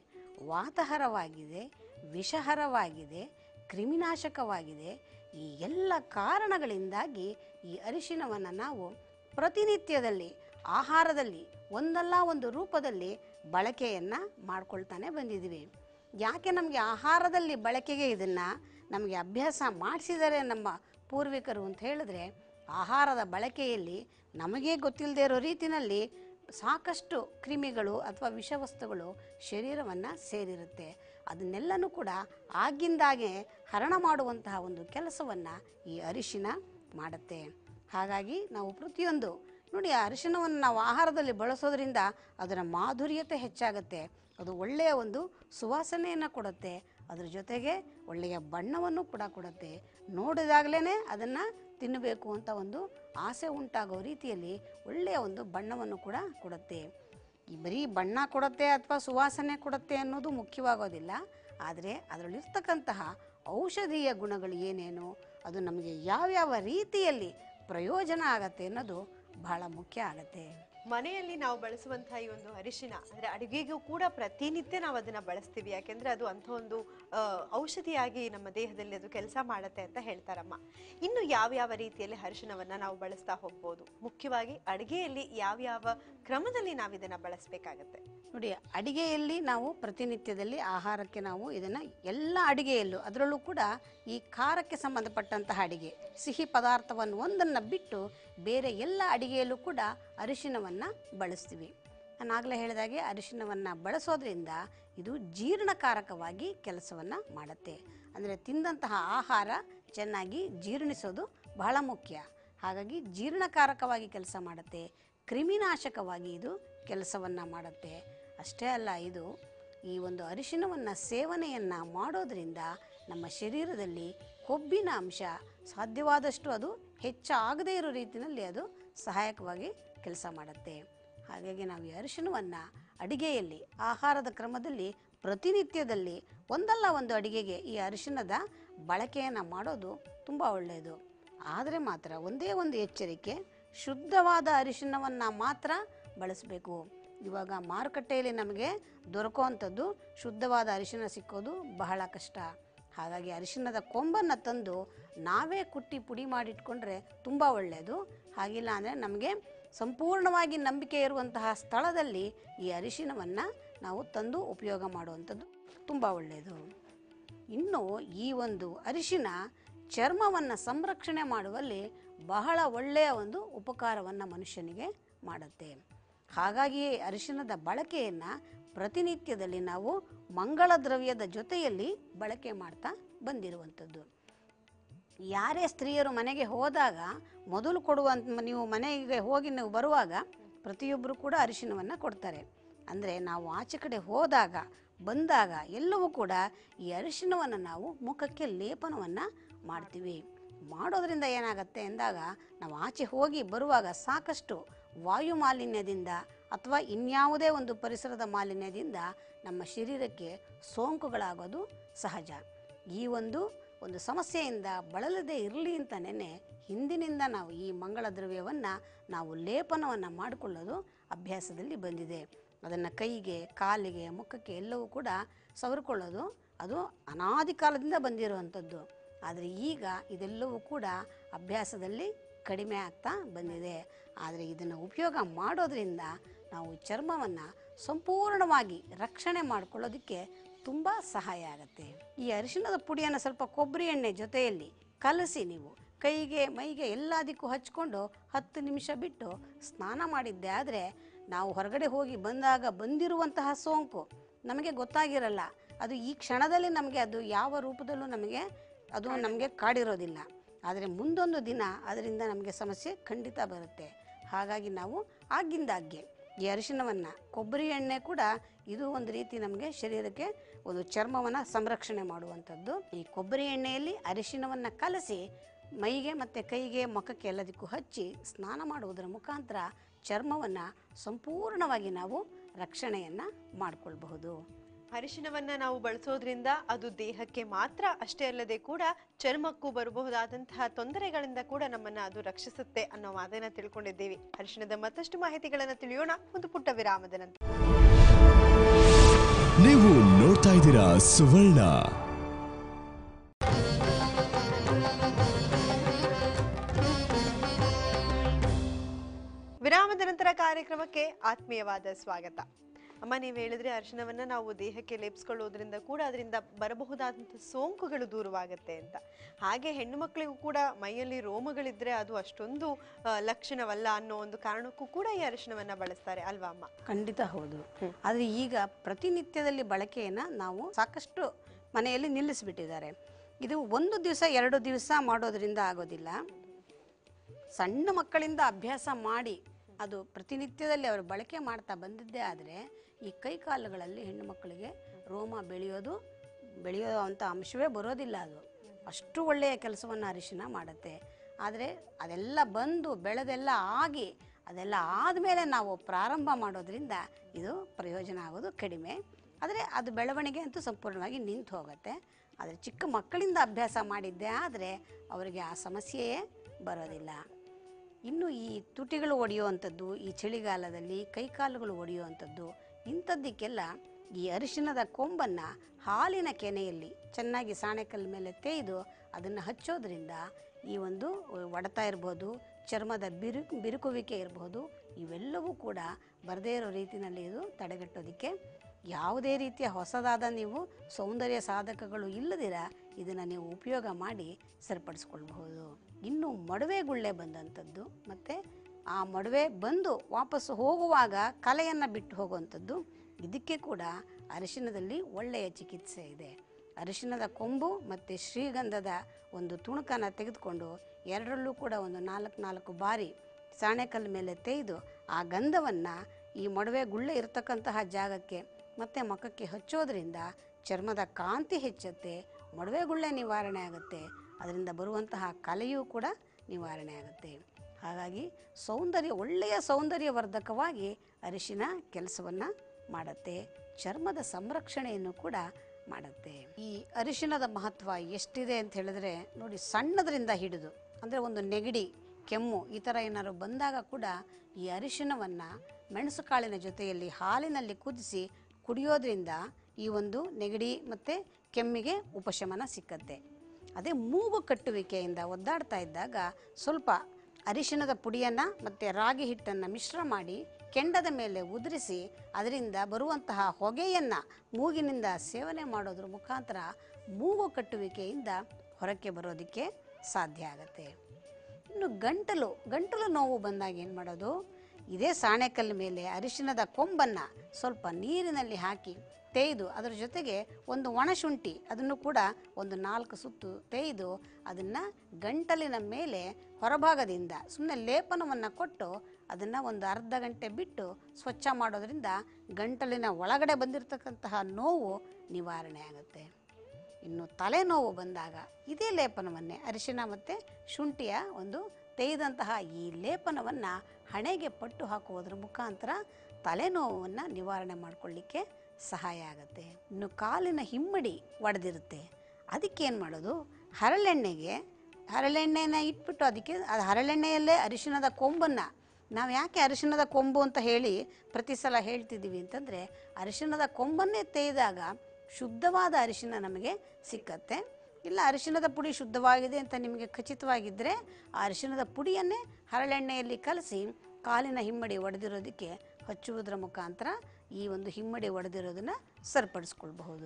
ವಾತಹರವಾಗಿದೆ ವಿಷಹರವಾಗಿದೆ ಕ್ರಿಮಿನಾಶಕವಾಗಿದೆ ಈ ಎಲ್ಲ ಕಾರಣಗಳಿಂದಾಗಿ ಈ ಅರಿಶಿನವನ್ನು ನಾವು ಪ್ರತಿನಿತ್ಯದಲ್ಲಿ ಆಹಾರದಲ್ಲಿ ಒಂದಲ್ಲ ಒಂದು ರೂಪದಲ್ಲಿ ಬಳಕೆಯನ್ನು ಮಾಡ್ಕೊಳ್ತಾನೆ ಬಂದಿದ್ದೀವಿ ಯಾಕೆ ನಮಗೆ ಆಹಾರದಲ್ಲಿ ಬಳಕೆಗೆ ಇದನ್ನು ನಮಗೆ ಅಭ್ಯಾಸ ಮಾಡಿಸಿದರೆ ನಮ್ಮ ಪೂರ್ವಿಕರು ಅಂತ ಹೇಳಿದ್ರೆ ಆಹಾರದ ಬಳಕೆಯಲ್ಲಿ ನಮಗೇ ಗೊತ್ತಿಲ್ಲದೆ ಇರೋ ರೀತಿಯಲ್ಲಿ ಸಾಕಷ್ಟು ಕ್ರಿಮಿಗಳು ಅಥವಾ ವಿಷವಸ್ತುಗಳು ಶರೀರವನ್ನು ಸೇರಿರುತ್ತೆ ಅದನ್ನೆಲ್ಲನೂ ಕೂಡ ಆಗಿಂದಾಗೆ ಹರಣ ಮಾಡುವಂತಹ ಒಂದು ಕೆಲಸವನ್ನು ಈ ಅರಿಶಿನ ಮಾಡುತ್ತೆ ಹಾಗಾಗಿ ನಾವು ಪ್ರತಿಯೊಂದು ನೋಡಿ ಆ ಅರಿಶಿನವನ್ನು ನಾವು ಆಹಾರದಲ್ಲಿ ಬಳಸೋದ್ರಿಂದ ಅದರ ಮಾಧುರ್ಯತೆ ಹೆಚ್ಚಾಗುತ್ತೆ ಅದು ಒಳ್ಳೆಯ ಒಂದು ಸುವಾಸನೆಯನ್ನು ಕೊಡುತ್ತೆ ಅದ್ರ ಜೊತೆಗೆ ಒಳ್ಳೆಯ ಬಣ್ಣವನ್ನು ಕೂಡ ಕೊಡುತ್ತೆ ನೋಡಿದಾಗಲೇ ಅದನ್ನು ತಿನ್ನಬೇಕು ಅಂತ ಒಂದು ಆಸೆ ಉಂಟಾಗೋ ರೀತಿಯಲ್ಲಿ ಒಳ್ಳೆಯ ಒಂದು ಬಣ್ಣವನ್ನು ಕೂಡ ಕೊಡುತ್ತೆ ಈ ಬರೀ ಬಣ್ಣ ಕೊಡುತ್ತೆ ಅಥವಾ ಸುವಾಸನೆ ಕೊಡುತ್ತೆ ಅನ್ನೋದು ಮುಖ್ಯವಾಗೋದಿಲ್ಲ ಆದರೆ ಅದರಲ್ಲಿರ್ತಕ್ಕಂತಹ ಔಷಧೀಯ ಗುಣಗಳು ಏನೇನು ಅದು ನಮಗೆ ಯಾವ್ಯಾವ ರೀತಿಯಲ್ಲಿ ಪ್ರಯೋಜನ ಆಗತ್ತೆ ಅನ್ನೋದು ಬಹಳ ಮುಖ್ಯ ಆಗತ್ತೆ ಮನೆಯಲ್ಲಿ ನಾವು ಬಳಸುವಂತಹ ಈ ಒಂದು ಅರಿಶಿನ ಅಂದ್ರೆ ಅಡುಗೆಗೂ ಕೂಡ ಪ್ರತಿನಿತ್ಯ ನಾವು ಅದನ್ನ ಬಳಸ್ತೀವಿ ಯಾಕೆಂದ್ರೆ ಅದು ಅಂಥ ಒಂದು ಆ, ಔಷಧಿಯಾಗಿ ನಮ್ಮ ದೇಹದಲ್ಲಿ ಅದು ಕೆಲಸ ಮಾಡತ್ತೆ ಅಂತ ಹೇಳ್ತಾರಮ್ಮ ಇನ್ನು ಯಾವ್ಯಾವ ರೀತಿಯಲ್ಲಿ ಅರಿಶಿನವನ್ನ ನಾವು ಬಳಸ್ತಾ ಹೋಗ್ಬೋದು ಮುಖ್ಯವಾಗಿ ಅಡುಗೆಯಲ್ಲಿ ಯಾವ್ಯಾವ ಕ್ರಮದಲ್ಲಿ ನಾವು ಇದನ್ನ ಬಳಸಬೇಕಾಗತ್ತೆ ನೋಡಿ ಅಡಿಗೆಯಲ್ಲಿ ನಾವು ಪ್ರತಿನಿತ್ಯದಲ್ಲಿ ಆಹಾರಕ್ಕೆ ನಾವು ಇದನ್ನು ಎಲ್ಲ ಅಡಿಗೆಯಲ್ಲೂ ಅದರಲ್ಲೂ ಕೂಡ ಈ ಖಾರಕ್ಕೆ ಸಂಬಂಧಪಟ್ಟಂತಹ ಅಡಿಗೆ ಸಿಹಿ ಪದಾರ್ಥವನ್ನು ಒಂದನ್ನು ಬಿಟ್ಟು ಬೇರೆ ಎಲ್ಲ ಅಡಿಗೆಯಲ್ಲೂ ಕೂಡ ಅರಿಶಿನವನ್ನು ಬಳಸ್ತೀವಿ ನಾನು ಆಗಲೇ ಹೇಳಿದಾಗೆ ಅರಿಶಿನವನ್ನು ಬಳಸೋದ್ರಿಂದ ಇದು ಜೀರ್ಣಕಾರಕವಾಗಿ ಕೆಲಸವನ್ನು ಮಾಡುತ್ತೆ ಅಂದರೆ ತಿಂದಂತಹ ಆಹಾರ ಚೆನ್ನಾಗಿ ಜೀರ್ಣಿಸೋದು ಬಹಳ ಮುಖ್ಯ ಹಾಗಾಗಿ ಜೀರ್ಣಕಾರಕವಾಗಿ ಕೆಲಸ ಮಾಡುತ್ತೆ ಕ್ರಿಮಿನಾಶಕವಾಗಿ ಇದು ಕೆಲಸವನ್ನು ಮಾಡುತ್ತೆ ಅಷ್ಟೇ ಅಲ್ಲ ಇದು ಈ ಒಂದು ಅರಿಶಿನವನ್ನು ಸೇವನೆಯನ್ನು ಮಾಡೋದ್ರಿಂದ ನಮ್ಮ ಶರೀರದಲ್ಲಿ ಕೊಬ್ಬಿನ ಅಂಶ ಸಾಧ್ಯವಾದಷ್ಟು ಅದು ಹೆಚ್ಚಾಗದೇ ಇರೋ ರೀತಿಯಲ್ಲಿ ಅದು ಸಹಾಯಕವಾಗಿ ಕೆಲಸ ಮಾಡುತ್ತೆ ಹಾಗಾಗಿ ನಾವು ಈ ಅರಿಶಿಣವನ್ನು ಅಡಿಗೆಯಲ್ಲಿ ಆಹಾರದ ಕ್ರಮದಲ್ಲಿ ಪ್ರತಿನಿತ್ಯದಲ್ಲಿ ಒಂದಲ್ಲ ಒಂದು ಅಡಿಗೆಗೆ ಈ ಅರಿಶಿಣದ ಬಳಕೆಯನ್ನು ಮಾಡೋದು ತುಂಬ ಒಳ್ಳೆಯದು ಆದರೆ ಮಾತ್ರ ಒಂದೇ ಒಂದು ಎಚ್ಚರಿಕೆ ಶುದ್ಧವಾದ ಅರಿಶಿಣವನ್ನು ಮಾತ್ರ ಬಳಸಬೇಕು ಇವಾಗ ಮಾರುಕಟ್ಟೆಯಲ್ಲಿ ನಮಗೆ ದೊರಕುವಂಥದ್ದು ಶುದ್ಧವಾದ ಅರಿಶಿಣ ಸಿಕ್ಕೋದು ಬಹಳ ಕಷ್ಟ ಹಾಗಾಗಿ ಅರಿಶಿಣದ ಕೊಂಬನ್ನು ತಂದು ನಾವೇ ಕುಟ್ಟಿ ಪುಡಿ ಮಾಡಿಟ್ಕೊಂಡ್ರೆ ತುಂಬ ಒಳ್ಳೆಯದು ಹಾಗಿಲ್ಲ ಅಂದರೆ ನಮಗೆ ಸಂಪೂರ್ಣವಾಗಿ ನಂಬಿಕೆ ಇರುವಂತಹ ಸ್ಥಳದಲ್ಲಿ ಈ ಅರಿಶಿಣವನ್ನು ನಾವು ತಂದು ಉಪಯೋಗ ಮಾಡುವಂಥದ್ದು ತುಂಬ ಒಳ್ಳೆಯದು ಇನ್ನು ಈ ಒಂದು ಅರಿಶಿಣ ಚರ್ಮವನ್ನು ಸಂರಕ್ಷಣೆ ಮಾಡುವಲ್ಲಿ ಬಹಳ ಒಳ್ಳೆಯ ಒಂದು ಉಪಕಾರವನ್ನು ಮನುಷ್ಯನಿಗೆ ಮಾಡುತ್ತೆ ಹಾಗಾಗಿಯೇ ಅರಿಶಿಣದ ಬಳಕೆಯನ್ನು ಪ್ರತಿನಿತ್ಯದಲ್ಲಿ ನಾವು ಮಂಗಳ ದ್ರವ್ಯದ ಜೊತೆಯಲ್ಲಿ ಬಳಕೆ ಮಾಡ್ತಾ ಬಂದಿರುವಂಥದ್ದು ಯಾರೇ ಸ್ತ್ರೀಯರು ಮನೆಗೆ ಹೋದಾಗ ಮೊದಲು ಕೊಡುವಂತ ನೀವು ಮನೆಗೆ ಹೋಗಿ ನೀವು ಬರುವಾಗ ಪ್ರತಿಯೊಬ್ಬರು ಕೂಡ ಅರಿಶಿಣವನ್ನು ಕೊಡ್ತಾರೆ ಅಂದರೆ ನಾವು ಆಚೆ ಕಡೆ ಹೋದಾಗ ಬಂದಾಗ ಎಲ್ಲವೂ ಕೂಡ ಈ ಅರಿಶಿಣವನ್ನು ನಾವು ಮುಖಕ್ಕೆ ಲೇಪನವನ್ನು ಮಾಡ್ತೀವಿ ಮಾಡೋದ್ರಿಂದ ಏನಾಗುತ್ತೆ ಎಂದಾಗ ನಾವು ಆಚೆ ಹೋಗಿ ಬರುವಾಗ ಸಾಕಷ್ಟು ವಾಯು ಮಾಲಿನ್ಯದಿಂದ ಅಥವಾ ಇನ್ಯಾವುದೇ ಒಂದು ಪರಿಸರದ ಮಾಲಿನ್ಯದಿಂದ ನಮ್ಮ ಶರೀರಕ್ಕೆ ಸೋಂಕುಗಳಾಗೋದು ಸಹಜ ಈ ಒಂದು ಒಂದು ಸಮಸ್ಯೆಯಿಂದ ಬಳಲದೇ ಇರಲಿ ಅಂತಲೇ ಹಿಂದಿನಿಂದ ನಾವು ಈ ಮಂಗಳ ದ್ರವ್ಯವನ್ನು ನಾವು ಲೇಪನವನ್ನು ಮಾಡಿಕೊಳ್ಳೋದು ಅಭ್ಯಾಸದಲ್ಲಿ ಬಂದಿದೆ ಅದನ್ನು ಕೈಗೆ ಕಾಲಿಗೆ ಮುಖಕ್ಕೆ ಎಲ್ಲವೂ ಕೂಡ ಸವರಿಕೊಳ್ಳೋದು ಅದು ಅನಾದಿ ಕಾಲದಿಂದ ಬಂದಿರುವಂಥದ್ದು ಆದರೆ ಈಗ ಇದೆಲ್ಲವೂ ಕೂಡ ಅಭ್ಯಾಸದಲ್ಲಿ ಕಡಿಮೆ ಆಗ್ತಾ ಬಂದಿದೆ ಆದರೆ ಇದನ್ನು ಉಪಯೋಗ ಮಾಡೋದ್ರಿಂದ ನಾವು ಚರ್ಮವನ್ನು ಸಂಪೂರ್ಣವಾಗಿ ರಕ್ಷಣೆ ಮಾಡ್ಕೊಳ್ಳೋದಕ್ಕೆ ತುಂಬ ಸಹಾಯ ಆಗುತ್ತೆ ಈ ಅರಿಶಿಣದ ಪುಡಿಯನ್ನು ಸ್ವಲ್ಪ ಕೊಬ್ಬರಿ ಎಣ್ಣೆ ಜೊತೆಯಲ್ಲಿ ಕಲಸಿ ನೀವು ಕೈಗೆ ಮೈಗೆ ಎಲ್ಲದಕ್ಕೂ ಹಚ್ಕೊಂಡು ಹತ್ತು ನಿಮಿಷ ಬಿಟ್ಟು ಸ್ನಾನ ಮಾಡಿದ್ದೆ ಆದರೆ ನಾವು ಹೊರಗಡೆ ಹೋಗಿ ಬಂದಾಗ ಬಂದಿರುವಂತಹ ಸೋಂಕು ನಮಗೆ ಗೊತ್ತಾಗಿರಲ್ಲ ಅದು ಈ ಕ್ಷಣದಲ್ಲಿ ನಮಗೆ ಅದು ಯಾವ ರೂಪದಲ್ಲೂ ನಮಗೆ ಅದು ನಮಗೆ ಕಾಡಿರೋದಿಲ್ಲ ಆದರೆ ಮುಂದೊಂದು ದಿನ ಅದರಿಂದ ನಮಗೆ ಸಮಸ್ಯೆ ಖಂಡಿತ ಬರುತ್ತೆ ಹಾಗಾಗಿ ನಾವು ಆಗಿಂದಾಗ್ಗೆ ಈ ಅರಿಶಿಣವನ್ನು ಕೊಬ್ಬರಿ ಎಣ್ಣೆ ಕೂಡ ಇದು ಒಂದು ರೀತಿ ನಮಗೆ ಶರೀರಕ್ಕೆ ಒಂದು ಚರ್ಮವನ್ನು ಸಂರಕ್ಷಣೆ ಮಾಡುವಂಥದ್ದು ಈ ಕೊಬ್ಬರಿ ಎಣ್ಣೆಯಲ್ಲಿ ಅರಿಶಿಣವನ್ನು ಕಲಸಿ ಮೈಗೆ ಮತ್ತು ಕೈಗೆ ಮುಖಕ್ಕೆ ಎಲ್ಲದಕ್ಕೂ ಹಚ್ಚಿ ಸ್ನಾನ ಮಾಡುವುದರ ಮುಖಾಂತರ ಚರ್ಮವನ್ನು ಸಂಪೂರ್ಣವಾಗಿ ನಾವು ರಕ್ಷಣೆಯನ್ನು ಮಾಡಿಕೊಳ್ಬಹುದು ಅರಿಶಿಣವನ್ನ ನಾವು ಬಳಸೋದ್ರಿಂದ ಅದು ದೇಹಕ್ಕೆ ಮಾತ್ರ ಅಷ್ಟೇ ಅಲ್ಲದೆ ಕೂಡ ಚರ್ಮಕ್ಕೂ ಬರಬಹುದಾದಂತಹ ತೊಂದರೆಗಳಿಂದ ಕೂಡ ನಮ್ಮನ್ನ ಅದು ರಕ್ಷಿಸುತ್ತೆ ಅನ್ನೋ ಮಾತನ್ನ ತಿಳ್ಕೊಂಡಿದ್ದೀವಿ ಅರಿಶಿಣದ ಮತ್ತಷ್ಟು ಮಾಹಿತಿಗಳನ್ನ ತಿಳಿಯೋಣ ಒಂದು ಪುಟ್ಟ ವಿರಾಮದ ನಂತರ ನೀವು ನೋಡ್ತಾ ಇದ್ದೀರಾ ಸುವರ್ಣ ವಿರಾಮದ ನಂತರ ಕಾರ್ಯಕ್ರಮಕ್ಕೆ ಆತ್ಮೀಯವಾದ ಸ್ವಾಗತ ಅಮ್ಮ ನೀವು ಹೇಳಿದ್ರೆ ಅರಿಶಿಣವನ್ನ ನಾವು ದೇಹಕ್ಕೆ ಲೇಪಿಸ್ಕೊಳ್ಳೋದ್ರಿಂದ ಕೂಡ ಅದರಿಂದ ಬರಬಹುದಾದಂಥ ಸೋಂಕುಗಳು ದೂರವಾಗುತ್ತೆ ಅಂತ ಹಾಗೆ ಹೆಣ್ಣು ಮಕ್ಕಳಿಗೂ ಕೂಡ ಮೈಯಲ್ಲಿ ರೋಮಗಳಿದ್ರೆ ಅದು ಅಷ್ಟೊಂದು ಆ, ಲಕ್ಷಣವಲ್ಲ ಅನ್ನೋ ಒಂದು ಕಾರಣಕ್ಕೂ ಕೂಡ ಈ ಅರಿಶಿಣವನ್ನ ಬಳಸ್ತಾರೆ ಅಲ್ವಾ ಅಮ್ಮ ಖಂಡಿತ ಹೌದು ಆದರೆ ಈಗ ಪ್ರತಿನಿತ್ಯದಲ್ಲಿ ಬಳಕೆಯನ್ನು ನಾವು ಸಾಕಷ್ಟು ಮನೆಯಲ್ಲಿ ನಿಲ್ಲಿಸಿಬಿಟ್ಟಿದ್ದಾರೆ ಇದು ಒಂದು ದಿವಸ ಎರಡು ದಿವಸ ಮಾಡೋದ್ರಿಂದ ಆಗೋದಿಲ್ಲ ಸಣ್ಣ ಮಕ್ಕಳಿಂದ ಅಭ್ಯಾಸ ಮಾಡಿ ಅದು ಪ್ರತಿನಿತ್ಯದಲ್ಲಿ ಅವರು ಬಳಕೆ ಮಾಡ್ತಾ ಬಂದಿದ್ದೇ ಆದರೆ ಈ ಕೈ ಕಾಲುಗಳಲ್ಲಿ ಹೆಣ್ಣು ಮಕ್ಕಳಿಗೆ ರೋಮ ಬೆಳೆಯೋದು ಬೆಳೆಯೋ ಅಂಥ ಅಂಶವೇ ಬರೋದಿಲ್ಲ ಅದು ಅಷ್ಟು ಒಳ್ಳೆಯ ಕೆಲಸವನ್ನು ಅರಿಶಿನ ಮಾಡುತ್ತೆ ಆದರೆ ಅದೆಲ್ಲ ಬಂದು ಬೆಳೆದೆಲ್ಲ ಆಗಿ ಅದೆಲ್ಲ ಆದಮೇಲೆ ನಾವು ಪ್ರಾರಂಭ ಮಾಡೋದ್ರಿಂದ ಇದು ಪ್ರಯೋಜನ ಆಗೋದು ಕಡಿಮೆ ಆದರೆ ಅದು ಬೆಳವಣಿಗೆ ಅಂತೂ ಸಂಪೂರ್ಣವಾಗಿ ನಿಂತು ಹೋಗುತ್ತೆ ಆದರೆ ಚಿಕ್ಕ ಮಕ್ಕಳಿಂದ ಅಭ್ಯಾಸ ಮಾಡಿದ್ದೆ ಆದರೆ ಅವರಿಗೆ ಆ ಸಮಸ್ಯೆಯೇ ಬರೋದಿಲ್ಲ ಇನ್ನು ಈ ತುಟಿಗಳು ಒಡೆಯುವಂಥದ್ದು ಈ ಚಳಿಗಾಲದಲ್ಲಿ ಕೈಕಾಲುಗಳು ಒಡೆಯುವಂಥದ್ದು ಇಂಥದ್ದಕ್ಕೆಲ್ಲ ಈ ಅರಿಶಿಣದ ಕೊಂಬನ್ನು ಹಾಲಿನ ಕೆನೆಯಲ್ಲಿ ಚೆನ್ನಾಗಿ ಸಾಣೆಕಲ್ ಮೇಲೆ ತೇಯ್ದು ಅದನ್ನು ಹಚ್ಚೋದ್ರಿಂದ ಈ ಒಂದು ಒಡೆತ ಇರ್ಬೋದು ಚರ್ಮದ ಬಿರುಕು ಬಿರುಕುವಿಕೆ ಇರಬಹುದು ಇವೆಲ್ಲವೂ ಕೂಡ ಬರದೇ ಇರೋ ರೀತಿಯಲ್ಲಿ ಇದು ತಡೆಗಟ್ಟೋದಕ್ಕೆ ಯಾವುದೇ ರೀತಿಯ ಹೊಸದಾದ ನೀವು ಸೌಂದರ್ಯ ಸಾಧಕಗಳು ಇಲ್ಲದಿರ ಇದನ್ನು ನೀವು ಉಪಯೋಗ ಮಾಡಿ ಸರಿಪಡಿಸ್ಕೊಳ್ಬಹುದು ಇನ್ನು ಮಡುವೆ ಗುಳ್ಳೆ ಬಂದಂಥದ್ದು ಮತ್ತು ಆ ಮಡುವೆ ಬಂದು ವಾಪಸ್ಸು ಹೋಗುವಾಗ ಕಲೆಯನ್ನು ಬಿಟ್ಟು ಹೋಗುವಂಥದ್ದು ಇದಕ್ಕೆ ಕೂಡ ಅರಿಶಿಣದಲ್ಲಿ ಒಳ್ಳೆಯ ಚಿಕಿತ್ಸೆ ಇದೆ ಅರಿಶಿಣದ ಕೊಂಬು ಮತ್ತು ಶ್ರೀಗಂಧದ ಒಂದು ತುಣುಕನ್ನು ತೆಗೆದುಕೊಂಡು ಎರಡರಲ್ಲೂ ಕೂಡ ಒಂದು ನಾಲ್ಕು ನಾಲ್ಕು ಬಾರಿ ಸಾಣೆಕಲ್ಲು ಮೇಲೆ ತೆಗೆದು ಆ ಗಂಧವನ್ನು ಈ ಮೊಡವೆ ಗುಳ್ಳೆ ಇರತಕ್ಕಂತಹ ಜಾಗಕ್ಕೆ ಮತ್ತು ಮುಖಕ್ಕೆ ಹಚ್ಚೋದ್ರಿಂದ ಚರ್ಮದ ಕಾಂತಿ ಹೆಚ್ಚುತ್ತೆ ಮೊಡವೆ ಗುಳ್ಳೆ ನಿವಾರಣೆ ಆಗುತ್ತೆ ಅದರಿಂದ ಬರುವಂತಹ ಕಲೆಯೂ ಕೂಡ ನಿವಾರಣೆ ಆಗುತ್ತೆ ಹಾಗಾಗಿ ಸೌಂದರ್ಯ ಒಳ್ಳೆಯ ಸೌಂದರ್ಯವರ್ಧಕವಾಗಿ ಅರಿಶಿನ ಕೆಲಸವನ್ನು ಮಾಡುತ್ತೆ ಚರ್ಮದ ಸಂರಕ್ಷಣೆಯನ್ನು ಕೂಡ ಮಾಡುತ್ತೆ ಈ ಅರಿಶಿಣದ ಮಹತ್ವ ಎಷ್ಟಿದೆ ಅಂತ ಹೇಳಿದ್ರೆ ನೋಡಿ ಸಣ್ಣದರಿಂದ ಹಿಡಿದು ಅಂದರೆ ಒಂದು ನೆಗಡಿ ಕೆಮ್ಮು ಈ ಥರ ಏನಾದ್ರು ಬಂದಾಗ ಕೂಡ ಈ ಅರಿಶಿಣವನ್ನು ಮೆಣಸು ಕಾಳಿನ ಜೊತೆಯಲ್ಲಿ ಹಾಲಿನಲ್ಲಿ ಕುದಿಸಿ ಕುಡಿಯೋದ್ರಿಂದ ಈ ಒಂದು ನೆಗಡಿ ಮತ್ತು ಕೆಮ್ಮಿಗೆ ಉಪಶಮನ ಸಿಕ್ಕತ್ತೆ ಅದೇ ಮೂಗು ಕಟ್ಟುವಿಕೆಯಿಂದ ಒದ್ದಾಡ್ತಾ ಇದ್ದಾಗ ಸ್ವಲ್ಪ ಅರಿಶಿಣದ ಪುಡಿಯನ್ನು ಮತ್ತು ರಾಗಿ ಹಿಟ್ಟನ್ನು ಮಿಶ್ರ ಮಾಡಿ ಕೆಂಡದ ಮೇಲೆ ಉದುರಿಸಿ ಅದರಿಂದ ಬರುವಂತಹ ಹೊಗೆಯನ್ನು ಮೂಗಿನಿಂದ ಸೇವನೆ ಮಾಡೋದ್ರ ಮುಖಾಂತರ ಮೂಗು ಕಟ್ಟುವಿಕೆಯಿಂದ ಹೊರಕ್ಕೆ ಬರೋದಕ್ಕೆ ಸಾಧ್ಯ ಆಗುತ್ತೆ ಇನ್ನು ಗಂಟಲು ಗಂಟಲು ನೋವು ಬಂದಾಗ ಏನು ಮಾಡೋದು ಇದೇ ಸಾಣೆಕಲ್ಲು ಮೇಲೆ ಅರಿಶಿಣದ ಕೊಂಬನ್ನು ಸ್ವಲ್ಪ ನೀರಿನಲ್ಲಿ ಹಾಕಿ ತೇಯ್ದು ಅದರ ಜೊತೆಗೆ ಒಂದು ಒಣಶುಂಠಿ ಅದನ್ನು ಕೂಡ ಒಂದು ನಾಲ್ಕು ಸುತ್ತು ತೇಯ್ದು ಅದನ್ನು ಗಂಟಲಿನ ಮೇಲೆ ಹೊರಭಾಗದಿಂದ ಸುಮ್ಮನೆ ಲೇಪನವನ್ನು ಕೊಟ್ಟು ಅದನ್ನು ಒಂದು ಅರ್ಧ ಗಂಟೆ ಬಿಟ್ಟು ಸ್ವಚ್ಛ ಮಾಡೋದ್ರಿಂದ ಗಂಟಲಿನ ಒಳಗಡೆ ಬಂದಿರತಕ್ಕಂತಹ ನೋವು ನಿವಾರಣೆ ಆಗುತ್ತೆ ಇನ್ನು ತಲೆನೋವು ಬಂದಾಗ ಇದೇ ಲೇಪನವನ್ನೇ ಅರಿಶಿನ ಮತ್ತು ಶುಂಠಿಯ ಒಂದು ತೇಯ್ದಂತಹ ಈ ಲೇಪನವನ್ನು ಹಣೆಗೆ ಪಟ್ಟು ಹಾಕುವುದರ ಮುಖಾಂತರ ತಲೆನೋವನ್ನು ನಿವಾರಣೆ ಮಾಡಿಕೊಳ್ಳಿಕ್ಕೆ ಸಹಾಯ ಆಗುತ್ತೆ ಇನ್ನು ಕಾಲಿನ ಹಿಮ್ಮಡಿ ಒಡೆದಿರುತ್ತೆ ಅದಕ್ಕೆ ಏನು ಮಾಡೋದು ಹರಳೆಣ್ಣೆಗೆ ಹರಳೆಣ್ಣೆನ ಇಟ್ಬಿಟ್ಟು ಅದಕ್ಕೆ ಅದು ಹರಳೆಣ್ಣೆಯಲ್ಲೇ ಅರಿಶಿಣದ ಕೊಂಬನ್ನು ನಾವು ಯಾಕೆ ಅರಿಶಿಣದ ಕೊಂಬು ಅಂತ ಹೇಳಿ ಪ್ರತಿ ಸಲ ಹೇಳ್ತಿದ್ದೀವಿ ಅಂತಂದರೆ ಅರಿಶಿಣದ ಕೊಂಬನ್ನೇ ತೇಯ್ದಾಗ ಶುದ್ಧವಾದ ಅರಿಶಿಣ ನಮಗೆ ಸಿಕ್ಕತ್ತೆ ಇಲ್ಲ ಅರಿಶಿಣದ ಪುಡಿ ಶುದ್ಧವಾಗಿದೆ ಅಂತ ನಿಮಗೆ ಖಚಿತವಾಗಿದ್ದರೆ ಆ ಅರಿಶಿಣದ ಪುಡಿಯನ್ನೇ ಹರಳೆಣ್ಣೆಯಲ್ಲಿ ಕಲಸಿ ಕಾಲಿನ ಹಿಮ್ಮಡಿ ಒಡೆದಿರೋದಕ್ಕೆ ಹಚ್ಚುವುದರ ಮುಖಾಂತರ ಈ ಒಂದು ಹಿಮ್ಮಡಿ ಒಡೆದಿರೋದನ್ನು ಸರಿಪಡಿಸ್ಕೊಳ್ಬಹುದು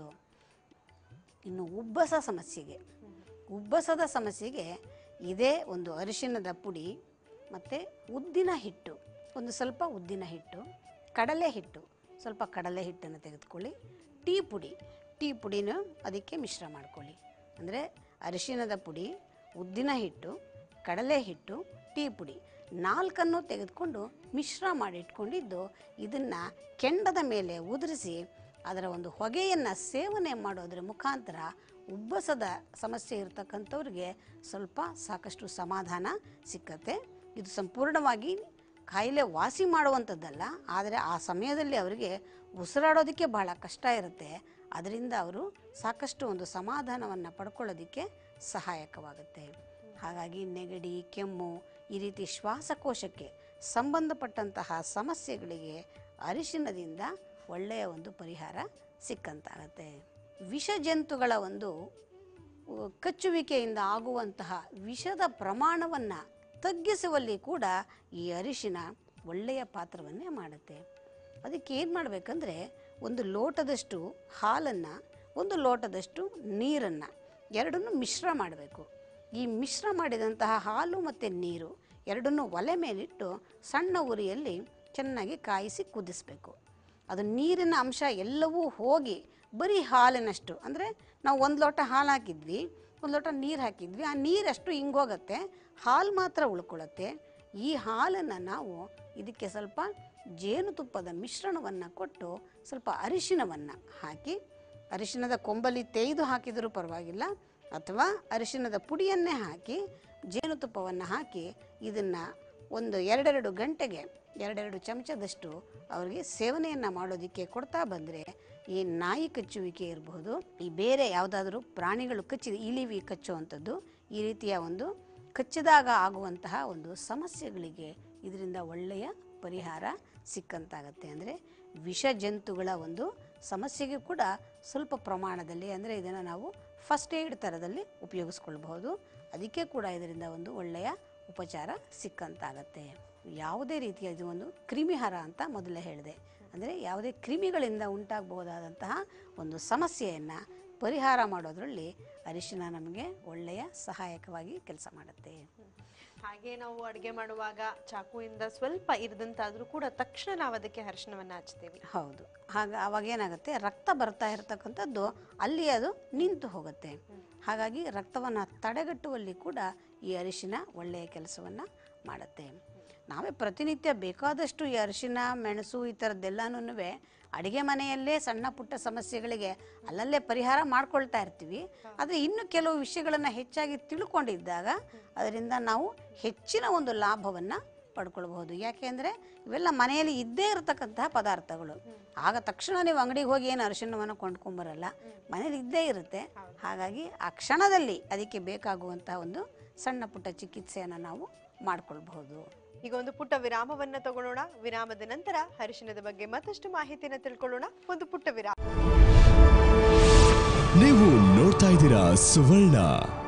ಇನ್ನು ಉಬ್ಬಸ ಸಮಸ್ಯೆಗೆ ಉಬ್ಬಸದ ಸಮಸ್ಯೆಗೆ ಇದೇ ಒಂದು ಅರಿಶಿಣದ ಪುಡಿ ಮತ್ತು ಉದ್ದಿನ ಹಿಟ್ಟು ಒಂದು ಸ್ವಲ್ಪ ಉದ್ದಿನ ಹಿಟ್ಟು ಕಡಲೆ ಹಿಟ್ಟು ಸ್ವಲ್ಪ ಕಡಲೆ ಹಿಟ್ಟನ್ನು ತೆಗೆದುಕೊಳ್ಳಿ ಟೀ ಪುಡಿ ಟೀ ಪುಡಿನ ಅದಕ್ಕೆ ಮಿಶ್ರ ಮಾಡ್ಕೊಳ್ಳಿ ಅಂದರೆ ಅರಿಶಿಣದ ಪುಡಿ ಉದ್ದಿನ ಹಿಟ್ಟು ಕಡಲೆ ಹಿಟ್ಟು ಟೀ ಪುಡಿ ನಾಲ್ಕನ್ನು ತೆಗೆದುಕೊಂಡು ಮಿಶ್ರ ಮಾಡಿ ಇಟ್ಕೊಂಡಿದ್ದು ಇದನ್ನು ಕೆಂಡದ ಮೇಲೆ ಉದುರಿಸಿ ಅದರ ಒಂದು ಹೊಗೆಯನ್ನು ಸೇವನೆ ಮಾಡೋದ್ರ ಮುಖಾಂತರ ಉಬ್ಬಸದ ಸಮಸ್ಯೆ ಇರತಕ್ಕಂಥವ್ರಿಗೆ ಸ್ವಲ್ಪ ಸಾಕಷ್ಟು ಸಮಾಧಾನ ಸಿಕ್ಕತ್ತೆ ಇದು ಸಂಪೂರ್ಣವಾಗಿ ಕಾಯಿಲೆ ವಾಸಿ ಮಾಡುವಂಥದ್ದಲ್ಲ ಆದರೆ ಆ ಸಮಯದಲ್ಲಿ ಅವರಿಗೆ ಉಸಿರಾಡೋದಕ್ಕೆ ಬಹಳ ಕಷ್ಟ ಇರುತ್ತೆ ಅದರಿಂದ ಅವರು ಸಾಕಷ್ಟು ಒಂದು ಸಮಾಧಾನವನ್ನು ಪಡ್ಕೊಳ್ಳೋದಕ್ಕೆ ಸಹಾಯಕವಾಗುತ್ತೆ ಹಾಗಾಗಿ ನೆಗಡಿ ಕೆಮ್ಮು ಈ ರೀತಿ ಶ್ವಾಸಕೋಶಕ್ಕೆ ಸಂಬಂಧಪಟ್ಟಂತಹ ಸಮಸ್ಯೆಗಳಿಗೆ ಅರಿಶಿಣದಿಂದ ಒಳ್ಳೆಯ ಒಂದು ಪರಿಹಾರ ಸಿಕ್ಕಂತಾಗತ್ತೆ ವಿಷ ಜಂತುಗಳ ಒಂದು ಉ, ಕಚ್ಚುವಿಕೆಯಿಂದ ಆಗುವಂತಹ ವಿಷದ ಪ್ರಮಾಣವನ್ನು ತಗ್ಗಿಸುವಲ್ಲಿ ಕೂಡ ಈ ಅರಿಶಿನ ಒಳ್ಳೆಯ ಪಾತ್ರವನ್ನೇ ಮಾಡುತ್ತೆ ಅದಕ್ಕೆ ಏನು ಮಾಡಬೇಕಂದ್ರೆ ಒಂದು ಲೋಟದಷ್ಟು ಹಾಲನ್ನು ಒಂದು ಲೋಟದಷ್ಟು ನೀರನ್ನು ಎರಡನ್ನೂ ಮಿಶ್ರ ಮಾಡಬೇಕು ಈ ಮಿಶ್ರ ಮಾಡಿದಂತಹ ಹಾಲು ಮತ್ತು ನೀರು ಎರಡನ್ನೂ ಒಲೆ ಮೇಲಿಟ್ಟು ಸಣ್ಣ ಉರಿಯಲ್ಲಿ ಚೆನ್ನಾಗಿ ಕಾಯಿಸಿ ಕುದಿಸ್ಬೇಕು ಅದು ನೀರಿನ ಅಂಶ ಎಲ್ಲವೂ ಹೋಗಿ ಬರೀ ಹಾಲಿನಷ್ಟು ಅಂದರೆ ನಾವು ಒಂದು ಲೋಟ ಹಾಲು ಹಾಕಿದ್ವಿ ಒಂದು ಲೋಟ ನೀರು ಹಾಕಿದ್ವಿ ಆ ನೀರಷ್ಟು ಹಿಂಗೋಗತ್ತೆ ಹಾಲು ಮಾತ್ರ ಉಳ್ಕೊಳ್ಳುತ್ತೆ ಈ ಹಾಲನ್ನು ನಾವು ಇದಕ್ಕೆ ಸ್ವಲ್ಪ ಜೇನುತುಪ್ಪದ ಮಿಶ್ರಣವನ್ನು ಕೊಟ್ಟು ಸ್ವಲ್ಪ ಅರಿಶಿಣವನ್ನು ಹಾಕಿ ಅರಿಶಿಣದ ಕೊಂಬಲಿ ತೇಯ್ದು ಹಾಕಿದರೂ ಪರವಾಗಿಲ್ಲ ಅಥವಾ ಅರಿಶಿಣದ ಪುಡಿಯನ್ನೇ ಹಾಕಿ ಜೇನುತುಪ್ಪವನ್ನು ಹಾಕಿ ಇದನ್ನು ಒಂದು ಎರಡೆರಡು ಗಂಟೆಗೆ ಎರಡೆರಡು ಚಮಚದಷ್ಟು ಅವರಿಗೆ ಸೇವನೆಯನ್ನು ಮಾಡೋದಕ್ಕೆ ಕೊಡ್ತಾ ಬಂದರೆ ಈ ನಾಯಿ ಕಚ್ಚುವಿಕೆ ಇರಬಹುದು ಈ ಬೇರೆ ಯಾವುದಾದ್ರೂ ಪ್ರಾಣಿಗಳು ಕಚ್ಚಿದ ಇಲಿವಿ ಕಚ್ಚುವಂಥದ್ದು ಈ ರೀತಿಯ ಒಂದು ಕಚ್ಚಿದಾಗ ಆಗುವಂತಹ ಒಂದು ಸಮಸ್ಯೆಗಳಿಗೆ ಇದರಿಂದ ಒಳ್ಳೆಯ ಪರಿಹಾರ ಸಿಕ್ಕಂತಾಗತ್ತೆ ಅಂದರೆ ವಿಷ ಜಂತುಗಳ ಒಂದು ಸಮಸ್ಯೆಗೆ ಕೂಡ ಸ್ವಲ್ಪ ಪ್ರಮಾಣದಲ್ಲಿ ಅಂದರೆ ಇದನ್ನು ನಾವು ಫಸ್ಟ್ ಏಡ್ ಥರದಲ್ಲಿ ಉಪಯೋಗಿಸ್ಕೊಳ್ಬಹುದು ಅದಕ್ಕೆ ಕೂಡ ಇದರಿಂದ ಒಂದು ಒಳ್ಳೆಯ ಉಪಚಾರ ಸಿಕ್ಕಂತಾಗತ್ತೆ ಯಾವುದೇ ರೀತಿಯ ಇದು ಒಂದು ಕ್ರಿಮಿಹಾರ ಅಂತ ಮೊದಲೇ ಹೇಳಿದೆ ಅಂದರೆ ಯಾವುದೇ ಕ್ರಿಮಿಗಳಿಂದ ಉಂಟಾಗಬಹುದಾದಂತಹ ಒಂದು ಸಮಸ್ಯೆಯನ್ನು ಪರಿಹಾರ ಮಾಡೋದರಲ್ಲಿ ಅರಿಶಿನ ನಮಗೆ ಒಳ್ಳೆಯ ಸಹಾಯಕವಾಗಿ ಕೆಲಸ ಮಾಡುತ್ತೆ ಹಾಗೆ ನಾವು ಅಡುಗೆ ಮಾಡುವಾಗ ಚಾಕುವಿಂದ ಸ್ವಲ್ಪ ಇರದಂತಾದ್ರೂ ಕೂಡ ತಕ್ಷಣ ನಾವು ಅದಕ್ಕೆ ಅರಿಶಿಣವನ್ನ ಹಚ್ತೇವೆ ಹೌದು ಹಾಗ ಅವಾಗ ಏನಾಗುತ್ತೆ ರಕ್ತ ಬರ್ತಾ ಇರತಕ್ಕಂಥದ್ದು ಅಲ್ಲಿ ಅದು ನಿಂತು ಹೋಗುತ್ತೆ ಹಾಗಾಗಿ ರಕ್ತವನ್ನು ತಡೆಗಟ್ಟುವಲ್ಲಿ ಕೂಡ ಈ ಅರಿಶಿನ ಒಳ್ಳೆಯ ಕೆಲಸವನ್ನು ಮಾಡುತ್ತೆ ನಾವೇ ಪ್ರತಿನಿತ್ಯ ಬೇಕಾದಷ್ಟು ಈ ಅರಿಶಿನ ಮೆಣಸು ಈ ಥರದ್ದೆಲ್ಲನೂ ಅಡುಗೆ ಮನೆಯಲ್ಲೇ ಸಣ್ಣ ಪುಟ್ಟ ಸಮಸ್ಯೆಗಳಿಗೆ ಅಲ್ಲಲ್ಲೇ ಪರಿಹಾರ ಮಾಡ್ಕೊಳ್ತಾ ಇರ್ತೀವಿ ಆದರೆ ಇನ್ನು ಕೆಲವು ವಿಷಯಗಳನ್ನು ಹೆಚ್ಚಾಗಿ ತಿಳ್ಕೊಂಡಿದ್ದಾಗ ಅದರಿಂದ ನಾವು ಹೆಚ್ಚಿನ ಒಂದು ಲಾಭವನ್ನು ಪಡ್ಕೊಳ್ಬಹುದು ಯಾಕೆಂದರೆ ಇವೆಲ್ಲ ಮನೆಯಲ್ಲಿ ಇದ್ದೇ ಇರತಕ್ಕಂತಹ ಪದಾರ್ಥಗಳು ಆಗ ತಕ್ಷಣ ನೀವು ಅಂಗಡಿಗೆ ಹೋಗಿ ಏನು ಅರಿಶಿಣವನ್ನು ಕೊಂಡ್ಕೊಂಬರಲ್ಲ ಮನೇಲಿ ಇದ್ದೇ ಇರುತ್ತೆ ಹಾಗಾಗಿ ಆ ಕ್ಷಣದಲ್ಲಿ ಅದಕ್ಕೆ ಬೇಕಾಗುವಂತಹ ಒಂದು ಸಣ್ಣ ಪುಟ್ಟ ಚಿಕಿತ್ಸೆಯನ್ನು ನಾವು ಮಾಡ್ಕೊಳ್ಬಹುದು ಈಗ ಒಂದು ಪುಟ್ಟ ವಿರಾಮವನ್ನ ತಗೊಳ್ಳೋಣ ವಿರಾಮದ ನಂತರ ಅರಿಶಿನದ ಬಗ್ಗೆ ಮತ್ತಷ್ಟು ಮಾಹಿತಿನ ತಿಳ್ಕೊಳ್ಳೋಣ ಒಂದು ಪುಟ್ಟ ವಿರಾಮ ನೀವು ನೋಡ್ತಾ ಇದ್ದೀರಾ ಸುವರ್ಣ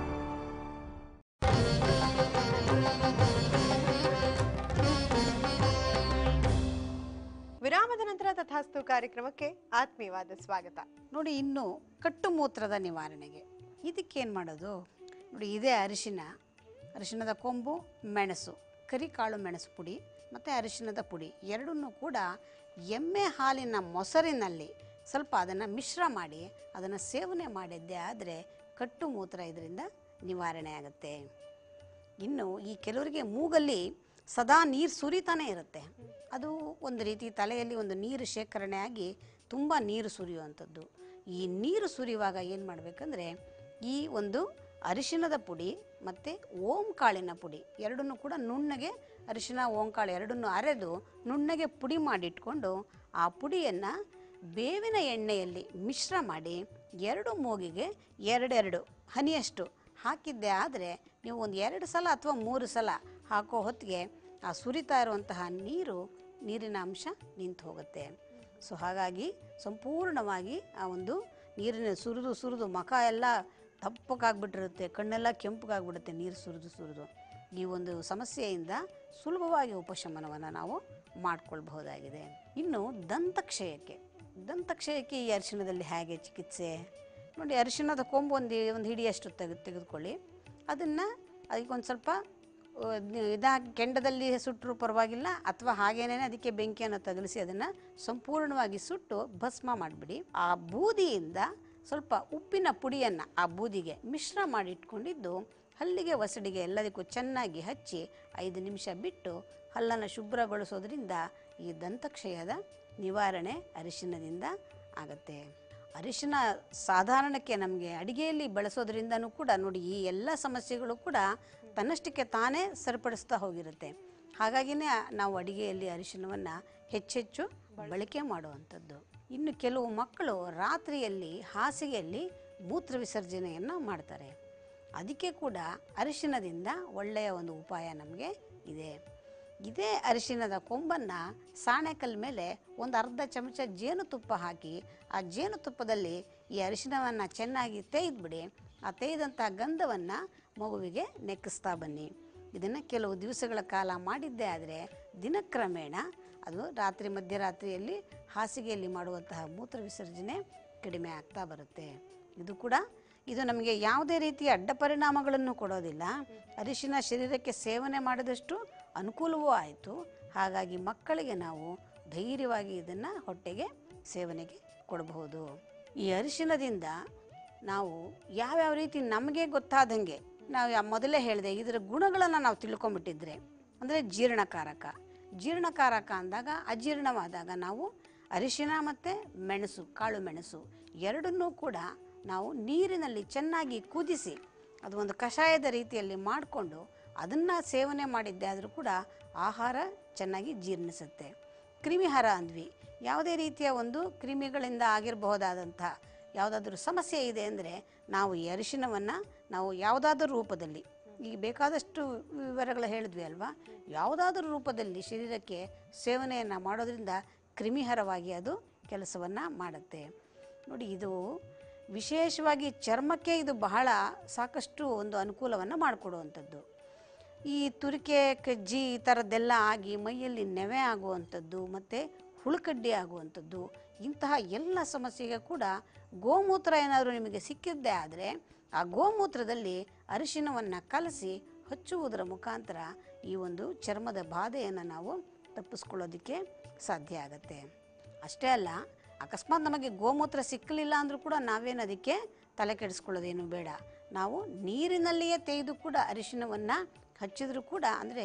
ವಿರಾಮದ ನಂತರ ತಥಾಸ್ತು ಕಾರ್ಯಕ್ರಮಕ್ಕೆ ಆತ್ಮೀಯವಾದ ಸ್ವಾಗತ ನೋಡಿ ಇನ್ನು ಕಟ್ಟು ಮೂತ್ರದ ನಿವಾರಣೆಗೆ ಇದಕ್ಕೇನು ಮಾಡೋದು ನೋಡಿ ಇದೇ ಅರಿಶಿನ ಅರಿಶಿಣದ ಕೊಂಬು ಮೆಣಸು ಕರಿಕಾಳು ಮೆಣಸು ಪುಡಿ ಮತ್ತು ಅರಿಶಿಣದ ಪುಡಿ ಎರಡನ್ನೂ ಕೂಡ ಎಮ್ಮೆ ಹಾಲಿನ ಮೊಸರಿನಲ್ಲಿ ಸ್ವಲ್ಪ ಅದನ್ನು ಮಿಶ್ರ ಮಾಡಿ ಅದನ್ನು ಸೇವನೆ ಮಾಡಿದ್ದೇ ಆದರೆ ಕಟ್ಟು ಮೂತ್ರ ಇದರಿಂದ ನಿವಾರಣೆ ಆಗುತ್ತೆ ಇನ್ನು ಈ ಕೆಲವರಿಗೆ ಮೂಗಲ್ಲಿ ಸದಾ ನೀರು ಸುರಿತಾನೆ ಇರುತ್ತೆ ಅದು ಒಂದು ರೀತಿ ತಲೆಯಲ್ಲಿ ಒಂದು ನೀರು ಶೇಖರಣೆ ಆಗಿ ತುಂಬ ನೀರು ಸುರಿಯುವಂಥದ್ದು ಈ ನೀರು ಸುರಿಯುವಾಗ ಏನು ಮಾಡಬೇಕಂದ್ರೆ ಈ ಒಂದು ಅರಿಶಿಣದ ಪುಡಿ ಮತ್ತು ಓಂ ಕಾಳಿನ ಪುಡಿ ಎರಡನ್ನೂ ಕೂಡ ನುಣ್ಣಗೆ ಅರಿಶಿಣ ಓಂಕಾಳು ಎರಡನ್ನೂ ಅರೆದು ನುಣ್ಣಗೆ ಪುಡಿ ಮಾಡಿಟ್ಕೊಂಡು ಆ ಪುಡಿಯನ್ನು ಬೇವಿನ ಎಣ್ಣೆಯಲ್ಲಿ ಮಿಶ್ರ ಮಾಡಿ ಎರಡು ಮೂಗಿಗೆ ಎರಡೆರಡು ಹನಿಯಷ್ಟು ಹಾಕಿದ್ದೆ ಆದರೆ ನೀವು ಒಂದು ಎರಡು ಸಲ ಅಥವಾ ಮೂರು ಸಲ ಹಾಕೋ ಹೊತ್ತಿಗೆ ಆ ಸುರಿತಾ ಇರುವಂತಹ ನೀರು ನೀರಿನ ಅಂಶ ನಿಂತು ಹೋಗುತ್ತೆ ಸೊ ಹಾಗಾಗಿ ಸಂಪೂರ್ಣವಾಗಿ ಆ ಒಂದು ನೀರಿನ ಸುರಿದು ಸುರಿದು ಮುಖ ಎಲ್ಲ ತಪ್ಪಕ್ಕಾಗ್ಬಿಟ್ಟಿರುತ್ತೆ ಕಣ್ಣೆಲ್ಲ ಕೆಂಪಗಾಗ್ಬಿಡುತ್ತೆ ನೀರು ಸುರಿದು ಸುರಿದು ಈ ಒಂದು ಸಮಸ್ಯೆಯಿಂದ ಸುಲಭವಾಗಿ ಉಪಶಮನವನ್ನು ನಾವು ಮಾಡ್ಕೊಳ್ಬಹುದಾಗಿದೆ ಇನ್ನು ದಂತಕ್ಷಯಕ್ಕೆ ದಂತಕ್ಷಯಕ್ಕೆ ಈ ಅರಿಶಿಣದಲ್ಲಿ ಹೇಗೆ ಚಿಕಿತ್ಸೆ ನೋಡಿ ಅರಿಶಿಣದ ಕೊಂಬು ಒಂದು ಒಂದು ಹಿಡಿಯಷ್ಟು ತೆಗೆದು ತೆಗೆದುಕೊಳ್ಳಿ ಅದನ್ನು ಅದಕ್ಕೊಂದು ಸ್ವಲ್ಪ ಇದಾಗಿ ಕೆಂಡದಲ್ಲಿ ಸುಟ್ಟರೂ ಪರವಾಗಿಲ್ಲ ಅಥವಾ ಹಾಗೇನೇ ಅದಕ್ಕೆ ಬೆಂಕಿಯನ್ನು ತಗಲಿಸಿ ಅದನ್ನು ಸಂಪೂರ್ಣವಾಗಿ ಸುಟ್ಟು ಭಸ್ಮ ಮಾಡಿಬಿಡಿ ಆ ಬೂದಿಯಿಂದ ಸ್ವಲ್ಪ ಉಪ್ಪಿನ ಪುಡಿಯನ್ನು ಆ ಬೂದಿಗೆ ಮಿಶ್ರ ಮಾಡಿ ಇಟ್ಕೊಂಡಿದ್ದು ಹಲ್ಲಿಗೆ ಒಸಡಿಗೆ ಎಲ್ಲದಕ್ಕೂ ಚೆನ್ನಾಗಿ ಹಚ್ಚಿ ಐದು ನಿಮಿಷ ಬಿಟ್ಟು ಹಲ್ಲನ್ನು ಶುಭ್ರಗೊಳಿಸೋದ್ರಿಂದ ಈ ದಂತಕ್ಷಯದ ನಿವಾರಣೆ ಅರಿಶಿಣದಿಂದ ಆಗತ್ತೆ ಅರಿಶಿನ ಸಾಧಾರಣಕ್ಕೆ ನಮಗೆ ಅಡಿಗೆಯಲ್ಲಿ ಬಳಸೋದ್ರಿಂದನೂ ಕೂಡ ನೋಡಿ ಈ ಎಲ್ಲ ಸಮಸ್ಯೆಗಳು ಕೂಡ ತನ್ನಷ್ಟಕ್ಕೆ ತಾನೇ ಸರಿಪಡಿಸ್ತಾ ಹೋಗಿರುತ್ತೆ ಹಾಗಾಗಿನೇ ನಾವು ಅಡಿಗೆಯಲ್ಲಿ ಅರಿಶಿಣವನ್ನು ಹೆಚ್ಚೆಚ್ಚು ಬಳಕೆ ಮಾಡುವಂಥದ್ದು ಇನ್ನು ಕೆಲವು ಮಕ್ಕಳು ರಾತ್ರಿಯಲ್ಲಿ ಹಾಸಿಗೆಯಲ್ಲಿ ಮೂತ್ರ ವಿಸರ್ಜನೆಯನ್ನು ಮಾಡ್ತಾರೆ ಅದಕ್ಕೆ ಕೂಡ ಅರಿಶಿಣದಿಂದ ಒಳ್ಳೆಯ ಒಂದು ಉಪಾಯ ನಮಗೆ ಇದೆ ಇದೇ ಅರಿಶಿಣದ ಕೊಂಬನ್ನು ಸಾಣೆಕಲ್ ಮೇಲೆ ಒಂದು ಅರ್ಧ ಚಮಚ ಜೇನುತುಪ್ಪ ಹಾಕಿ ಆ ಜೇನುತುಪ್ಪದಲ್ಲಿ ಈ ಅರಿಶಿಣವನ್ನು ಚೆನ್ನಾಗಿ ತೇಯ್ದುಬಿಡಿ ಆ ತೇಯ್ದಂಥ ಗಂಧವನ್ನು ಮಗುವಿಗೆ ನೆಕ್ಕಿಸ್ತಾ ಬನ್ನಿ ಇದನ್ನು ಕೆಲವು ದಿವಸಗಳ ಕಾಲ ಮಾಡಿದ್ದೇ ಆದರೆ ದಿನಕ್ರಮೇಣ ಅದು ರಾತ್ರಿ ಮಧ್ಯರಾತ್ರಿಯಲ್ಲಿ ಹಾಸಿಗೆಯಲ್ಲಿ ಮಾಡುವಂತಹ ಮೂತ್ರ ವಿಸರ್ಜನೆ ಕಡಿಮೆ ಆಗ್ತಾ ಬರುತ್ತೆ ಇದು ಕೂಡ ಇದು ನಮಗೆ ಯಾವುದೇ ರೀತಿಯ ಅಡ್ಡ ಪರಿಣಾಮಗಳನ್ನು ಕೊಡೋದಿಲ್ಲ ಅರಿಶಿನ ಶರೀರಕ್ಕೆ ಸೇವನೆ ಮಾಡಿದಷ್ಟು ಅನುಕೂಲವೂ ಆಯಿತು ಹಾಗಾಗಿ ಮಕ್ಕಳಿಗೆ ನಾವು ಧೈರ್ಯವಾಗಿ ಇದನ್ನು ಹೊಟ್ಟೆಗೆ ಸೇವನೆಗೆ ಕೊಡಬಹುದು ಈ ಅರಿಶಿಣದಿಂದ ನಾವು ಯಾವ್ಯಾವ ರೀತಿ ನಮಗೆ ಗೊತ್ತಾದಂಗೆ ನಾವು ಯಾ- ಮೊದಲೇ ಹೇಳಿದೆ ಇದರ ಗುಣಗಳನ್ನು ನಾವು ತಿಳ್ಕೊಂಬಿಟ್ಟಿದ್ರೆ ಅಂದರೆ ಜೀರ್ಣಕಾರಕ ಜೀರ್ಣಕಾರಕ ಅಂದಾಗ ಅಜೀರ್ಣವಾದಾಗ ನಾವು ಅರಿಶಿನ ಮತ್ತು ಮೆಣಸು ಕಾಳು ಮೆಣಸು ಎರಡನ್ನೂ ಕೂಡ ನಾವು ನೀರಿನಲ್ಲಿ ಚೆನ್ನಾಗಿ ಕುದಿಸಿ ಅದು ಒಂದು ಕಷಾಯದ ರೀತಿಯಲ್ಲಿ ಮಾಡಿಕೊಂಡು ಅದನ್ನು ಸೇವನೆ ಮಾಡಿದ್ದೆ ಆದರೂ ಕೂಡ ಆಹಾರ ಚೆನ್ನಾಗಿ ಜೀರ್ಣಿಸುತ್ತೆ ಕ್ರಿಮಿಹಾರ ಅಂದ್ವಿ ಯಾವುದೇ ರೀತಿಯ ಒಂದು ಕ್ರಿಮಿಗಳಿಂದ ಆಗಿರಬಹುದಾದಂಥ ಯಾವುದಾದ್ರೂ ಸಮಸ್ಯೆ ಇದೆ ಅಂದರೆ ನಾವು ಈ ಅರಿಶಿಣವನ್ನು ನಾವು ಯಾವುದಾದ್ರೂ ರೂಪದಲ್ಲಿ ಈಗ ಬೇಕಾದಷ್ಟು ವಿವರಗಳು ಹೇಳಿದ್ವಿ ಅಲ್ವಾ ಯಾವುದಾದ್ರೂ ರೂಪದಲ್ಲಿ ಶರೀರಕ್ಕೆ ಸೇವನೆಯನ್ನು ಮಾಡೋದ್ರಿಂದ ಕ್ರಿಮಿಹರವಾಗಿ ಅದು ಕೆಲಸವನ್ನು ಮಾಡುತ್ತೆ ನೋಡಿ ಇದು ವಿಶೇಷವಾಗಿ ಚರ್ಮಕ್ಕೆ ಇದು ಬಹಳ ಸಾಕಷ್ಟು ಒಂದು ಅನುಕೂಲವನ್ನು ಮಾಡಿಕೊಡುವಂಥದ್ದು ಈ ತುರಿಕೆ ಕಜ್ಜಿ ಈ ಥರದ್ದೆಲ್ಲ ಆಗಿ ಮೈಯಲ್ಲಿ ನೆವೆ ಆಗುವಂಥದ್ದು ಮತ್ತು ಹುಳುಕಡ್ಡಿ ಆಗುವಂಥದ್ದು ಇಂತಹ ಎಲ್ಲ ಸಮಸ್ಯೆಗೆ ಕೂಡ ಗೋಮೂತ್ರ ಏನಾದರೂ ನಿಮಗೆ ಸಿಕ್ಕಿದ್ದೇ ಆದರೆ ಆ ಗೋಮೂತ್ರದಲ್ಲಿ ಅರಿಶಿಣವನ್ನು ಕಲಸಿ ಹಚ್ಚುವುದರ ಮುಖಾಂತರ ಈ ಒಂದು ಚರ್ಮದ ಬಾಧೆಯನ್ನು ನಾವು ತಪ್ಪಿಸ್ಕೊಳ್ಳೋದಕ್ಕೆ ಸಾಧ್ಯ ಆಗುತ್ತೆ ಅಷ್ಟೇ ಅಲ್ಲ ಅಕಸ್ಮಾತ್ ನಮಗೆ ಗೋಮೂತ್ರ ಸಿಕ್ಕಲಿಲ್ಲ ಅಂದರೂ ಕೂಡ ನಾವೇನು ಅದಕ್ಕೆ ತಲೆ ಕೆಡಿಸ್ಕೊಳ್ಳೋದೇನು ಬೇಡ ನಾವು ನೀರಿನಲ್ಲಿಯೇ ತೆಗೆದು ಕೂಡ ಅರಿಶಿಣವನ್ನು ಹಚ್ಚಿದ್ರೂ ಕೂಡ ಅಂದರೆ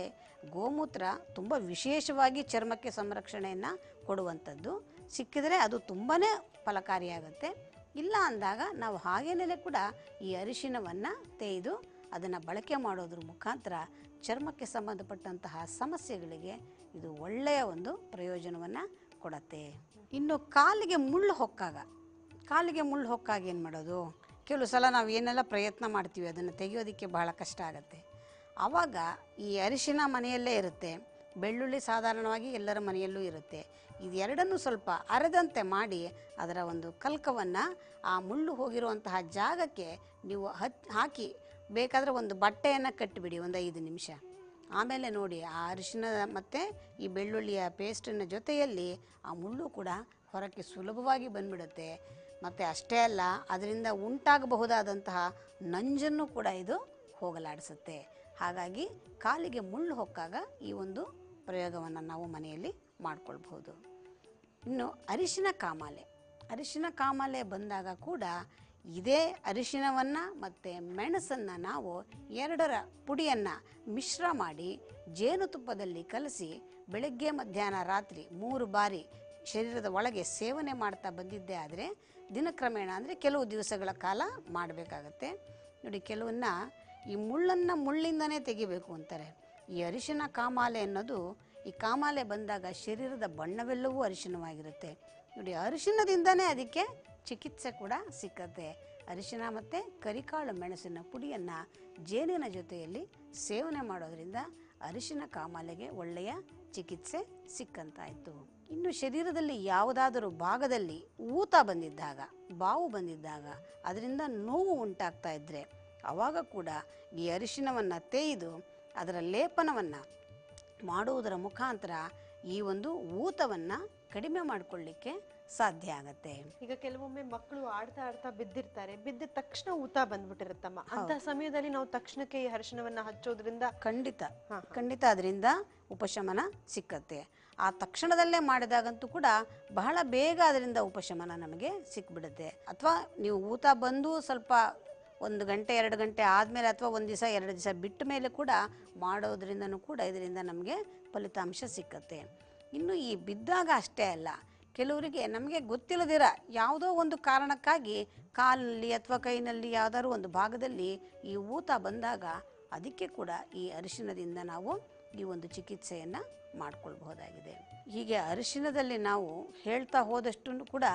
ಗೋಮೂತ್ರ ತುಂಬ ವಿಶೇಷವಾಗಿ ಚರ್ಮಕ್ಕೆ ಸಂರಕ್ಷಣೆಯನ್ನು ಕೊಡುವಂಥದ್ದು ಸಿಕ್ಕಿದರೆ ಅದು ತುಂಬಾ ಫಲಕಾರಿಯಾಗುತ್ತೆ ಇಲ್ಲ ಅಂದಾಗ ನಾವು ಹಾಗೇನೇ ಕೂಡ ಈ ಅರಿಶಿನವನ್ನು ತೆಗೆದು ಅದನ್ನು ಬಳಕೆ ಮಾಡೋದ್ರ ಮುಖಾಂತರ ಚರ್ಮಕ್ಕೆ ಸಂಬಂಧಪಟ್ಟಂತಹ ಸಮಸ್ಯೆಗಳಿಗೆ ಇದು ಒಳ್ಳೆಯ ಒಂದು ಪ್ರಯೋಜನವನ್ನು ಕೊಡುತ್ತೆ ಇನ್ನು ಕಾಲಿಗೆ ಮುಳ್ಳು ಹೊಕ್ಕಾಗ ಕಾಲಿಗೆ ಮುಳ್ಳು ಹೊಕ್ಕಾಗ ಏನು ಮಾಡೋದು ಕೆಲವು ಸಲ ನಾವು ಏನೆಲ್ಲ ಪ್ರಯತ್ನ ಮಾಡ್ತೀವಿ ಅದನ್ನು ತೆಗೆಯೋದಕ್ಕೆ ಬಹಳ ಕಷ್ಟ ಆಗುತ್ತೆ ಆವಾಗ ಈ ಅರಿಶಿನ ಮನೆಯಲ್ಲೇ ಇರುತ್ತೆ ಬೆಳ್ಳುಳ್ಳಿ ಸಾಧಾರಣವಾಗಿ ಎಲ್ಲರ ಮನೆಯಲ್ಲೂ ಇರುತ್ತೆ ಇದೆರಡನ್ನೂ ಸ್ವಲ್ಪ ಅರೆದಂತೆ ಮಾಡಿ ಅದರ ಒಂದು ಕಲ್ಕವನ್ನು ಆ ಮುಳ್ಳು ಹೋಗಿರುವಂತಹ ಜಾಗಕ್ಕೆ ನೀವು ಹಚ್ ಹಾಕಿ ಬೇಕಾದರೆ ಒಂದು ಬಟ್ಟೆಯನ್ನು ಕಟ್ಟಿಬಿಡಿ ಒಂದು ಐದು ನಿಮಿಷ ಆಮೇಲೆ ನೋಡಿ ಆ ಅರಿಶಿನ ಮತ್ತು ಈ ಬೆಳ್ಳುಳ್ಳಿಯ ಪೇಸ್ಟಿನ ಜೊತೆಯಲ್ಲಿ ಆ ಮುಳ್ಳು ಕೂಡ ಹೊರಕ್ಕೆ ಸುಲಭವಾಗಿ ಬಂದ್ಬಿಡುತ್ತೆ ಮತ್ತು ಅಷ್ಟೇ ಅಲ್ಲ ಅದರಿಂದ ಉಂಟಾಗಬಹುದಾದಂತಹ ನಂಜನ್ನು ಕೂಡ ಇದು ಹೋಗಲಾಡಿಸುತ್ತೆ ಹಾಗಾಗಿ ಕಾಲಿಗೆ ಮುಳ್ಳು ಹೊಕ್ಕಾಗ ಈ ಒಂದು ಪ್ರಯೋಗವನ್ನು ನಾವು ಮನೆಯಲ್ಲಿ ಮಾಡ್ಕೊಳ್ಬಹುದು ಇನ್ನು ಅರಿಶಿನ ಕಾಮಾಲೆ ಅರಿಶಿನ ಕಾಮಾಲೆ ಬಂದಾಗ ಕೂಡ ಇದೇ ಅರಿಶಿನವನ್ನು ಮತ್ತು ಮೆಣಸನ್ನು ನಾವು ಎರಡರ ಪುಡಿಯನ್ನು ಮಿಶ್ರ ಮಾಡಿ ಜೇನುತುಪ್ಪದಲ್ಲಿ ಕಲಸಿ ಬೆಳಗ್ಗೆ ಮಧ್ಯಾಹ್ನ ರಾತ್ರಿ ಮೂರು ಬಾರಿ ಶರೀರದ ಒಳಗೆ ಸೇವನೆ ಮಾಡ್ತಾ ಬಂದಿದ್ದೇ ಆದರೆ ದಿನಕ್ರಮೇಣ ಅಂದರೆ ಕೆಲವು ದಿವಸಗಳ ಕಾಲ ಮಾಡಬೇಕಾಗತ್ತೆ ನೋಡಿ ಕೆಲವನ್ನ ಈ ಮುಳ್ಳನ್ನು ಮುಳ್ಳಿಂದನೇ ತೆಗಿಬೇಕು ಅಂತಾರೆ ಈ ಅರಿಶಿನ ಕಾಮಾಲೆ ಅನ್ನೋದು ಈ ಕಾಮಾಲೆ ಬಂದಾಗ ಶರೀರದ ಬಣ್ಣವೆಲ್ಲವೂ ಅರಿಶಿನವಾಗಿರುತ್ತೆ ನೋಡಿ ಅರಿಶಿನದಿಂದನೇ ಅದಕ್ಕೆ ಚಿಕಿತ್ಸೆ ಕೂಡ ಸಿಕ್ಕತ್ತೆ ಅರಿಶಿನ ಮತ್ತು ಕರಿಕಾಳು ಮೆಣಸಿನ ಪುಡಿಯನ್ನು ಜೇನಿನ ಜೊತೆಯಲ್ಲಿ ಸೇವನೆ ಮಾಡೋದ್ರಿಂದ ಅರಿಶಿನ ಕಾಮಾಲೆಗೆ ಒಳ್ಳೆಯ ಚಿಕಿತ್ಸೆ ಸಿಕ್ಕಂತಾಯಿತು ಇನ್ನು ಶರೀರದಲ್ಲಿ ಯಾವುದಾದರೂ ಭಾಗದಲ್ಲಿ ಊತ ಬಂದಿದ್ದಾಗ ಬಾವು ಬಂದಿದ್ದಾಗ ಅದರಿಂದ ನೋವು ಉಂಟಾಗ್ತಾ ಇದ್ದರೆ ಆವಾಗ ಕೂಡ ಈ ಅರಿಶಿನವನ್ನು ತೇಯ್ದು ಅದರ ಲೇಪನವನ್ನು ಮಾಡುವುದರ ಮುಖಾಂತರ ಈ ಒಂದು ಊತವನ್ನು ಕಡಿಮೆ ಮಾಡಿಕೊಳ್ಳಿಕ್ಕೆ ಸಾಧ್ಯ ಆಗತ್ತೆ ಈಗ ಕೆಲವೊಮ್ಮೆ ಮಕ್ಕಳು ಆಡ್ತಾ ಆಡ್ತಾ ಬಿದ್ದಿರ್ತಾರೆ ಬಿದ್ದ ತಕ್ಷಣ ಊತ ಬಂದ್ಬಿಟ್ಟಿರುತ್ತಮ್ಮ ಅಂತ ಸಮಯದಲ್ಲಿ ನಾವು ತಕ್ಷಣಕ್ಕೆ ಈ ಅರಿಶಿನವನ್ನ ಹಚ್ಚೋದ್ರಿಂದ ಖಂಡಿತ ಹಾ, ಖಂಡಿತ ಅದರಿಂದ ಉಪಶಮನ ಸಿಕ್ಕತ್ತೆ ಆ ತಕ್ಷಣದಲ್ಲೇ ಮಾಡಿದಾಗಂತೂ ಕೂಡ ಬಹಳ ಬೇಗ ಅದರಿಂದ ಉಪಶಮನ ನಮಗೆ ಸಿಕ್ಬಿಡುತ್ತೆ ಅಥವಾ ನೀವು ಊತ ಬಂದು ಸ್ವಲ್ಪ ಒಂದು ಗಂಟೆ ಎರಡು ಗಂಟೆ ಆದಮೇಲೆ ಅಥವಾ ಒಂದು ದಿವಸ ಎರಡು ದಿವಸ ಬಿಟ್ಟ ಮೇಲೆ ಕೂಡ ಮಾಡೋದ್ರಿಂದನೂ ಕೂಡ ಇದರಿಂದ ನಮಗೆ ಫಲಿತಾಂಶ ಸಿಕ್ಕತ್ತೆ ಇನ್ನು ಈ ಬಿದ್ದಾಗ ಅಷ್ಟೇ ಅಲ್ಲ ಕೆಲವರಿಗೆ ನಮಗೆ ಗೊತ್ತಿಲ್ಲದಿರ ಯಾವುದೋ ಒಂದು ಕಾರಣಕ್ಕಾಗಿ ಕಾಲಿನಲ್ಲಿ ಅಥವಾ ಕೈನಲ್ಲಿ ಯಾವುದಾದ್ರು ಒಂದು ಭಾಗದಲ್ಲಿ ಈ ಊತ ಬಂದಾಗ ಅದಕ್ಕೆ ಕೂಡ ಈ ಅರಿಶಿನದಿಂದ ನಾವು ಈ ಒಂದು ಚಿಕಿತ್ಸೆಯನ್ನು ಮಾಡ್ಕೊಳ್ಬಹುದಾಗಿದೆ ಹೀಗೆ ಅರಿಶಿನದಲ್ಲಿ ನಾವು ಹೇಳ್ತಾ ಹೋದಷ್ಟು ಕೂಡ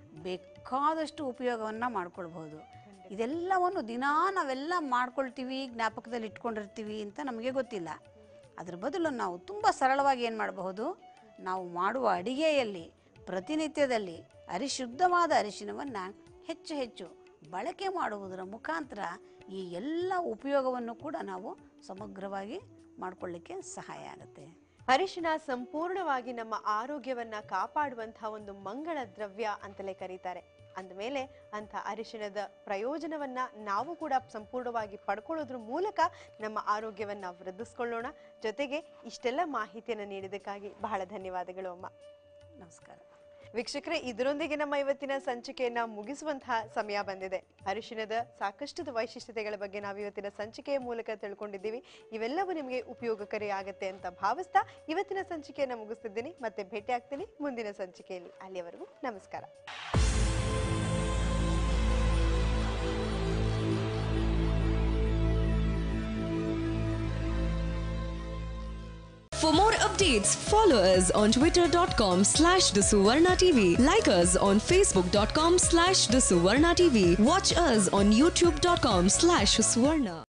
ಬೇಕಾದಷ್ಟು ಉಪಯೋಗವನ್ನು ಮಾಡ್ಕೊಳ್ಬಹುದು ಇದೆಲ್ಲವನ್ನು ದಿನಾ ನಾವೆಲ್ಲ ಮಾಡ್ಕೊಳ್ತೀವಿ ಜ್ಞಾಪಕದಲ್ಲಿ ಇಟ್ಕೊಂಡಿರ್ತೀವಿ ಅಂತ ನಮಗೆ ಗೊತ್ತಿಲ್ಲ ಅದ್ರ ಬದಲು ನಾವು ತುಂಬ ಸರಳವಾಗಿ ಏನು ಮಾಡಬಹುದು ನಾವು ಮಾಡುವ ಅಡಿಗೆಯಲ್ಲಿ ಪ್ರತಿನಿತ್ಯದಲ್ಲಿ ಅರಿಶುದ್ಧವಾದ ಅರಿಶಿನವನ್ನು ಹೆಚ್ಚು ಹೆಚ್ಚು ಬಳಕೆ ಮಾಡುವುದರ ಮುಖಾಂತರ ಈ ಎಲ್ಲ ಉಪಯೋಗವನ್ನು ಕೂಡ ನಾವು ಸಮಗ್ರವಾಗಿ ಮಾಡಿಕೊಳ್ಳಿಕ್ಕೆ ಸಹಾಯ ಆಗುತ್ತೆ ಅರಿಶಿನ ಸಂಪೂರ್ಣವಾಗಿ ನಮ್ಮ ಆರೋಗ್ಯವನ್ನ ಕಾಪಾಡುವಂತಹ ಒಂದು ಮಂಗಳ ದ್ರವ್ಯ ಅಂತಲೇ ಕರೀತಾರೆ ಅಂದಮೇಲೆ ಅಂತ ಅರಿಶಿಣದ ಪ್ರಯೋಜನವನ್ನ ನಾವು ಕೂಡ ಸಂಪೂರ್ಣವಾಗಿ ಪಡ್ಕೊಳ್ಳೋದ್ರ ಮೂಲಕ ನಮ್ಮ ಆರೋಗ್ಯವನ್ನ ವೃದ್ಧಿಸ್ಕೊಳ್ಳೋಣ ಜೊತೆಗೆ ಇಷ್ಟೆಲ್ಲ ಮಾಹಿತಿಯನ್ನು ನೀಡಿದ್ದಕ್ಕಾಗಿ ಬಹಳ ಧನ್ಯವಾದಗಳು ಅಮ್ಮ ನಮಸ್ಕಾರ ವೀಕ್ಷಕರೇ ಇದರೊಂದಿಗೆ ನಮ್ಮ ಇವತ್ತಿನ ಸಂಚಿಕೆಯನ್ನ ಮುಗಿಸುವಂತಹ ಸಮಯ ಬಂದಿದೆ ಅರಿಶಿಣದ ಸಾಕಷ್ಟು ವೈಶಿಷ್ಟ್ಯತೆಗಳ ಬಗ್ಗೆ ನಾವು ಇವತ್ತಿನ ಸಂಚಿಕೆಯ ಮೂಲಕ ತಿಳ್ಕೊಂಡಿದ್ದೀವಿ ಇವೆಲ್ಲವೂ ನಿಮಗೆ ಉಪಯೋಗಕಾರಿ ಆಗತ್ತೆ ಅಂತ ಭಾವಿಸ್ತಾ ಇವತ್ತಿನ ಸಂಚಿಕೆಯನ್ನ ಮುಗಿಸ್ತಿದ್ದೀನಿ ಮತ್ತೆ ಭೇಟಿ ಆಗ್ತೀನಿ ಮುಂದಿನ ಸಂಚಿಕೆಯಲ್ಲಿ ಅಲ್ಲಿಯವರೆಗೂ ನಮಸ್ಕಾರ For more updates, follow us on twitter.com slash the Suvarna TV. Like us on facebook.com slash the Suvarna TV. Watch us on youtube.com slash Suvarna.